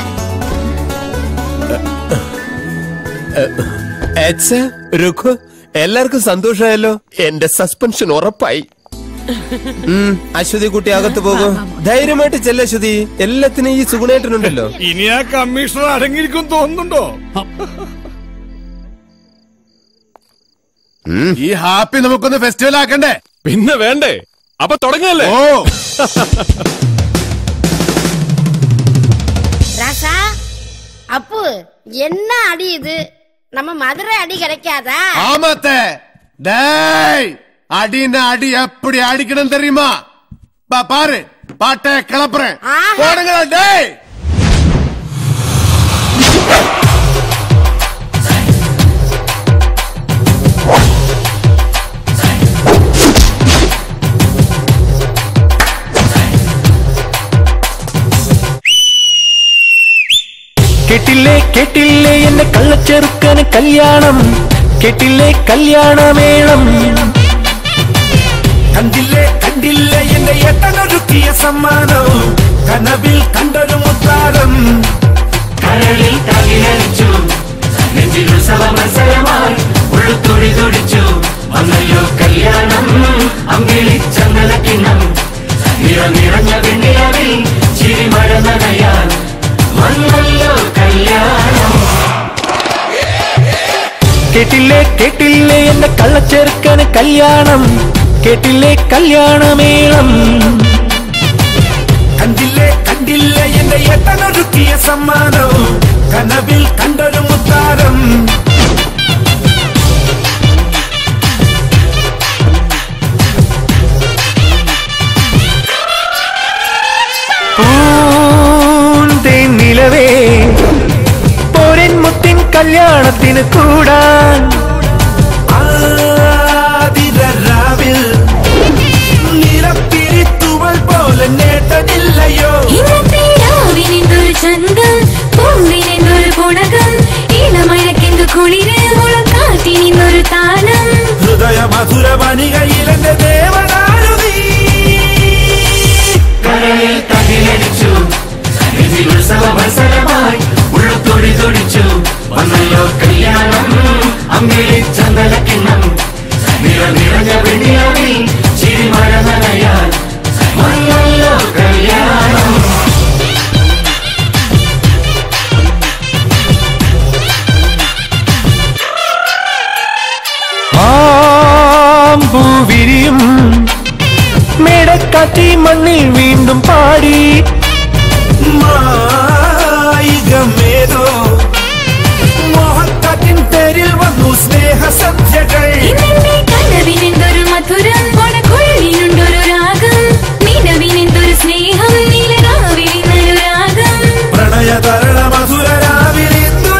എച്ച് രുഖു എല്ലാവർക്കും സന്തോഷമായല്ലോ എന്റെ സസ്പെൻഷൻ ഉറപ്പായി ഉം, അശ്വതി കുട്ടി അകത്ത് പോകും ധൈര്യമായിട്ട് ചെല്ല അശ്വതി എല്ലാത്തിനും ഈ സുഗുണേട്ടനുണ്ടല്ലോ ഇനി ആ കമ്മീഷണർ അടങ്ങിയിരിക്കും തോന്നുന്നുണ്ടോ ഈ ഹാപ്പി നമുക്കൊന്ന് ഫെസ്റ്റിവൽ ആക്കണ്ടേ പിന്നെ വേണ്ടേ അപ്പൊ തുടങ്ങല്ലേ ഓ ராசா அப்பு என்ன அடி இது நம்ம மதுரை அடி கிடைக்காதா ஆமாத்தே டேய் அடின அடி எப்படி அடிக்கணும் தெரியுமா பா பாரு பாட்டை கிளப்புறேன் போடுங்களா டேய் കേട്ടില്ലേ കേട്ടില്ലേ എന്റെ കള്ളച്ചെറുക്കന് കല്യാണം കേട്ടില്ലേ കല്യാണമേളം കണ്ടില്ലേ കണ്ടില്ലേ എന്റെ ഏട്ടനൊരുക്കിയ സമ്മാനം കനവിൽ കണ്ടൊരു മുത്താരം കരളിൽ തകിലടിച്ചു നെഞ്ചിൽ ഉത്സവ മത്സരമായി ഉള്ളുത്തുടി തുടിച്ചു വന്നല്ലോ കല്യാണം അമ്പിളി ചന്ദനക്കിണ്ണം നിറ നിറഞ്ഞ വെണ്ണിലവിൽ ചിരിമഴ നനയാൻ വന്നല്ലോ കല്യാണം കേട്ടില്ലേ കല്യാണം കേട്ടില്ലേ കല്യാണമേളം കണ്ടില്ലേ കണ്ടില്ലേ എന്റെ എട്ടനൊരുക്കിയ സമ്മാനം കനവിൽ കണ്ടൊരു മുത്താരം പൂന്തേൻ നിലവേ പോരൻ മുത്തിൻ കല്യാണത്തിന് കൂടാൻ ആതിരാവിൽ നിറപ്പിരിത്തുവൾ പോലെ നേട്ടമില്ലയോ ഇന്നത്തെ രാവിനെന്തൊരു ചന്തം പൂവിനെന്തൊരു ഗുണകം ഇളമഴക്കെന്തു കുളിര് മുളക്കാറ്റിനിന്നൊരു താനം ഹൃദയ മധുര വനികയിലെന്റെ ദേവനാരുതി കരളിൽ തകിലടിച്ചു നെഞ്ചിൽ ഉത്സവ മത്സരമായി ഉള്ളുത്തൊടി തൊടിച്ചു വന്നല്ലോ കല്യാണം അമ്പിളി ചന്ദനക്കിണ്ണം നിറ നിറഞ്ഞ വെണ്ണിയാവിൽ ചിരിമഴ നനയാൻ വന്നല്ലോ കല്യാണം ആമ്പൂവിരിയും മേടക്കാറ്റി മണ്ണിൽ വീണ്ടും പാടി മായികമേതോ മോഹക്കാറ്റിൻ പേരിൽ വന്നു സ്നേഹ സന്ധ്യകൾ ഇന്നെന്റെ കനവിനെന്തൊരു മധുരം കൊണക്കൊള്ളിനുണ്ടൊരു രാഗം നിലവിനെന്തൊരു സ്നേഹം നീലരാവിലിന്നൊരു രാഗം പ്രണയതരണ മധുര രാവിലെ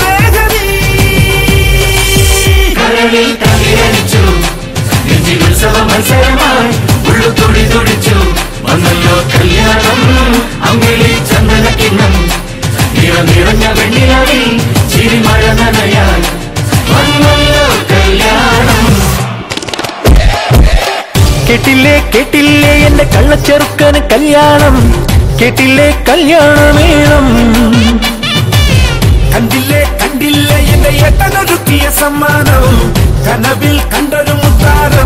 കരളിൽ തകിലടിച്ചു നെഞ്ചിൽ ഉത്സവ മത്സരമായി ഉള്ളുത്തൊടി തൊടിച്ചു വന്നല്ലോ കല്യാണം അമ്പിളി ചന്ദനക്കിണ്ണം നിറ നിറഞ്ഞ വെണ്ണിലാവിൽ ചിരിമഴ നനയാൻ വന്നല്ലോ കല്യാണം കേട്ടില്ലേ കേട്ടില്ലേ എന്റെ കള്ളച്ചെറുക്കന് കല്യാണം കേട്ടില്ലേ കല്യാണമേളം കണ്ടില്ലേ കണ്ടില്ലേ എന്റെ എട്ടനൊരുക്കിയ സമ്മാനം കനവിൽ കണ്ടൊരു മുത്താരം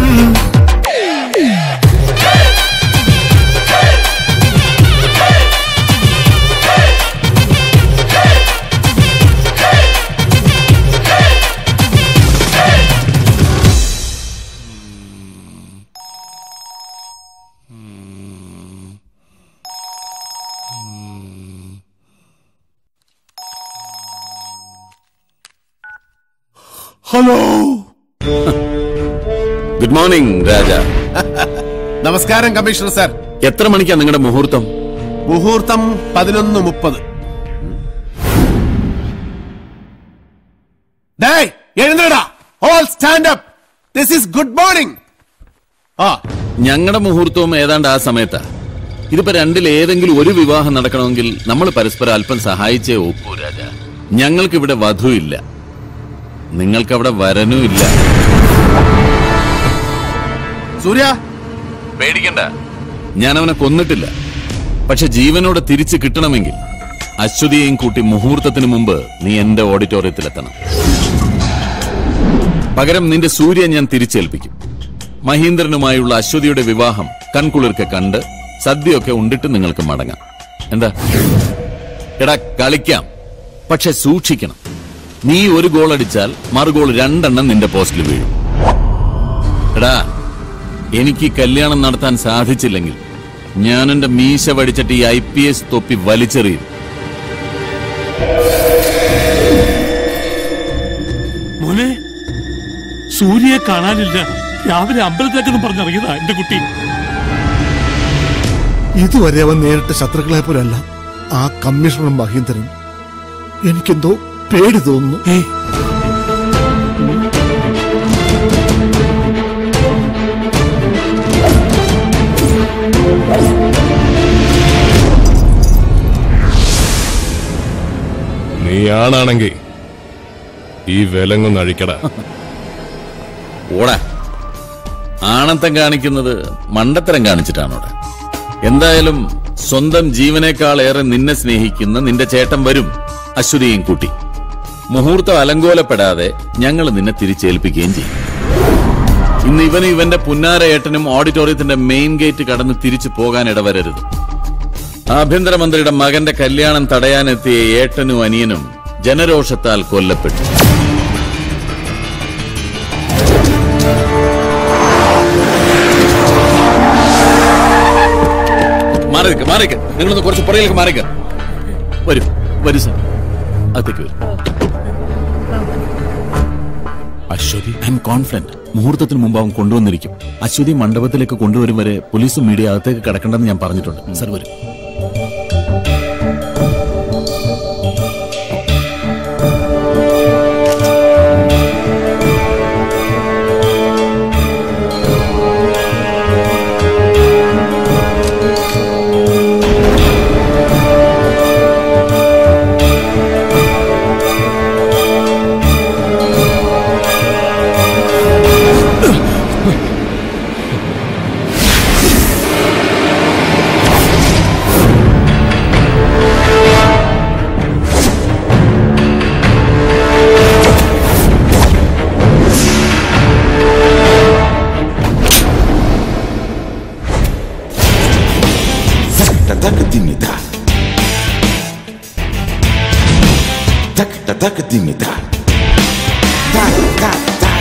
ഹലോ ഗുഡ് മോർണിംഗ് രാജ നമസ്കാരം കമ്മീഷണർ സാർ എത്ര മണിക്കാ നിങ്ങളുടെ മുഹൂർത്തം മുഹൂർത്തം പതിനൊന്ന് മുപ്പത് എഴുന്നേടാ all stand up this is good morning ആ ഞങ്ങളുടെ മുഹൂർത്തവും ഏതാണ്ട് ആ സമയത്താ ഇതിപ്പോ രണ്ടിൽ ഏതെങ്കിലും ഒരു വിവാഹം നടക്കണമെങ്കിൽ നമ്മൾ പരസ്പരം അല്പം സഹായിച്ചേ ഒക്കൂ രാജ ഞങ്ങൾക്കിവിടെ വധു ഇല്ല നിങ്ങൾക്കവിടെ വരനും ഇല്ല സൂര്യ പേടിക്കണ്ട ഞാൻ അവനെ കൊന്നിട്ടില്ല പക്ഷെ ജീവനോടെ തിരിച്ചു കിട്ടണമെങ്കിൽ അശ്വതിയെയും കൂട്ടി മുഹൂർത്തത്തിന് മുമ്പ് നീ എന്റെ ഓഡിറ്റോറിയത്തിലെത്തണം പകരം നിന്റെ സൂര്യ ഞാൻ തിരിച്ചേൽപ്പിക്കും മഹീന്ദ്രനുമായുള്ള അശ്വതിയുടെ വിവാഹം കൺകുളിർക്കെ കണ്ട് സദ്യയൊക്കെ ഉണ്ടിട്ട് നിങ്ങൾക്ക് മടങ്ങാം എന്താ എടാ കളിക്കാം പക്ഷെ സൂക്ഷിക്കണം നീ ഒരു ഗോൾ അടിച്ചാൽ മറുഗോൾ രണ്ടെണ്ണം നിന്റെ പോസ്റ്റിൽ വീഴും എടാ എനിക്ക് ഈ കല്യാണം നടത്താൻ സാധിച്ചില്ലെങ്കിൽ ഞാൻ എന്റെ മീശ വടിച്ചിട്ട് ഈ ഐ പി എസ് തൊപ്പി വലിച്ചെറിയും മോനെ സൂര്യയെ കാണാനില്ല രാവിലെ അമ്പലത്തിലേക്കെന്ന് പറഞ്ഞിറങ്ങിയതാ എന്റെ കുട്ടി ഇതുവരെ അവൻ നേരിട്ട ശത്രുക്കളെ പോലല്ല ആ കമ്മീഷണറും മഹീന്ദ്രനും എനിക്കെന്തോ പേടി തോന്നുന്നു നീ ആണാണെങ്കിൽ ഈ വിലങ്ങൊന്ന് അഴിക്കടാ ഓടാ ആണത്തം കാണിക്കുന്നത് മണ്ടത്തരം കാണിച്ചിട്ടാണോടാ എന്തായാലും സ്വന്തം ജീവനേക്കാൾ ഏറെ നിന്നെ സ്നേഹിക്കുന്ന നിന്റെ ചേട്ടൻ വരും അശ്വതിയും കൂട്ടി മുഹൂർത്തം അലങ്കോലപ്പെടാതെ ഞങ്ങൾ നിന്നെ തിരിച്ചേൽപ്പിക്കുകയും ചെയ്യും ഇന്ന് ഇവനും ഇവന്റെ പുന്നാര ഏട്ടനും ഓഡിറ്റോറിയത്തിന്റെ മെയിൻ ഗേറ്റ് കടന്ന് തിരിച്ചു പോകാൻ ഇടവരരുത് ആഭ്യന്തരമന്ത്രിയുടെ മകന്റെ കല്യാണം തടയാനെത്തിയ ഏട്ടനും അനിയനും ജനരോഷത്താൽ കൊല്ലപ്പെട്ടു മാറി നിൽക്ക് മാറി നിൽക്ക് നിങ്ങളൊന്ന് കുറച്ച് പുറകിലേക്ക് മാറിക്ക് വരൂ വരൂ സാർ അകത്തേക്ക് വരൂ അശ്വതി ഐ എം കോൺഫിഡന്റ് മുഹൂർത്തത്തിന് മുമ്പ് അവൻ കൊണ്ടുവന്നിരിക്കും അശ്വതി മണ്ഡപത്തിലേക്ക് കൊണ്ടുവരും വരെ പോലീസും മീഡിയ അകത്തേക്ക് കടക്കണ്ടെന്ന് ഞാൻ പറഞ്ഞിട്ടുണ്ട് സർ വരും tak dimita tak tak dimita tak tak tak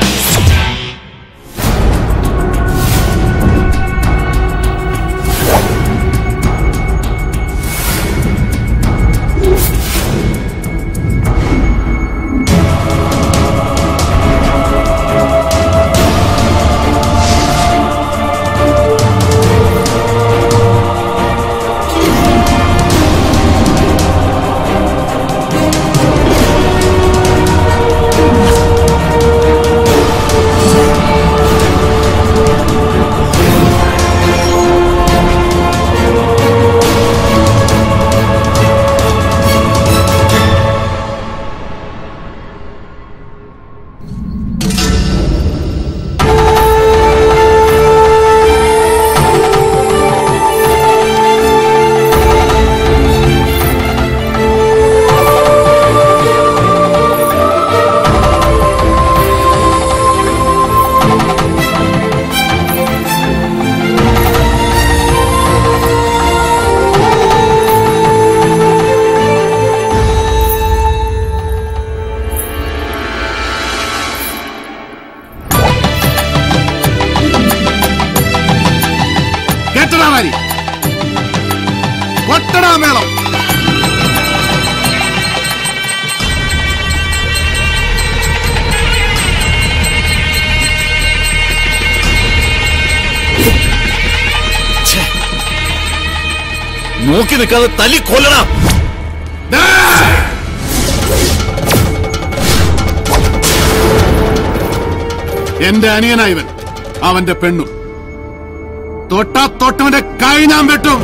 കേട്ടടാ മാരി കൊട്ടടാ മേളം നോക്കി നിൽക്കാതെ തല്ലി കൊല്ലണം എന്റെ അനിയനായവൻ അവന്റെ പെണ്ണും തൊട്ടാ തൊട്ടവന്റെ കൈ ഞാൻ വെട്ടും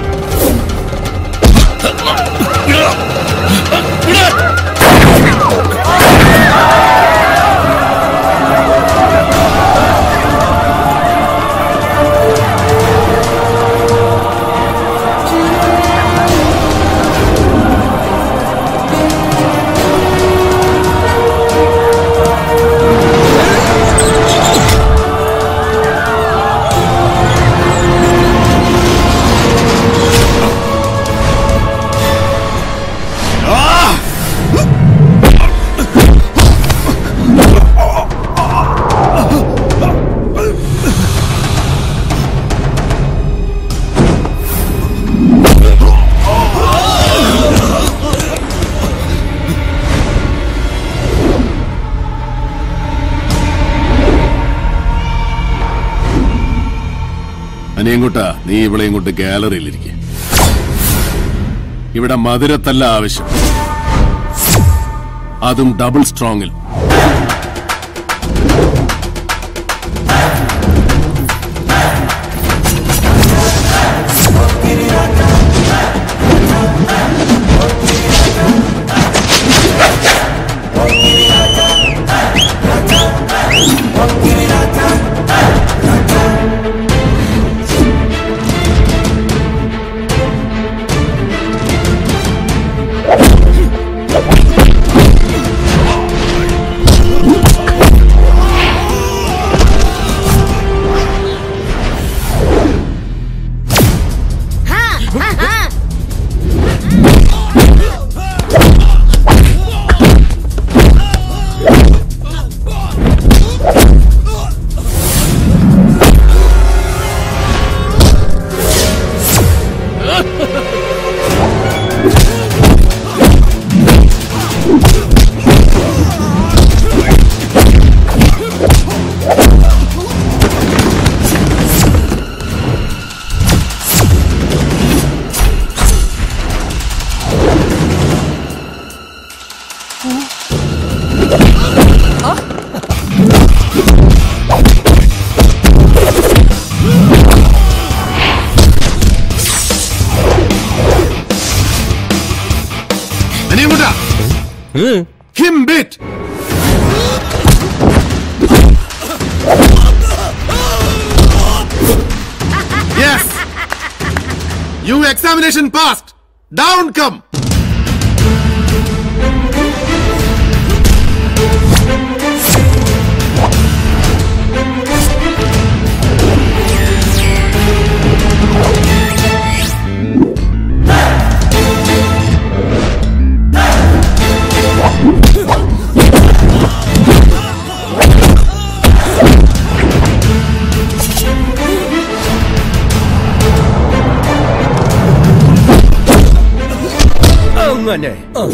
അനിയൻകുട്ട നീ ഇവിടെ ഇങ്ങോട്ട് ഗാലറിയിലിരിക്കെ ഇവിടെ മധുരത്തല്ല ആവശ്യം അതും ഡബിൾ സ്ട്രോങ്ങിൽ Woo! Him bit. Yes. You examination passed. Down come. അങ്ങനെ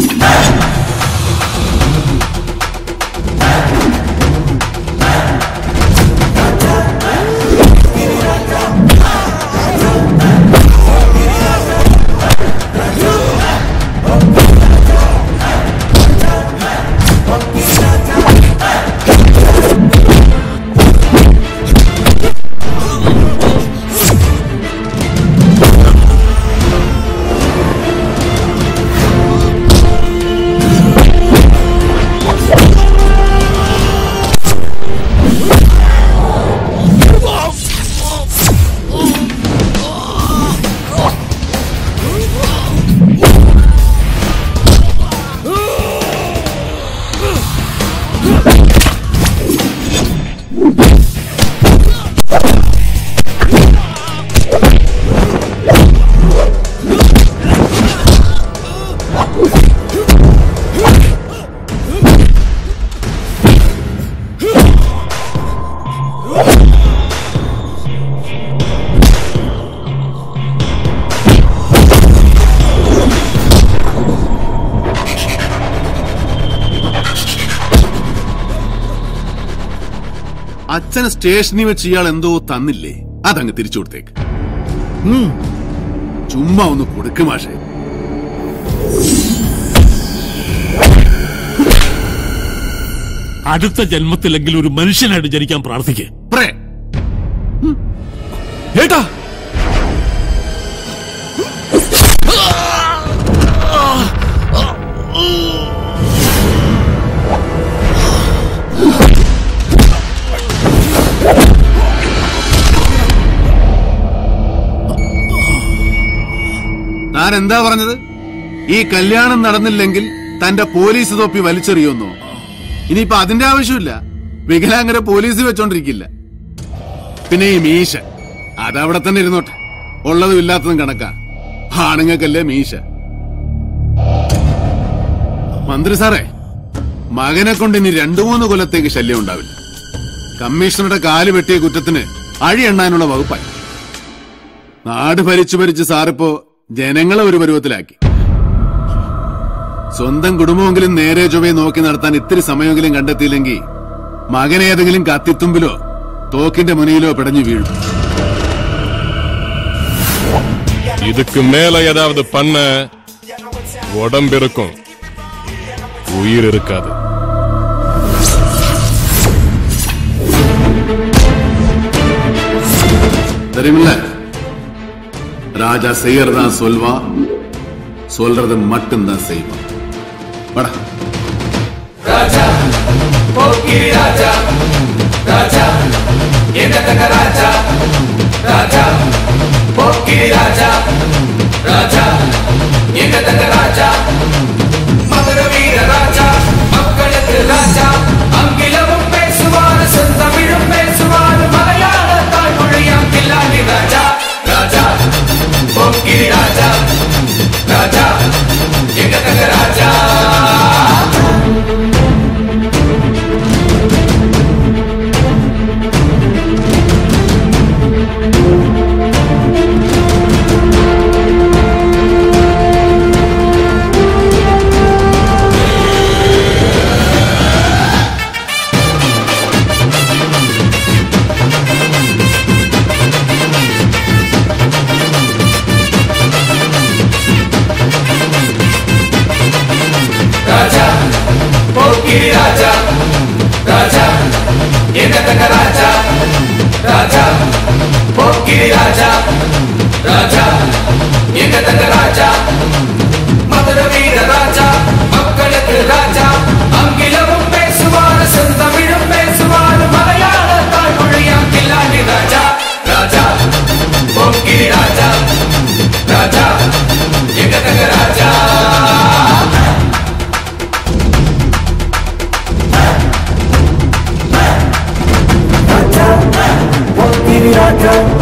അച്ഛന് സ്റ്റേഷനിൽ വെച്ച് ഇയാൾ എന്തോ തന്നില്ലേ അതങ്ങ് തിരിച്ചു കൊടുത്തേക്ക് ഉം. ചുമ്മാ ഒന്ന് കൊടുക്ക് മാഷേ അടുത്ത ജന്മത്തിലെങ്കിലും ഒരു മനുഷ്യനായിട്ട് ജനിക്കാൻ പ്രാർത്ഥിക്കുക പ്രേ ഏട്ടാ താൻ എന്താ പറഞ്ഞത് ഈ കല്യാണം നടന്നില്ലെങ്കിൽ തന്റെ പോലീസ് തൊപ്പി വലിച്ചെറിയുന്നോ ഇനിയിപ്പൊ അതിന്റെ ആവശ്യമില്ല വികലാംഗരെ പോലീസ് വെച്ചോണ്ടിരിക്കില്ല പിന്നെ ഈ മീശ അതവിടെ തന്നെ ഇരുന്നോട്ടെ ഉള്ളതും ഇല്ലാത്തതും കണക്കാ ആണുങ്ങൾക്കല്ലേ മീശ മന്ത്രി സാറേ മകനെ കൊണ്ട് ഇനി രണ്ടു മൂന്ന് കൊല്ലത്തേക്ക് ശല്യം ഉണ്ടാവില്ല കമ്മീഷണറുടെ കാല് വെട്ടിയ കുറ്റത്തിന് അഴി എണ്ണാനുള്ള വകുപ്പായി നാട് ഭരിച്ചു ഭരിച്ച് സാറിപ്പോ ജനങ്ങളെ ഒരു പരുവത്തിലാക്കി സ്വന്തം കുടുംബമെങ്കിലും നേരെ ചൊവ്വയെ നോക്കി നടത്താൻ ഇത്തിരി സമയമെങ്കിലും കണ്ടെത്തിയില്ലെങ്കിൽ മകനേതെങ്കിലും കത്തിത്തുമ്പിലോ തോക്കിന്റെ മുനയിലോ പിടഞ്ഞു വീഴും இதுக்கு மேல ஏதாவது பண்ண உடம்பு இருக்கும் உயிர் இருக்காது தெரியுமில்ல ராஜா செய்யறதா சொல்வா சொல்றது மட்டும்தான் செய்வான் வாடா ராஜா போக்கிரி ராஜா ராஜா எங்க தங்க ராஜா ராஜா போக்கிரி ராஜா ராஜா எங்க தங்க ராஜா மதுர வீர ராஜா மக்களுக்கு ராஜா ஆங்கிலமும் பேசுவார் செந்தமிழும் பேசுவார் மலையாள தாய்மொழியாம் கில்லாடி ராஜா ராஜா போக்கிரி ராஜா ராஜா எங்க தங்க ராஜா ராஜா போக்கிரி ராஜா ராஜா எங்க தங்க ராஜா ராஜா போக்கிரி ராஜா ராஜா எங்க தங்க ராஜா மதுர வீர ராஜா மக்களுக்கு ராஜா Done.